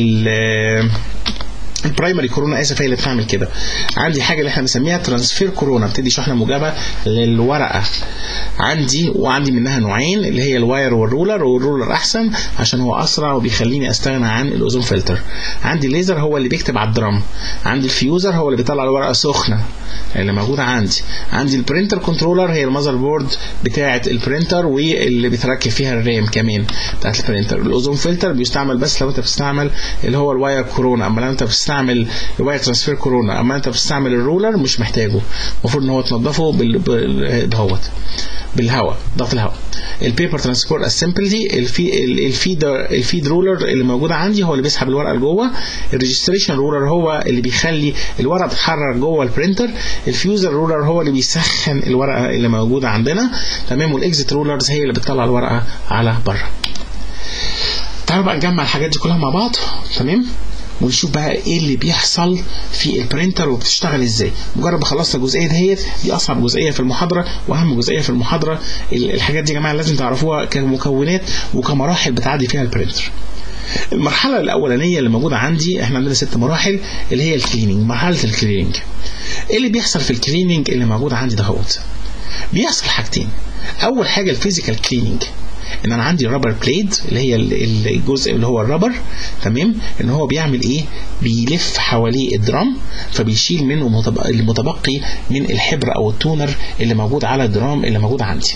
البرايمري كورونا اسف هي اللي بتعمل كده عندي حاجه اللي احنا بنسميها ترانسفير كورونا بتدي شحنه موجبه للورقه عندي وعندي منها نوعين اللي هي الواير والرولر والرولر احسن عشان هو اسرع وبيخليني استغنى عن الاوزون فلتر عندي الليزر هو اللي بيكتب على الدرام عندي الفيوزر هو اللي بيطلع الورقه سخنه اللي موجوده عندي عندي البرينتر كنترولر هي المذر بورد بتاعه البرينتر واللي بيتركب فيها الرام كمان بتاعه البرينتر الاوزون فلتر بيستعمل بس لو انت بتستعمل اللي هو الواير كورونا اما لو انت بتستعمل الواير ترانسفير كورونا اما انت بتستعمل الرولر مش محتاجه المفروض ان هو تنضفه بال... بال... دهوت بالهواء ضغط الهواء البيبر ترانسبورت اسمبلي الفي الفيد الفيد رولر اللي موجود عندي هو اللي بيسحب الورقه لجوه الريجستريشن رولر هو اللي بيخلي الورقه تتحرك جوه البرينتر الفيوزر رولر هو اللي بيسخن الورقه اللي موجوده عندنا تمام والاكزيت رولرز هي اللي بتطلع الورقه على بره تعالوا بقى نجمع الحاجات دي كلها مع بعض تمام ونشوف بقى ايه اللي بيحصل في البرينتر وبتشتغل ازاي مجرد ما خلصت الجزئيه دهيت دي اصعب جزئيه في المحاضره واهم جزئيه في المحاضره الحاجات دي يا جماعه لازم تعرفوها كمكونات وكمراحل بتعدي فيها البرينتر المرحله الاولانيه اللي موجوده عندي احنا عندنا ست مراحل اللي هي الكليننج مرحله الكليننج ايه اللي بيحصل في الكليننج اللي موجود عندي دهوت بيحصل حاجتين اول حاجه الفيزيكال كليننج ان انا عندي رابر بليد اللي هي الجزء اللي هو الرابر تمام ان هو بيعمل ايه بيلف حواليه الدرام فبيشيل منه المتبقي من الحبر او التونر اللي موجود على الدرام اللي موجود عندي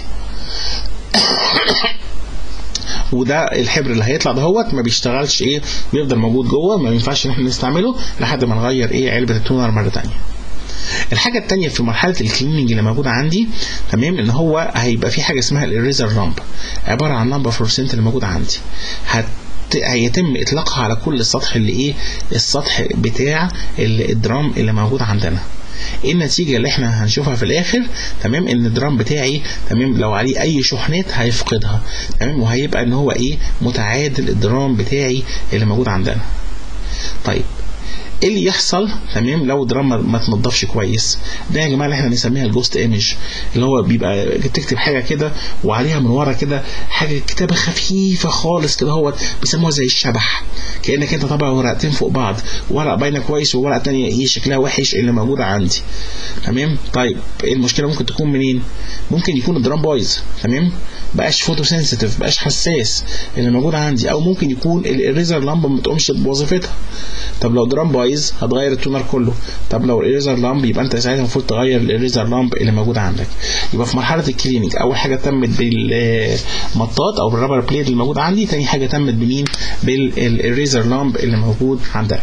وده الحبر اللي هيطلع دهوت ما بيشتغلش ايه بيفضل موجود جوه ما ينفعش ان احنا نستعمله لحد ما نغير ايه علبه التونر مره ثانيه الحاجه الثانيه في مرحله الكليننج اللي موجوده عندي تمام ان هو هيبقى في حاجه اسمها الريزر لامب عباره عن لمبه فلورسنت اللي موجوده عندي هت هيتم اطلاقها على كل السطح اللي ايه السطح بتاع الدرام اللي موجود عندنا ايه النتيجه اللي احنا هنشوفها في الاخر تمام ان الدرام بتاعي تمام لو عليه اي شحنات هيفقدها تمام وهيبقى ان هو ايه متعادل الدرام بتاعي اللي موجود عندنا طيب ايه اللي يحصل تمام لو الدرام ما تنضفش كويس ده يا جماعه اللي احنا بنسميها الجوست ايمج اللي هو بيبقى تكتب حاجه كده وعليها من ورا كده حاجه كتابه خفيفه خالص كده هو بيسموها زي الشبح كانك انت طبعا ورقتين فوق بعض ورقه باينه كويس وورقه ثانيه ايه شكلها وحش اللي موجوده عندي تمام طيب ايه المشكله ممكن تكون منين ممكن يكون الدرام بايظ تمام بقاش فوتو سنسيتيف بقاش حساس اللي موجود عندي او ممكن يكون الريزر لامب ما تقومش بوظيفتها طب لو درام بايظ هتغير التونر كله طب لو الريزر لامب يبقى انت ساعتها المفروض تغير الريزر لامب اللي موجود عندك يبقى في مرحله الكلينيك اول حاجه تمت بالمطاط او بالرابر بليد اللي موجود عندي تاني حاجه تمت بمين بالريزر لامب اللي موجود عندك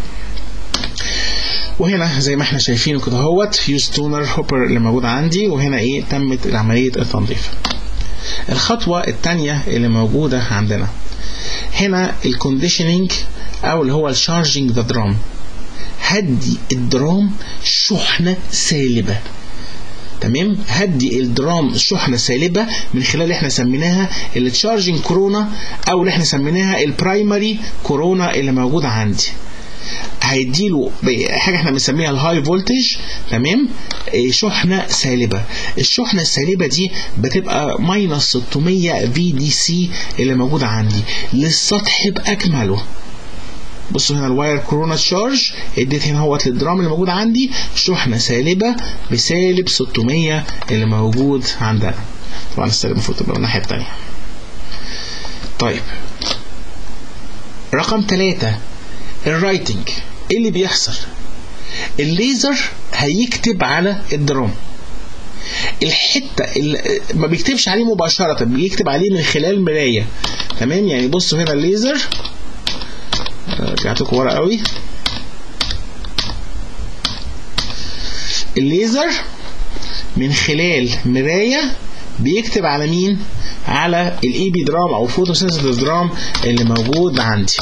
وهنا زي ما احنا شايفينه كده اهوت فيوز تونر هوبر اللي موجود عندي وهنا ايه تمت عمليه التنظيف الخطوه الثانيه اللي موجوده عندنا هنا الكونديشننج او اللي هو الشارجنج ذا درام هدي الدرام شحنه سالبه تمام هدي الدرام شحنه سالبه من خلال اللي احنا سميناها التشارجنج كورونا او اللي احنا سميناها البرايمري كورونا اللي موجوده عندي هيديله حاجه احنا بنسميها الهاي فولتج تمام شحنه سالبه الشحنه السالبه دي بتبقى ماينس 600 في دي سي اللي موجوده عندي للسطح باكمله بصوا هنا الواير كورونا تشارج اديت هنا اهوت للدرام اللي موجود عندي شحنه سالبه بسالب 600 اللي موجود عندنا طبعا السالب المفروض تبقى من الناحيه الثانيه طيب رقم ثلاثة الرايتنج ايه اللي بيحصل الليزر هيكتب على الدرام الحته اللي ما بيكتبش عليه مباشره بيكتب عليه من خلال مرايه تمام يعني بصوا هنا الليزر رجعت لكم ورا قوي الليزر من خلال مرايه بيكتب على مين على الاي بي درام او فوتو سنسيتيف درام اللي موجود عندي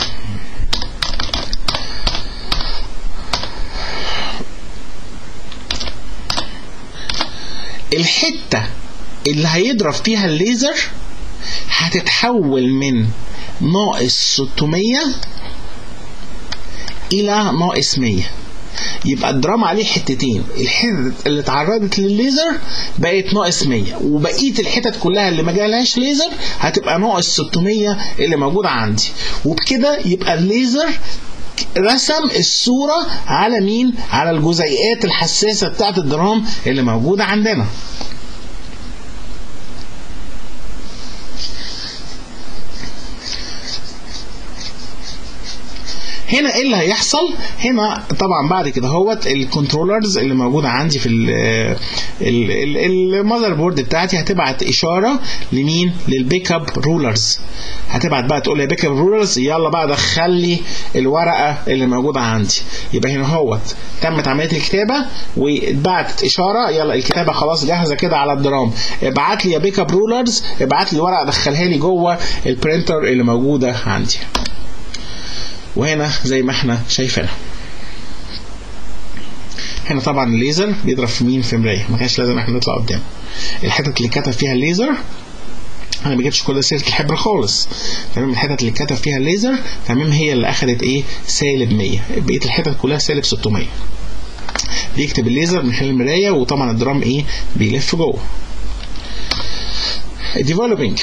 الحته اللي هيضرب فيها الليزر هتتحول من ناقص 600 الى ناقص 100 يبقى الدراما عليه حتتين الحتت اللي اتعرضت للليزر بقت ناقص 100 وبقيه الحتت كلها اللي ما جالهاش ليزر هتبقى ناقص 600 اللي موجوده عندي وبكده يبقى الليزر رسم الصورة على مين؟ على الجزيئات الحساسة بتاعت الدرام اللي موجودة عندنا. هنا ايه اللي هيحصل هنا طبعا بعد كده هوت الكنترولرز اللي موجوده عندي في المذر بورد بتاعتي هتبعت اشاره لمين للبيك اب رولرز هتبعت بقى تقول يا بيك اب رولرز يلا بقى دخل لي الورقه اللي موجوده عندي يبقى هنا هوت تمت عمليه الكتابه واتبعتت اشاره يلا الكتابه خلاص جاهزه كده على الدرام ابعت لي يا بيك اب رولرز ابعت لي ورقه دخلها لي جوه البرينتر اللي موجوده عندي وهنا زي ما احنا شايفينها هنا طبعا الليزر بيضرب في مين في مرايه ما كانش لازم احنا نطلع قدام الحتت اللي كتب فيها الليزر انا ما جبتش كل سيره الحبر خالص تمام الحتت اللي كتب فيها الليزر تمام هي اللي اخذت ايه سالب 100 بقيه الحتت كلها سالب 600 بيكتب الليزر من خلال المرايه وطبعا الدرام ايه بيلف جوه ديفلوبينج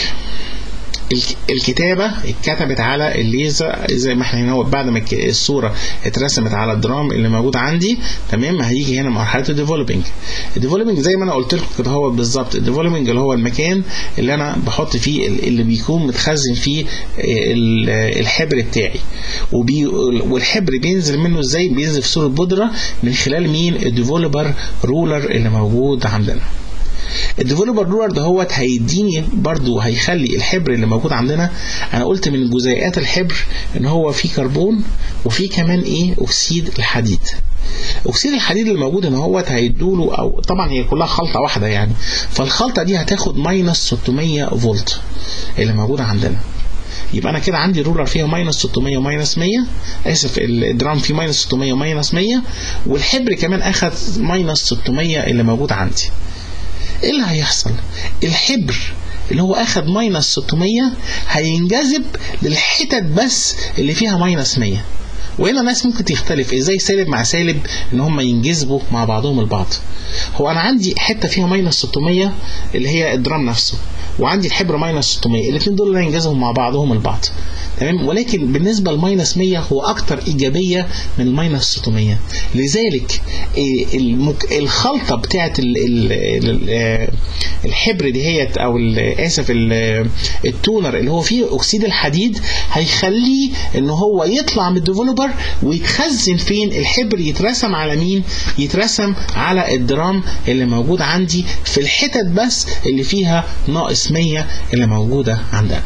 الكتابة اتكتبت على الليزر زي ما احنا هنا بعد ما الصورة اترسمت على الدرام اللي موجود عندي تمام هيجي هنا مرحلة الديفلوبينج الديفلوبينج زي ما انا قلت لكم كده هو بالظبط الديفلوبينج اللي هو المكان اللي انا بحط فيه اللي بيكون متخزن فيه الحبر بتاعي وبي والحبر بينزل منه ازاي بينزل في صورة بودرة من خلال مين الديفلوبر رولر اللي موجود عندنا الديفلوبر رولر ده هو هيديني برضو هيخلي الحبر اللي موجود عندنا انا قلت من جزيئات الحبر ان هو فيه كربون وفيه كمان ايه اكسيد الحديد اكسيد الحديد اللي موجود هنا هو هيدوله او طبعا هي كلها خلطه واحده يعني فالخلطه دي هتاخد ماينس 600 فولت اللي موجوده عندنا يبقى انا كده عندي رولر فيها ماينس 600 وماينس 100 اسف الدرام فيه ماينس 600 وماينس 100 والحبر كمان اخد ماينس 600 اللي موجود عندي ايه اللي هيحصل الحبر اللي هو اخد ماينس 600 هينجذب للحتت بس اللي فيها ماينس 100 وهنا ناس ممكن تختلف ازاي سالب مع سالب ان هم ينجذبوا مع بعضهم البعض هو انا عندي حته فيها ماينس 600 اللي هي الدرام نفسه وعندي الحبر ماينس 600 الاثنين دول هينجذبوا مع بعضهم البعض تمام ولكن بالنسبه لماينس 100 هو اكتر ايجابيه من الماينس 600 لذلك المك... الخلطه بتاعه ال... ال... الحبر دهيت او اسف التونر اللي هو فيه اكسيد الحديد هيخليه ان هو يطلع من الديفلوبر ويتخزن فين الحبر يترسم على مين يترسم على الدرام اللي موجود عندي في الحتت بس اللي فيها ناقص 100 اللي موجوده عندنا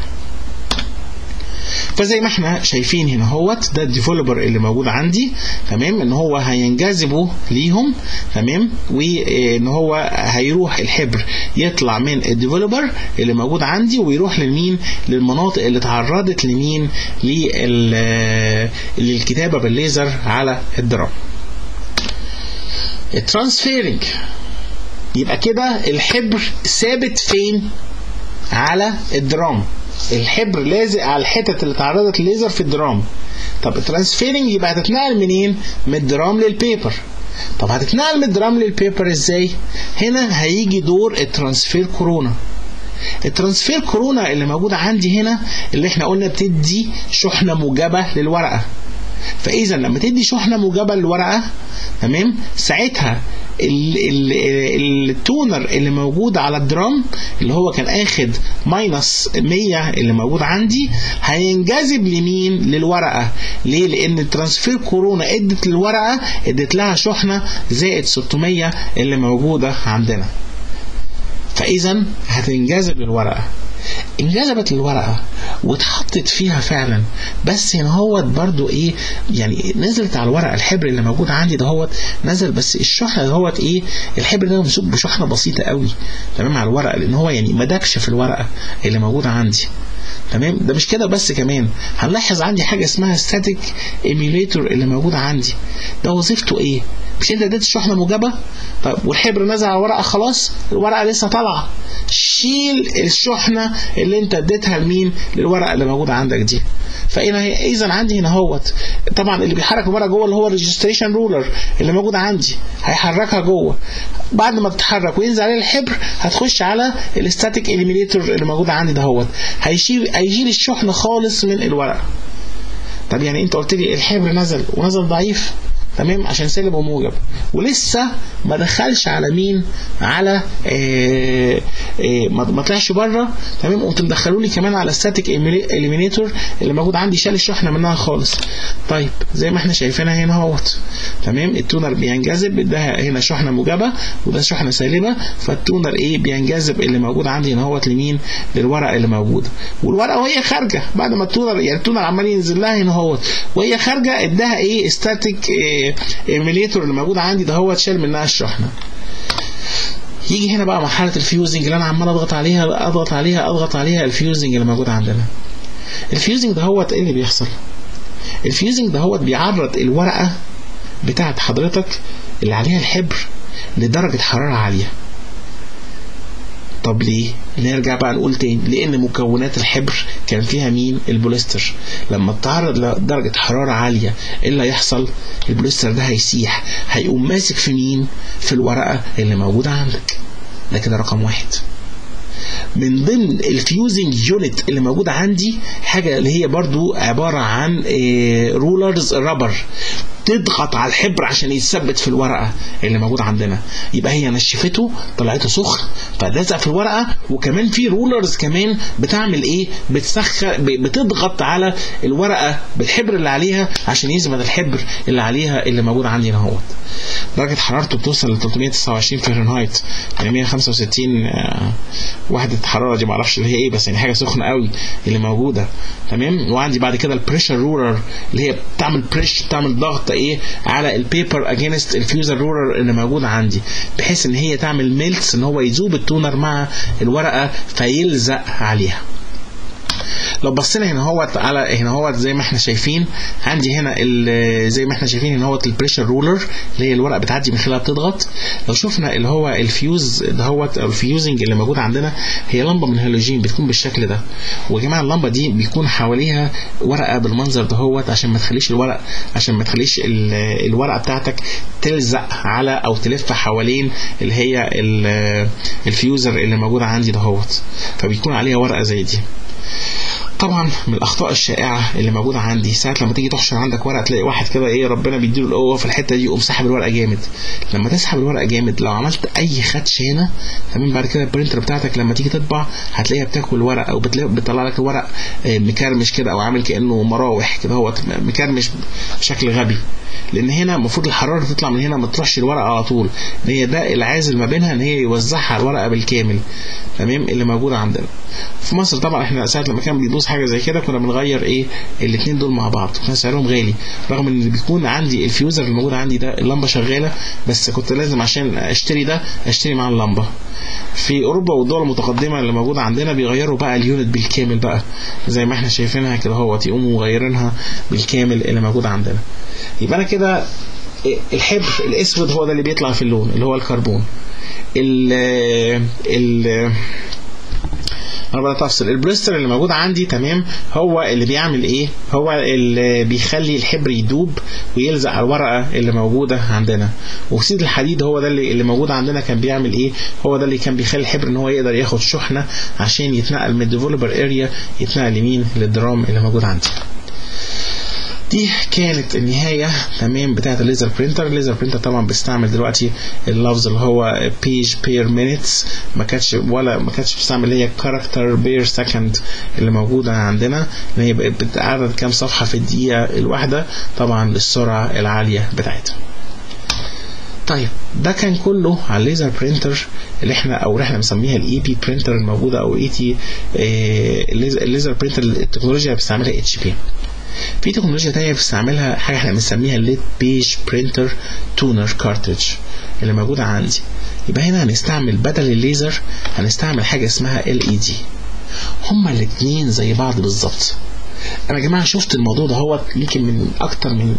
فزي ما احنا شايفين هنا اهوت ده الديفلوبر اللي موجود عندي تمام ان هو هينجذبوا ليهم تمام وان هو هيروح الحبر يطلع من الديفلوبر اللي موجود عندي ويروح لمين للمناطق اللي اتعرضت لمين للكتابه بالليزر على الدرام الترانسفيرنج يبقى كده الحبر ثابت فين على الدرام الحبر لازق على الحتت اللي اتعرضت لليزر في الدرام طب الترانسفيرنج يبقى هتتنقل منين من الدرام للبيبر طب هتتنقل من الدرام للبيبر ازاي هنا هيجي دور الترانسفير كورونا الترانسفير كورونا اللي موجودة عندي هنا اللي احنا قلنا بتدي شحنة موجبة للورقة فاذا لما تدي شحنة موجبة للورقة تمام ساعتها التونر اللي موجود على الدرام اللي هو كان اخد ماينس 100 اللي موجود عندي هينجذب لمين للورقه ليه لان الترانسفير كورونا ادت للورقه ادت لها شحنه زائد 600 اللي موجوده عندنا فاذا هتنجذب للورقه انجذبت للورقه واتحطت فيها فعلا بس هنا هو برضو ايه يعني نزلت على الورقه الحبر اللي موجود عندي ده هو نزل بس الشحنه ده هو ايه الحبر ده ممسوك بشحنه بسيطه قوي تمام على الورقه لان هو يعني ما دابش في الورقه اللي موجوده عندي تمام ده مش كده بس كمان هنلاحظ عندي حاجه اسمها ستاتيك ايميوليتور اللي موجوده عندي ده وظيفته ايه مش انت اديت الشحنه موجبه طيب والحبر نزل على الورقه خلاص الورقه لسه طالعه شيل الشحنه اللي انت اديتها لمين للورقه اللي موجوده عندك دي فهنا اذا عندي هنا اهوت طبعا اللي بيحرك الورقه جوه اللي هو الريجستريشن رولر اللي موجود عندي هيحركها جوه بعد ما تتحرك وينزل عليها الحبر هتخش على الاستاتيك اليمينيتور اللي موجود عندي دهوت هيشيل هيشيل الشحنه خالص من الورقه طب يعني انت قلت لي الحبر نزل ونزل ضعيف تمام عشان سالب وموجب ولسه ما دخلش على مين على آه آه ما ما طلعش بره تمام قمت مدخلوني كمان على الستاتيك اليمينيتور اللي موجود عندي شال الشحنه منها خالص طيب زي ما احنا شايفينها هنا اهوت تمام التونر بينجذب ده هنا شحنه موجبه وده شحنه سالبه فالتونر ايه بينجذب اللي موجود عندي هنا اهوت لمين للورقه اللي موجوده والورقه وهي خارجه بعد ما التونر يعني التونر عمال ينزل لها هنا اهوت وهي خارجه اداها ايه ستاتيك ايميليتور اللي موجود عندي ده هو شال منها الشحنه يجي هنا بقى مرحله الفيوزنج اللي انا عمال اضغط عليها اضغط عليها اضغط عليها الفيوزنج اللي موجود عندنا الفيوزنج ده هو ايه اللي بيحصل الفيوزنج ده هو بيعرض الورقه بتاعت حضرتك اللي عليها الحبر لدرجه حراره عاليه طب ليه؟ نرجع بقى نقول تاني لأن مكونات الحبر كان فيها مين؟ البوليستر لما تتعرض لدرجة حرارة عالية إيه اللي هيحصل؟ البوليستر ده هيسيح هيقوم ماسك في مين؟ في الورقة اللي موجودة عندك ده كده رقم واحد من ضمن الفيوزنج يونت اللي موجودة عندي حاجة اللي هي برضو عبارة عن رولرز رابر تضغط على الحبر عشان يتثبت في الورقه اللي موجود عندنا يبقى هي نشفته طلعته سخن فلزق في الورقه وكمان في رولرز كمان بتعمل ايه بتسخن بتضغط على الورقه بالحبر اللي عليها عشان يثبت الحبر اللي عليها اللي موجود عندي هنا اهوت درجه حرارته بتوصل ل 329 فahrenheit يعني 165 وحده حراره دي معرفش اللي هي ايه بس يعني حاجه سخنه قوي اللي موجوده تمام وعندي بعد كده البريشر رولر اللي هي بتعمل بريش بتعمل ضغط ايه على البيبر اجينست الفيوزر رولر اللي موجود عندي بحيث ان هي تعمل ميلتس ان هو يذوب التونر مع الورقه فيلزق عليها لو بصينا هنا هوت على هنا هوت زي ما احنا شايفين عندي هنا زي ما احنا شايفين هنا هوت البريشر رولر اللي هي الورقه بتعدي من خلالها بتضغط لو شفنا اللي هو الفيوز دهوت او الفيوزنج اللي موجود عندنا هي لمبه من هالوجين بتكون بالشكل ده ويا جماعه اللمبه دي بيكون حواليها ورقه بالمنظر دهوت عشان ما تخليش الورق عشان ما تخليش الورقه بتاعتك تلزق على او تلف حوالين اللي هي الفيوزر اللي موجوده عندي دهوت فبيكون عليها ورقه زي دي طبعا من الاخطاء الشائعه اللي موجوده عندي ساعه لما تيجي تحشر عندك ورقه تلاقي واحد كده ايه ربنا بيديله القوه في الحته دي يقوم ساحب الورقه جامد لما تسحب الورقه جامد لو عملت اي خدش هنا تمام بعد كده البرينتر بتاعتك لما تيجي تطبع هتلاقيها بتاكل ورق او بتطلع لك الورق مكرمش كده او عامل كانه مراوح كده هو مكرمش بشكل غبي لان هنا المفروض الحراره تطلع من هنا ما تروحش الورقه على طول ان هي ده العازل ما بينها ان هي يوزعها على الورقه بالكامل تمام اللي موجوده عندنا في مصر طبعا احنا ساعه لما كان بيبوظ حاجه زي كده كنا بنغير ايه الاثنين دول مع بعض كان سعرهم غالي رغم ان بيكون عندي الفيوزر اللي موجود عندي ده اللمبه شغاله بس كنت لازم عشان اشتري ده اشتري مع اللمبه في اوروبا والدول المتقدمه اللي موجوده عندنا بيغيروا بقى اليونت بالكامل بقى زي ما احنا شايفينها كده اهوت يقوموا مغيرينها بالكامل اللي موجود عندنا يبقى انا كده الحبر الاسود هو ده اللي بيطلع في اللون اللي هو الكربون ال ال انا بدات افصل البريستر اللي موجود عندي تمام هو اللي بيعمل ايه هو اللي بيخلي الحبر يدوب ويلزق على الورقه اللي موجوده عندنا واكسيد الحديد هو ده اللي, اللي موجود عندنا كان بيعمل ايه هو ده اللي كان بيخلي الحبر ان هو يقدر ياخد شحنه عشان يتنقل من الديفلوبر اريا يتنقل يمين للدرام اللي موجود عندي دي كانت النهايه تمام بتاعه الليزر برينتر الليزر برينتر طبعا بيستعمل دلوقتي اللفظ اللي هو بيج بير مينتس ما كانتش ولا ما كانتش بتستعمل اللي هي كاركتر بير سكند اللي موجوده عندنا اللي هي بتعرض كام صفحه في الدقيقه الواحده طبعا للسرعه العاليه بتاعتها طيب ده كان كله على الليزر برينتر اللي احنا او اللي احنا بنسميها الاي بي برينتر الموجوده او اي تي الليزر برينتر التكنولوجيا اللي بيستعملها اتش بي في تكنولوجيا تانية بنستعملها حاجة احنا بنسميها الليد بيج برينتر تونر كارتريج اللي موجودة عندي يبقى هنا هنستعمل بدل الليزر هنستعمل حاجة اسمها ال اي دي هما الاتنين زي بعض بالظبط انا يا جماعة شفت الموضوع ده هو يمكن من اكتر من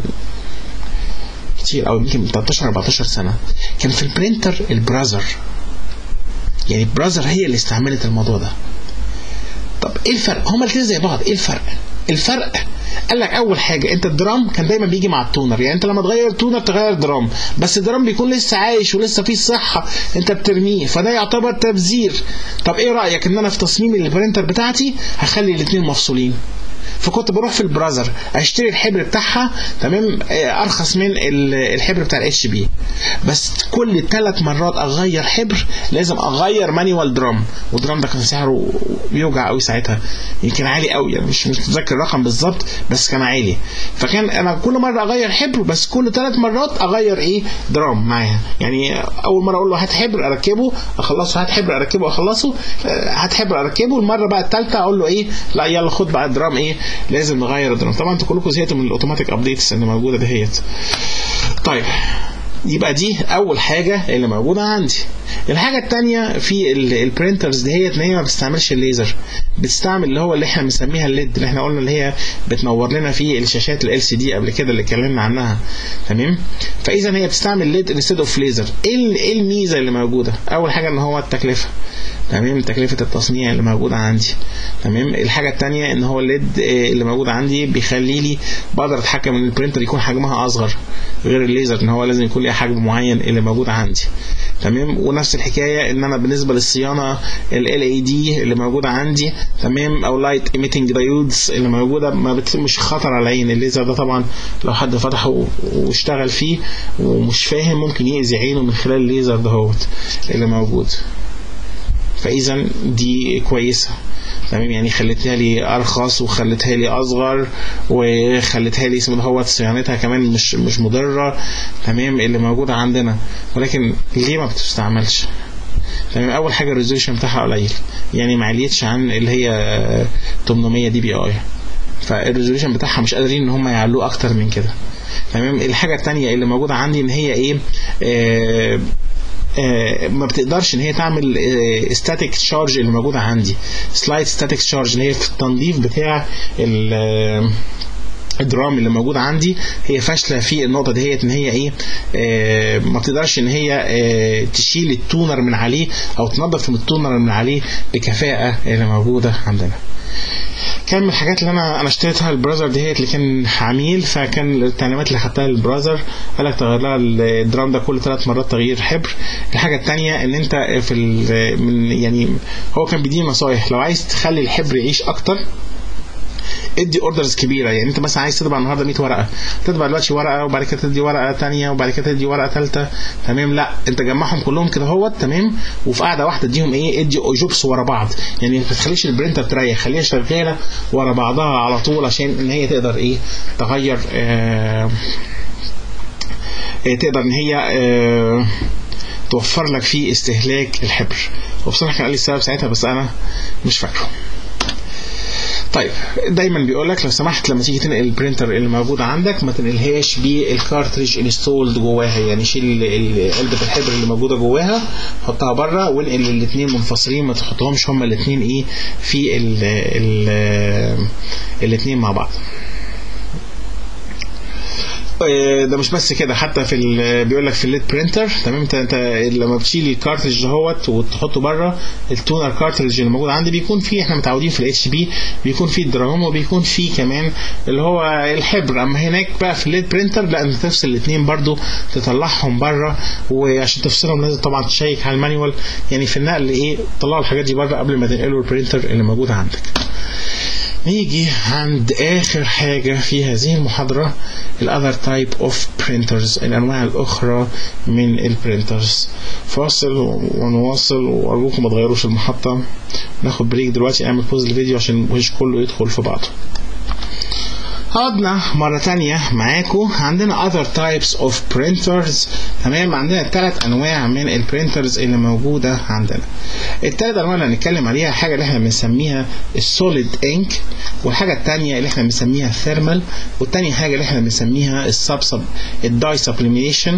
كتير او يمكن 13 14 سنة كان في البرينتر البرازر يعني البرازر هي اللي استعملت الموضوع ده طب ايه الفرق هما الاتنين زي بعض ايه الفرق الفرق قال لك اول حاجه انت الدرام كان دايما بيجي مع التونر يعني انت لما تغير تونر تغير درام بس الدرام بيكون لسه عايش ولسه فيه صحه انت بترميه فده يعتبر تبذير طب ايه رايك ان انا في تصميم البرينتر بتاعتي هخلي الاثنين مفصولين فكنت بروح في البرازر اشتري الحبر بتاعها تمام آه، ارخص من ال- الحبر بتاع الاتش بي بس كل ثلاث مرات اغير حبر لازم اغير مانيوال درام والدرام ده كان سعره بيوجع قوي ساعتها يمكن عالي قوي يعني مش مش متذكر الرقم بالظبط بس كان عالي فكان انا كل مره اغير حبر بس كل ثلاث مرات اغير ايه درام معاها يعني اول مره اقول له هات حبر اركبه اخلصه هات حبر اركبه اخلصه آه، هات حبر اركبه المره بقى الثالثه اقول له ايه لا يلا خد بقى الدرام ايه لازم نغير الدرام طبعا انتوا كلكم زهقتوا من الاوتوماتيك ابديتس اللي موجوده دهيت طيب يبقى دي اول حاجه اللي موجوده عندي الحاجه الثانيه في البرينترز دهيت ان هي ما بتستعملش الليزر بتستعمل اللي هو اللي احنا بنسميها الليد اللي احنا قلنا اللي هي بتنور لنا في الشاشات ال سي دي قبل كده اللي اتكلمنا عنها تمام فاذا هي بتستعمل ليد انستيد اوف ليزر ايه ال- ايه الميزه اللي موجوده اول حاجه ان هو التكلفه تمام تكلفه التصنيع اللي موجوده عندي تمام الحاجه الثانيه ان هو الليد آه، اللي موجود عندي بيخلي لي بقدر اتحكم ان البرينتر يكون حجمها اصغر غير الليزر ان هو لازم يكون ليها حجم معين اللي موجود عندي تمام ونفس الحكايه ان انا بالنسبه للصيانه ال اي دي اللي موجوده عندي تمام او لايت ايميتنج دايودز اللي موجوده ما بت... مش خطر على العين الليزر ده طبعا لو حد فتحه و- واشتغل فيه ومش فاهم ممكن يأذي عينه من خلال الليزر دهوت اللي موجود فاذا دي كويسه تمام يعني خلتها لي ارخص وخلتها لي اصغر وخلتها لي اسمه هو صيانتها كمان مش مش مضره تمام اللي موجوده عندنا ولكن ليه ما بتستعملش تمام اول حاجه الريزوليوشن بتاعها قليل يعني ما عليتش عن اللي هي آه، 800 دي بي اي فالريزوليوشن بتاعها مش قادرين ان هم يعلوه اكتر من كده تمام الحاجه الثانيه اللي موجوده عندي ان هي ايه آه آه، ما بتقدرش ان هي تعمل ستاتيك تشارج اللي موجوده عندي سلايد ستاتيك تشارج اللي هي في التنظيف بتاع ال- آه، الدرام اللي موجود عندي هي فاشله في النقطه ديت ان هي ايه آه ما بتقدرش ان هي آه تشيل التونر من عليه او تنظف من التونر من عليه بكفاءه اللي موجوده عندنا كان من الحاجات اللي انا انا اشتريتها البراذر ديت اللي كان عميل فكان التعليمات اللي خدتها للبراذر قال لك تغير لها الدرام ده كل ثلاث مرات تغيير حبر الحاجه الثانيه ان انت في ال- من يعني هو كان بيديني نصايح لو عايز تخلي الحبر يعيش اكتر ادي اوردرز كبيره يعني انت مثلا عايز تطبع النهارده 100 ورقه تطبع دلوقتي ورقه وبعد كده تدي ورقه ثانيه وبعد كده تدي ورقه ثالثه تمام لا انت جمعهم كلهم كده اهوت تمام وفي قاعده واحده اديهم ايه ادي جوبس ورا بعض يعني ما تخليش البرينتر تريح خليها شغاله ورا بعضها على طول عشان ان هي تقدر ايه تغير آه آه، تقدر ان هي آه توفر لك في استهلاك الحبر وبصراحه كان قال لي السبب ساعتها بس انا مش فاكره طيب دايما بيقول لك لو سمحت لما تيجي تنقل البرينتر اللي موجوده عندك ما تنقلهاش بالكارتريج انستولد جواها يعني شيل ال- ال- علبه الحبر اللي موجوده جواها حطها بره وانقل الاثنين منفصلين ما تحطهمش هما الاثنين ايه في الاثنين مع بعض آه، ده مش بس كده حتى في ال- بيقول لك في الليد برينتر تمام انت انت لما بتشيل الكارتريج دهوت وتحطه بره التونر كارتريج اللي موجود عندي بيكون فيه احنا متعودين في الاتش بي بيكون فيه الدرام وبيكون فيه كمان اللي هو الحبر اما هناك بقى في الليد برينتر لا انت تفصل الاثنين برضو تطلعهم بره وعشان تفصلهم لازم طبعا تشيك على المانيوال يعني في النقل ايه طلعوا الحاجات دي بره قبل ما تنقلوا البرينتر اللي موجود عندك نيجي عند آخر حاجة في هذه المحاضرة ال other type of printers الأنواع الأخرى من البرينترز فاصل ونواصل وأرجوكم ما تغيروش المحطة ناخد بريك دلوقتي اعمل بوز الفيديو عشان مش كله يدخل في بعضه عدنا مرة تانية معاكم عندنا other types of printers تمام عندنا ثلاث أنواع من البرينترز اللي موجودة عندنا الثلاث أنواع اللي هنتكلم عليها حاجة اللي احنا بنسميها السوليد انك والحاجة التانية اللي احنا بنسميها الثيرمال والتانية حاجة اللي احنا بنسميها السبسب الداي سبليميشن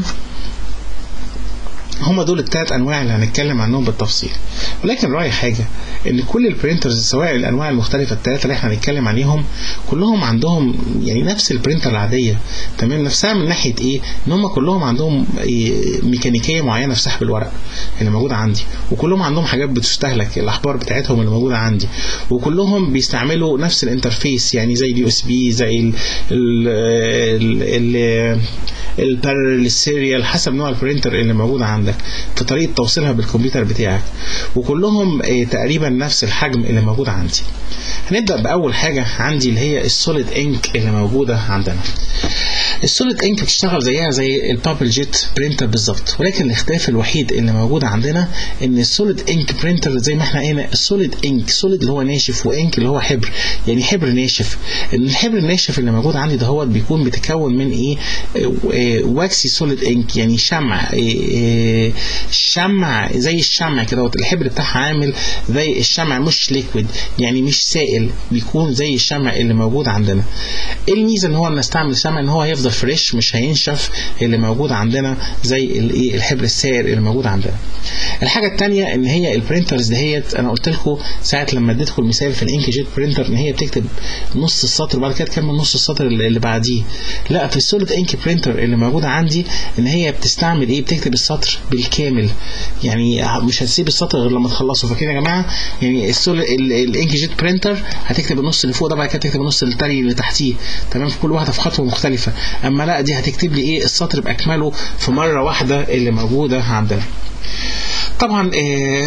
هما دول الثلاث انواع اللي هنتكلم عنهم بالتفصيل ولكن رايي حاجه ان كل البرينترز سواء الانواع المختلفه الثلاثه اللي احنا هنتكلم عليهم كلهم عندهم يعني نفس البرينتر العاديه تمام نفسها من ناحيه ايه ان هم كلهم عندهم إيه ميكانيكيه معينه في سحب الورق اللي موجوده عندي وكلهم عندهم حاجات بتستهلك الاحبار بتاعتهم اللي موجوده عندي وكلهم بيستعملوا نفس الانترفيس يعني زي اليو اس بي زي ال ال ال البارل السيريال حسب نوع البرينتر اللي موجود عندك في طريقه توصيلها بالكمبيوتر بتاعك وكلهم آه، تقريبا نفس الحجم اللي موجود عندي هنبدا باول حاجه عندي اللي هي السوليد انك اللي موجوده عندنا السوليد انك بتشتغل زيها زي البابل جيت برينتر بالظبط ولكن الاختلاف الوحيد اللي موجود عندنا ان السوليد انك برينتر زي ما احنا قلنا السوليد انك سوليد اللي هو ناشف وانك اللي هو حبر يعني حبر ناشف ان الحبر الناشف اللي موجود عندي ده هو بيكون بيتكون من ايه واكسي سوليد انك يعني شمع آه، شمع زي الشمع كده الحبر بتاعها عامل زي الشمع مش ليكويد يعني مش سائل بيكون زي الشمع اللي موجود عندنا ايه الميزه ان هو نستعمل شمع ان هو هيفضل فريش مش هينشف اللي موجود عندنا زي الايه الحبر السائل اللي موجود عندنا الحاجه الثانيه ان هي البرينترز دهيت انا قلت لكم ساعه لما اديتكم المثال في الانك جيت برينتر ان هي بتكتب نص السطر وبعد كده تكمل نص السطر اللي اللي بعديه لا في السوليد انك برينتر اللي موجوده عندي ان هي بتستعمل ايه بتكتب السطر بالكامل يعني مش هتسيب السطر غير لما تخلصه فاكرين يا جماعه يعني السوليد الانك جيت برينتر هتكتب النص اللي فوق ده بعد كده تكتب النص التاني اللي تحتيه تمام في كل واحده في خطوه مختلفه اما لا دي هتكتب لي ايه السطر باكمله في مره واحده اللي موجوده عندنا طبعا آه،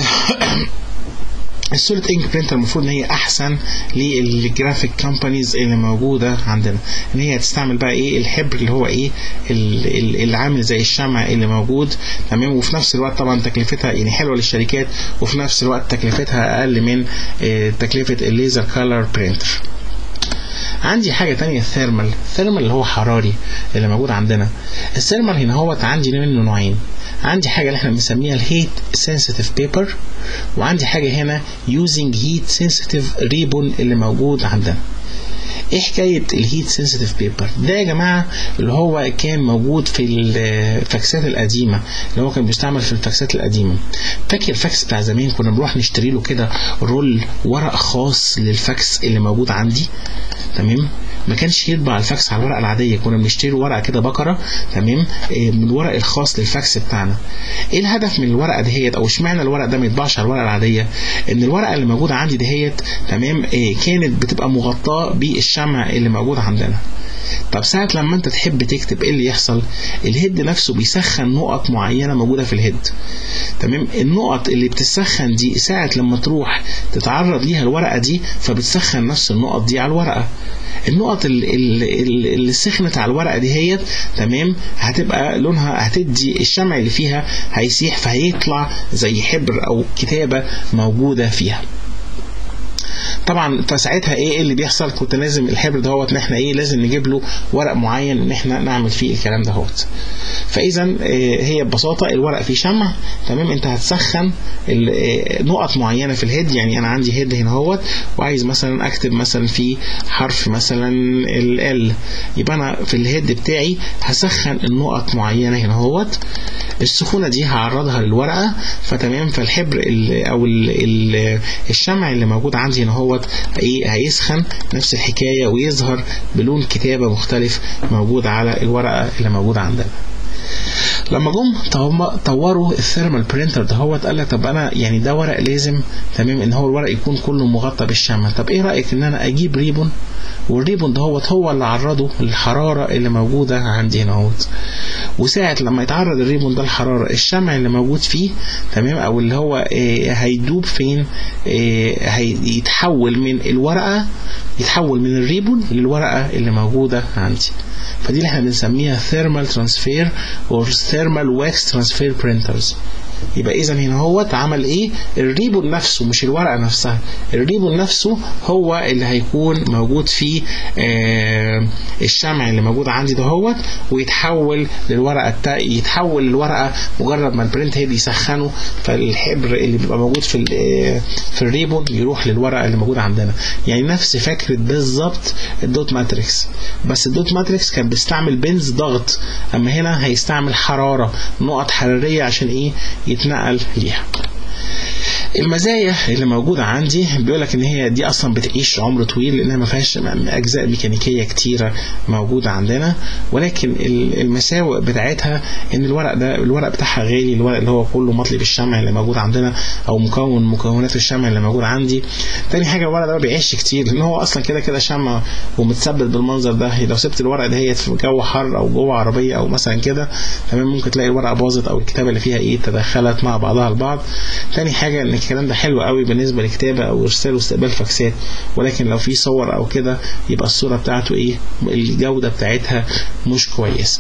السوليد انك برينتر المفروض ان هي احسن للجرافيك كومبانيز اللي موجوده عندنا ان هي تستعمل بقى ايه الحبر اللي هو ايه ال- ال- اللي عامل زي الشمع اللي موجود تمام وفي نفس الوقت طبعا تكلفتها يعني حلوه للشركات وفي نفس الوقت تكلفتها اقل من آه، تكلفه الليزر كولر برينتر عندي حاجة تانية الثيرمال الثيرمال اللي هو حراري اللي موجود عندنا الثيرمال هنا هو عندي منه نوعين عندي حاجة اللي احنا بنسميها الهيت سنسيتيف بيبر وعندي حاجة هنا using heat sensitive ribbon اللي موجود عندنا ايه حكايه الهيت سنسيتيف بيبر ده يا جماعه اللي هو كان موجود في الفاكسات القديمه اللي هو كان بيستعمل في الفاكسات القديمه فاكر الفاكس بتاع زمان كنا بنروح نشتري له كده رول ورق خاص للفاكس اللي موجود عندي تمام ما كانش يطبع الفاكس على الورقه العاديه كنا بنشتري ورقه كده بكره تمام إيه، من الورق الخاص للفاكس بتاعنا ايه الهدف من الورقه دهيت او اشمعنى الورق ده ما يطبعش على الورقه العاديه ان الورقه اللي موجوده عندي دهيت تمام إيه، كانت بتبقى مغطاه بالشمع اللي موجود عندنا طب ساعة لما انت تحب تكتب ايه اللي يحصل الهيد نفسه بيسخن نقط معينة موجودة في الهيد تمام النقط اللي بتسخن دي ساعة لما تروح تتعرض ليها الورقة دي فبتسخن نفس النقط دي على الورقة النقط ال- ال- ال- اللي سخنت على الورقة دي هي تمام هتبقى لونها هتدي الشمع اللي فيها هيسيح فهيطلع زي حبر او كتابة موجودة فيها طبعا فساعتها ايه اللي بيحصل كنت لازم الحبر دهوت ان احنا ايه لازم نجيب له ورق معين ان احنا نعمل فيه الكلام دهوت فاذا آه، هي ببساطه الورق فيه شمع تمام انت هتسخن ال- آه، نقط معينه في الهيد يعني انا عندي هيد هنا اهوت وعايز مثلا اكتب مثلا في حرف مثلا ال يبقى انا في الهيد بتاعي هسخن النقط معينه هنا اهوت السخونه دي هعرضها للورقه فتمام فالحبر ال او ال ال الشمع اللي موجود عندي هنا اهوت ايه هيسخن نفس الحكايه ويظهر بلون كتابه مختلف موجود على الورقه اللي موجوده عندنا لما جم طو- طوروا الثيرمال برينتر ده هو قال لك طب انا يعني ده ورق لازم تمام ان هو الورق يكون كله مغطى بالشمع طب ايه رايك ان انا اجيب ريبون والريبون ده هو هو اللي عرضه للحراره اللي موجوده عندي هنا اهوت وساعة لما يتعرض الريبون ده الحرارة الشمع اللي موجود فيه تمام او اللي هو آه، هيدوب فين آه، هيتحول من الورقة يتحول من الريبون للورقة اللي موجودة عندي فدي اللي احنا بنسميها thermal transfer or thermal wax transfer printers يبقى اذا هنا هو اتعمل ايه الريبون نفسه مش الورقه نفسها الريبون نفسه هو اللي هيكون موجود فيه آه الشمع اللي موجود عندي ده هو ويتحول للورقه التا... يتحول للورقه مجرد ما البرنت هيد يسخنه فالحبر اللي بيبقى موجود في ال- آه، في الريبون يروح للورقه اللي موجوده عندنا يعني نفس فكره بالظبط الدوت ماتريكس بس الدوت ماتريكس كان بيستعمل بنز ضغط اما هنا هيستعمل حراره نقط حراريه عشان ايه يتنقل ليها المزايا اللي موجوده عندي بيقول لك ان هي دي اصلا بتعيش عمر طويل لانها ما فيهاش اجزاء ميكانيكيه كتيره موجوده عندنا ولكن المساوئ بتاعتها ان الورق ده الورق بتاعها غالي الورق اللي هو كله مطلي بالشمع اللي موجود عندنا او مكون مكونات الشمع اللي موجود عندي تاني حاجه الورق ده ما بيعيش كتير لان هو اصلا كده كده شمع ومتثبت بالمنظر ده لو سبت الورق ده هي في جو حر او جوه عربيه او مثلا كده تمام ممكن تلاقي الورقه باظت او الكتابه اللي فيها ايه تدخلت مع بعضها البعض تاني حاجه ان الكلام ده حلو قوي بالنسبه لكتابه او ارسال واستقبال فاكسات ولكن لو في صور او كده يبقى الصوره بتاعته ايه الجوده بتاعتها مش كويسه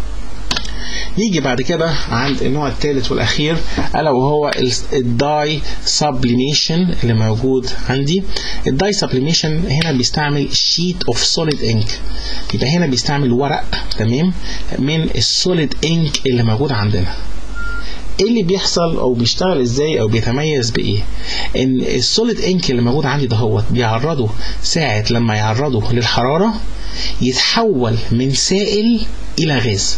نيجي بعد كده عند النوع الثالث والاخير الا وهو الداي سبليميشن اللي موجود عندي الداي سبليميشن هنا بيستعمل شيت اوف سوليد انك يبقى هنا بيستعمل ورق تمام من السوليد انك اللي موجود عندنا ايه اللي بيحصل او بيشتغل ازاي او بيتميز بايه ان السوليد انك اللي موجود عندي دهوت بيعرضه ساعه لما يعرضه للحراره يتحول من سائل الى غاز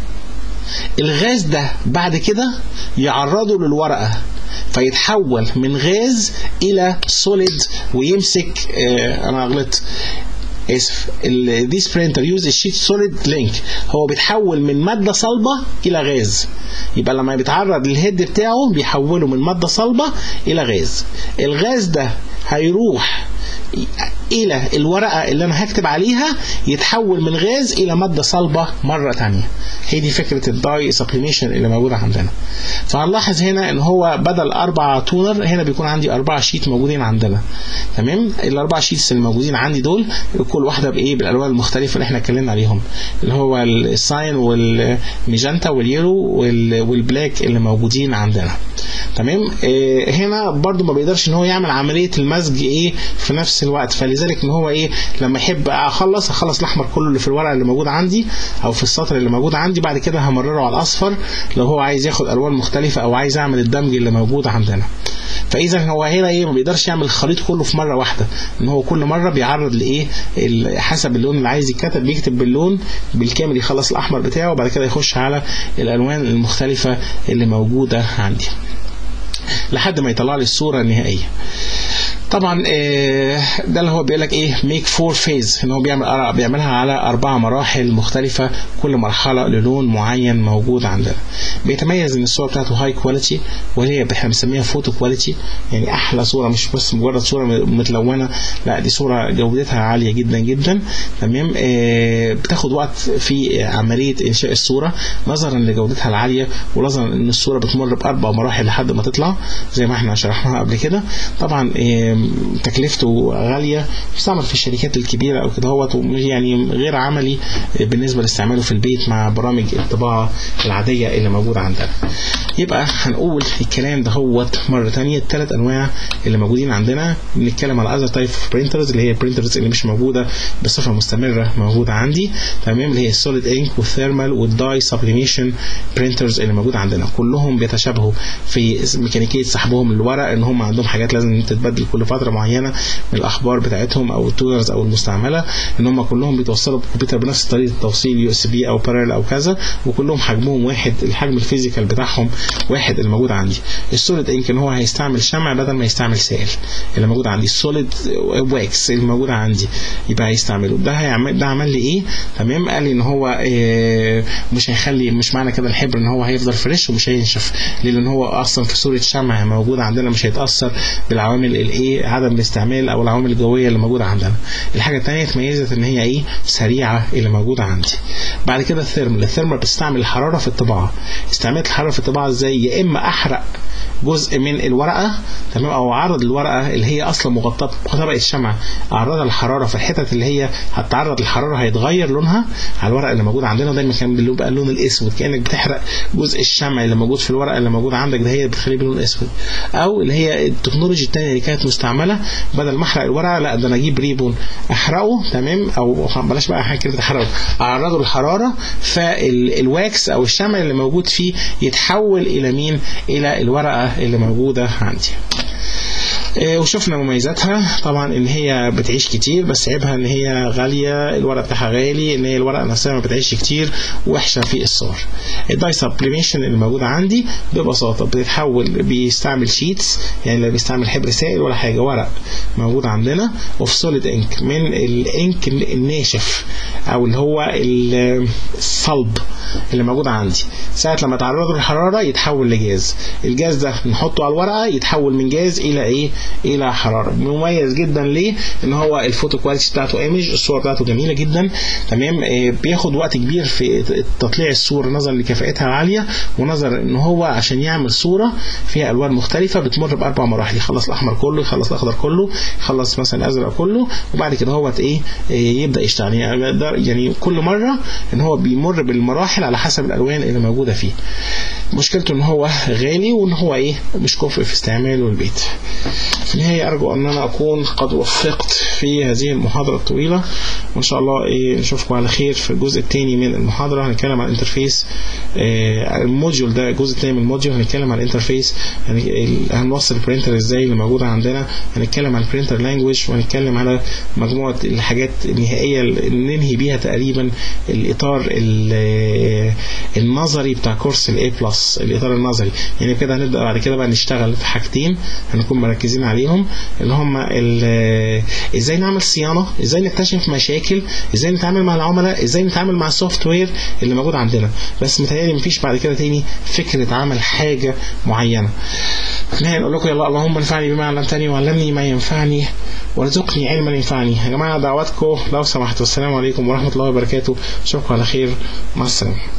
الغاز ده بعد كده يعرضه للورقه فيتحول من غاز الى سوليد ويمسك آه انا غلطت اسف this printer uses sheet solid link هو بيتحول من ماده صلبه الى غاز يبقى لما بيتعرض للهيد بتاعه بيحوله من ماده صلبه الى غاز الغاز ده هيروح الى الورقه اللي انا هكتب عليها يتحول من غاز الى ماده صلبه مره تانية هي دي فكره الداي سبليميشن اللي موجوده عندنا فهنلاحظ هنا ان هو بدل اربع تونر هنا بيكون عندي اربع شيت موجودين عندنا تمام الاربع شيتس اللي موجودين عندي دول كل واحده بايه بالالوان المختلفه اللي احنا اتكلمنا عليهم اللي هو الساين والميجنتا واليلو والبلاك اللي موجودين عندنا تمام آه هنا برضو ما بيقدرش ان هو يعمل عمليه المزج ايه في نفس الوقت فلذلك ان هو ايه لما يحب اخلص اخلص الاحمر كله اللي في الورقه اللي موجود عندي او في السطر اللي موجود عندي بعد كده همرره على الاصفر لو هو عايز ياخد الوان مختلفه او عايز اعمل الدمج اللي موجود عندنا فاذا هو هنا ايه ما بيقدرش يعمل الخليط كله في مره واحده ان هو كل مره بيعرض لايه حسب اللون اللي عايز يتكتب بيكتب باللون بالكامل يخلص الاحمر بتاعه وبعد كده يخش على الالوان المختلفه اللي موجوده عندي لحد ما يطلع لي الصوره النهائيه طبعا ده اللي هو بيقول لك ايه ميك فور فيز ان هو بيعمل بيعملها على اربع مراحل مختلفه كل مرحله للون معين موجود عندنا بيتميز ان الصوره بتاعته هاي كواليتي وهي احنا بنسميها فوتو كواليتي يعني احلى صوره مش بس مجرد صوره متلونه لا دي صوره جودتها عاليه جدا جدا تمام بتاخد وقت في عمليه انشاء الصوره نظرا لجودتها العاليه ونظرا ان الصوره بتمر باربع مراحل لحد ما تطلع زي ما احنا شرحناها قبل كده طبعا تكلفته غاليه بيستعمل في الشركات الكبيره او كده هو يعني غير عملي بالنسبه لاستعماله في البيت مع برامج الطباعه العاديه اللي موجوده عندنا يبقى هنقول الكلام ده هو مره ثانيه الثلاث انواع اللي موجودين عندنا بنتكلم على اذر تايب اوف برينترز اللي هي البرينترز اللي مش موجوده بصفه مستمره موجوده عندي تمام اللي هي السوليد انك والثيرمال والداي سبليميشن برينترز اللي موجوده عندنا كلهم بيتشابهوا في ميكانيكيه سحبهم للورق ان هم عندهم حاجات لازم تتبدل كل فتره معينه من الاخبار بتاعتهم او التونرز او المستعمله ان هم كلهم بيتوصلوا بالكمبيوتر بنفس طريقه التوصيل يو اس بي او بارل او كذا وكلهم حجمهم واحد الحجم الفيزيكال بتاعهم واحد اللي موجود عندي السوليد انك ان هو هيستعمل شمع بدل ما يستعمل سائل اللي موجود عندي السوليد واكس اللي موجود عندي يبقى هيستعمله ده هيعمل ده عمل لي ايه تمام قال لي ان هو إيه مش هيخلي مش معنى كده الحبر ان هو هيفضل فريش ومش هينشف لان هو اصلا في صوره شمع موجود عندنا مش هيتاثر بالعوامل الايه عدم الاستعمال او العوامل الجويه اللي موجوده عندنا الحاجه الثانيه اتميزت ان هي ايه سريعه اللي موجوده عندي بعد كده الثيرمال الثيرمال بتستعمل الحراره في الطباعه استعملت الحراره في الطباعه ازاي يا اما احرق جزء من الورقه تمام او اعرض الورقه اللي هي اصلا مغطاه بطبقه الشمع اعرضها للحراره في الحتت اللي هي هتتعرض للحراره هيتغير لونها على الورقه اللي موجوده عندنا دايما كان بيبقى اللون الاسود كانك بتحرق جزء الشمع اللي موجود في الورقه اللي موجوده عندك ده هي بتخليه باللون الاسود او اللي هي التكنولوجي الثانيه اللي كانت مستعمله بدل ما احرق الورقه لا ده انا اجيب ريبون احرقه تمام او بلاش بقى حاجه كده احرقه اعرضه للحراره فالواكس او الشمع اللي موجود فيه يتحول الى مين الى الورقه اللي موجوده عندي آه، وشفنا مميزاتها طبعا ان هي بتعيش كتير بس عيبها ان هي غاليه الورق بتاعها غالي ان هي الورقه نفسها ما بتعيش كتير وحشه في الصور الداي سبليميشن اللي موجوده عندي ببساطه بتتحول بيستعمل شيتس يعني لا بيستعمل حبر سائل ولا حاجه ورق موجود عندنا اوف سوليد انك من الانك الناشف او اللي هو ال- الصلب اللي موجود عندي ساعة لما تعرضه للحرارة يتحول لجاز الجاز ده نحطه على الورقة يتحول من جاز إلى إيه إلى حرارة مميز جدا ليه إن هو الفوتو كواليتي بتاعته ايمج الصور بتاعته جميلة جدا تمام آه، بياخد وقت كبير في تطليع الصورة نظرا لكفاءتها عالية ونظرا إن هو عشان يعمل صورة فيها ألوان مختلفة بتمر بأربع مراحل يخلص الأحمر كله يخلص الأخضر كله يخلص مثلا الأزرق كله وبعد كده هو إيه آه، يبدأ يشتغل يعني ده- يعني كل مرة إن هو بيمر بالمراحل على حسب الألوان اللي موجودة فيه مشكلته ان هو غالي وان هو ايه مش كفء في استعماله البيت في النهاية ارجو ان انا اكون قد وفقت في هذه المحاضرة الطويلة وان شاء الله ايه نشوفكم على خير في الجزء الثاني من المحاضرة هنتكلم عن الانترفيس آه الموديول ده الجزء الثاني من الموديول هنتكلم عن الانترفيس يعني ال- هنوصل البرينتر ازاي اللي موجودة عندنا هنتكلم عن البرينتر لانجويج وهنتكلم على مجموعة الحاجات النهائية اللي ننهي بيها تقريبا الاطار ال- النظري بتاع كورس الاي بلس الاطار النظري يعني كده هنبدا بعد كده بقى نشتغل في حاجتين هنكون مركزين عليهم اللي هم ال- ازاي نعمل صيانه ازاي نكتشف مشاكل ازاي نتعامل مع العملاء ازاي نتعامل مع السوفت وير اللي موجود عندنا بس متهيألي مفيش بعد كده تاني فكره عمل حاجه معينه في النهايه نقول لكم يلا اللهم انفعني بما علمتني وعلمني ما ينفعني وارزقني علما ينفعني يا جماعه دعواتكم لو سمحتوا السلام عليكم ورحمه الله وبركاته اشوفكم على خير مع السلامه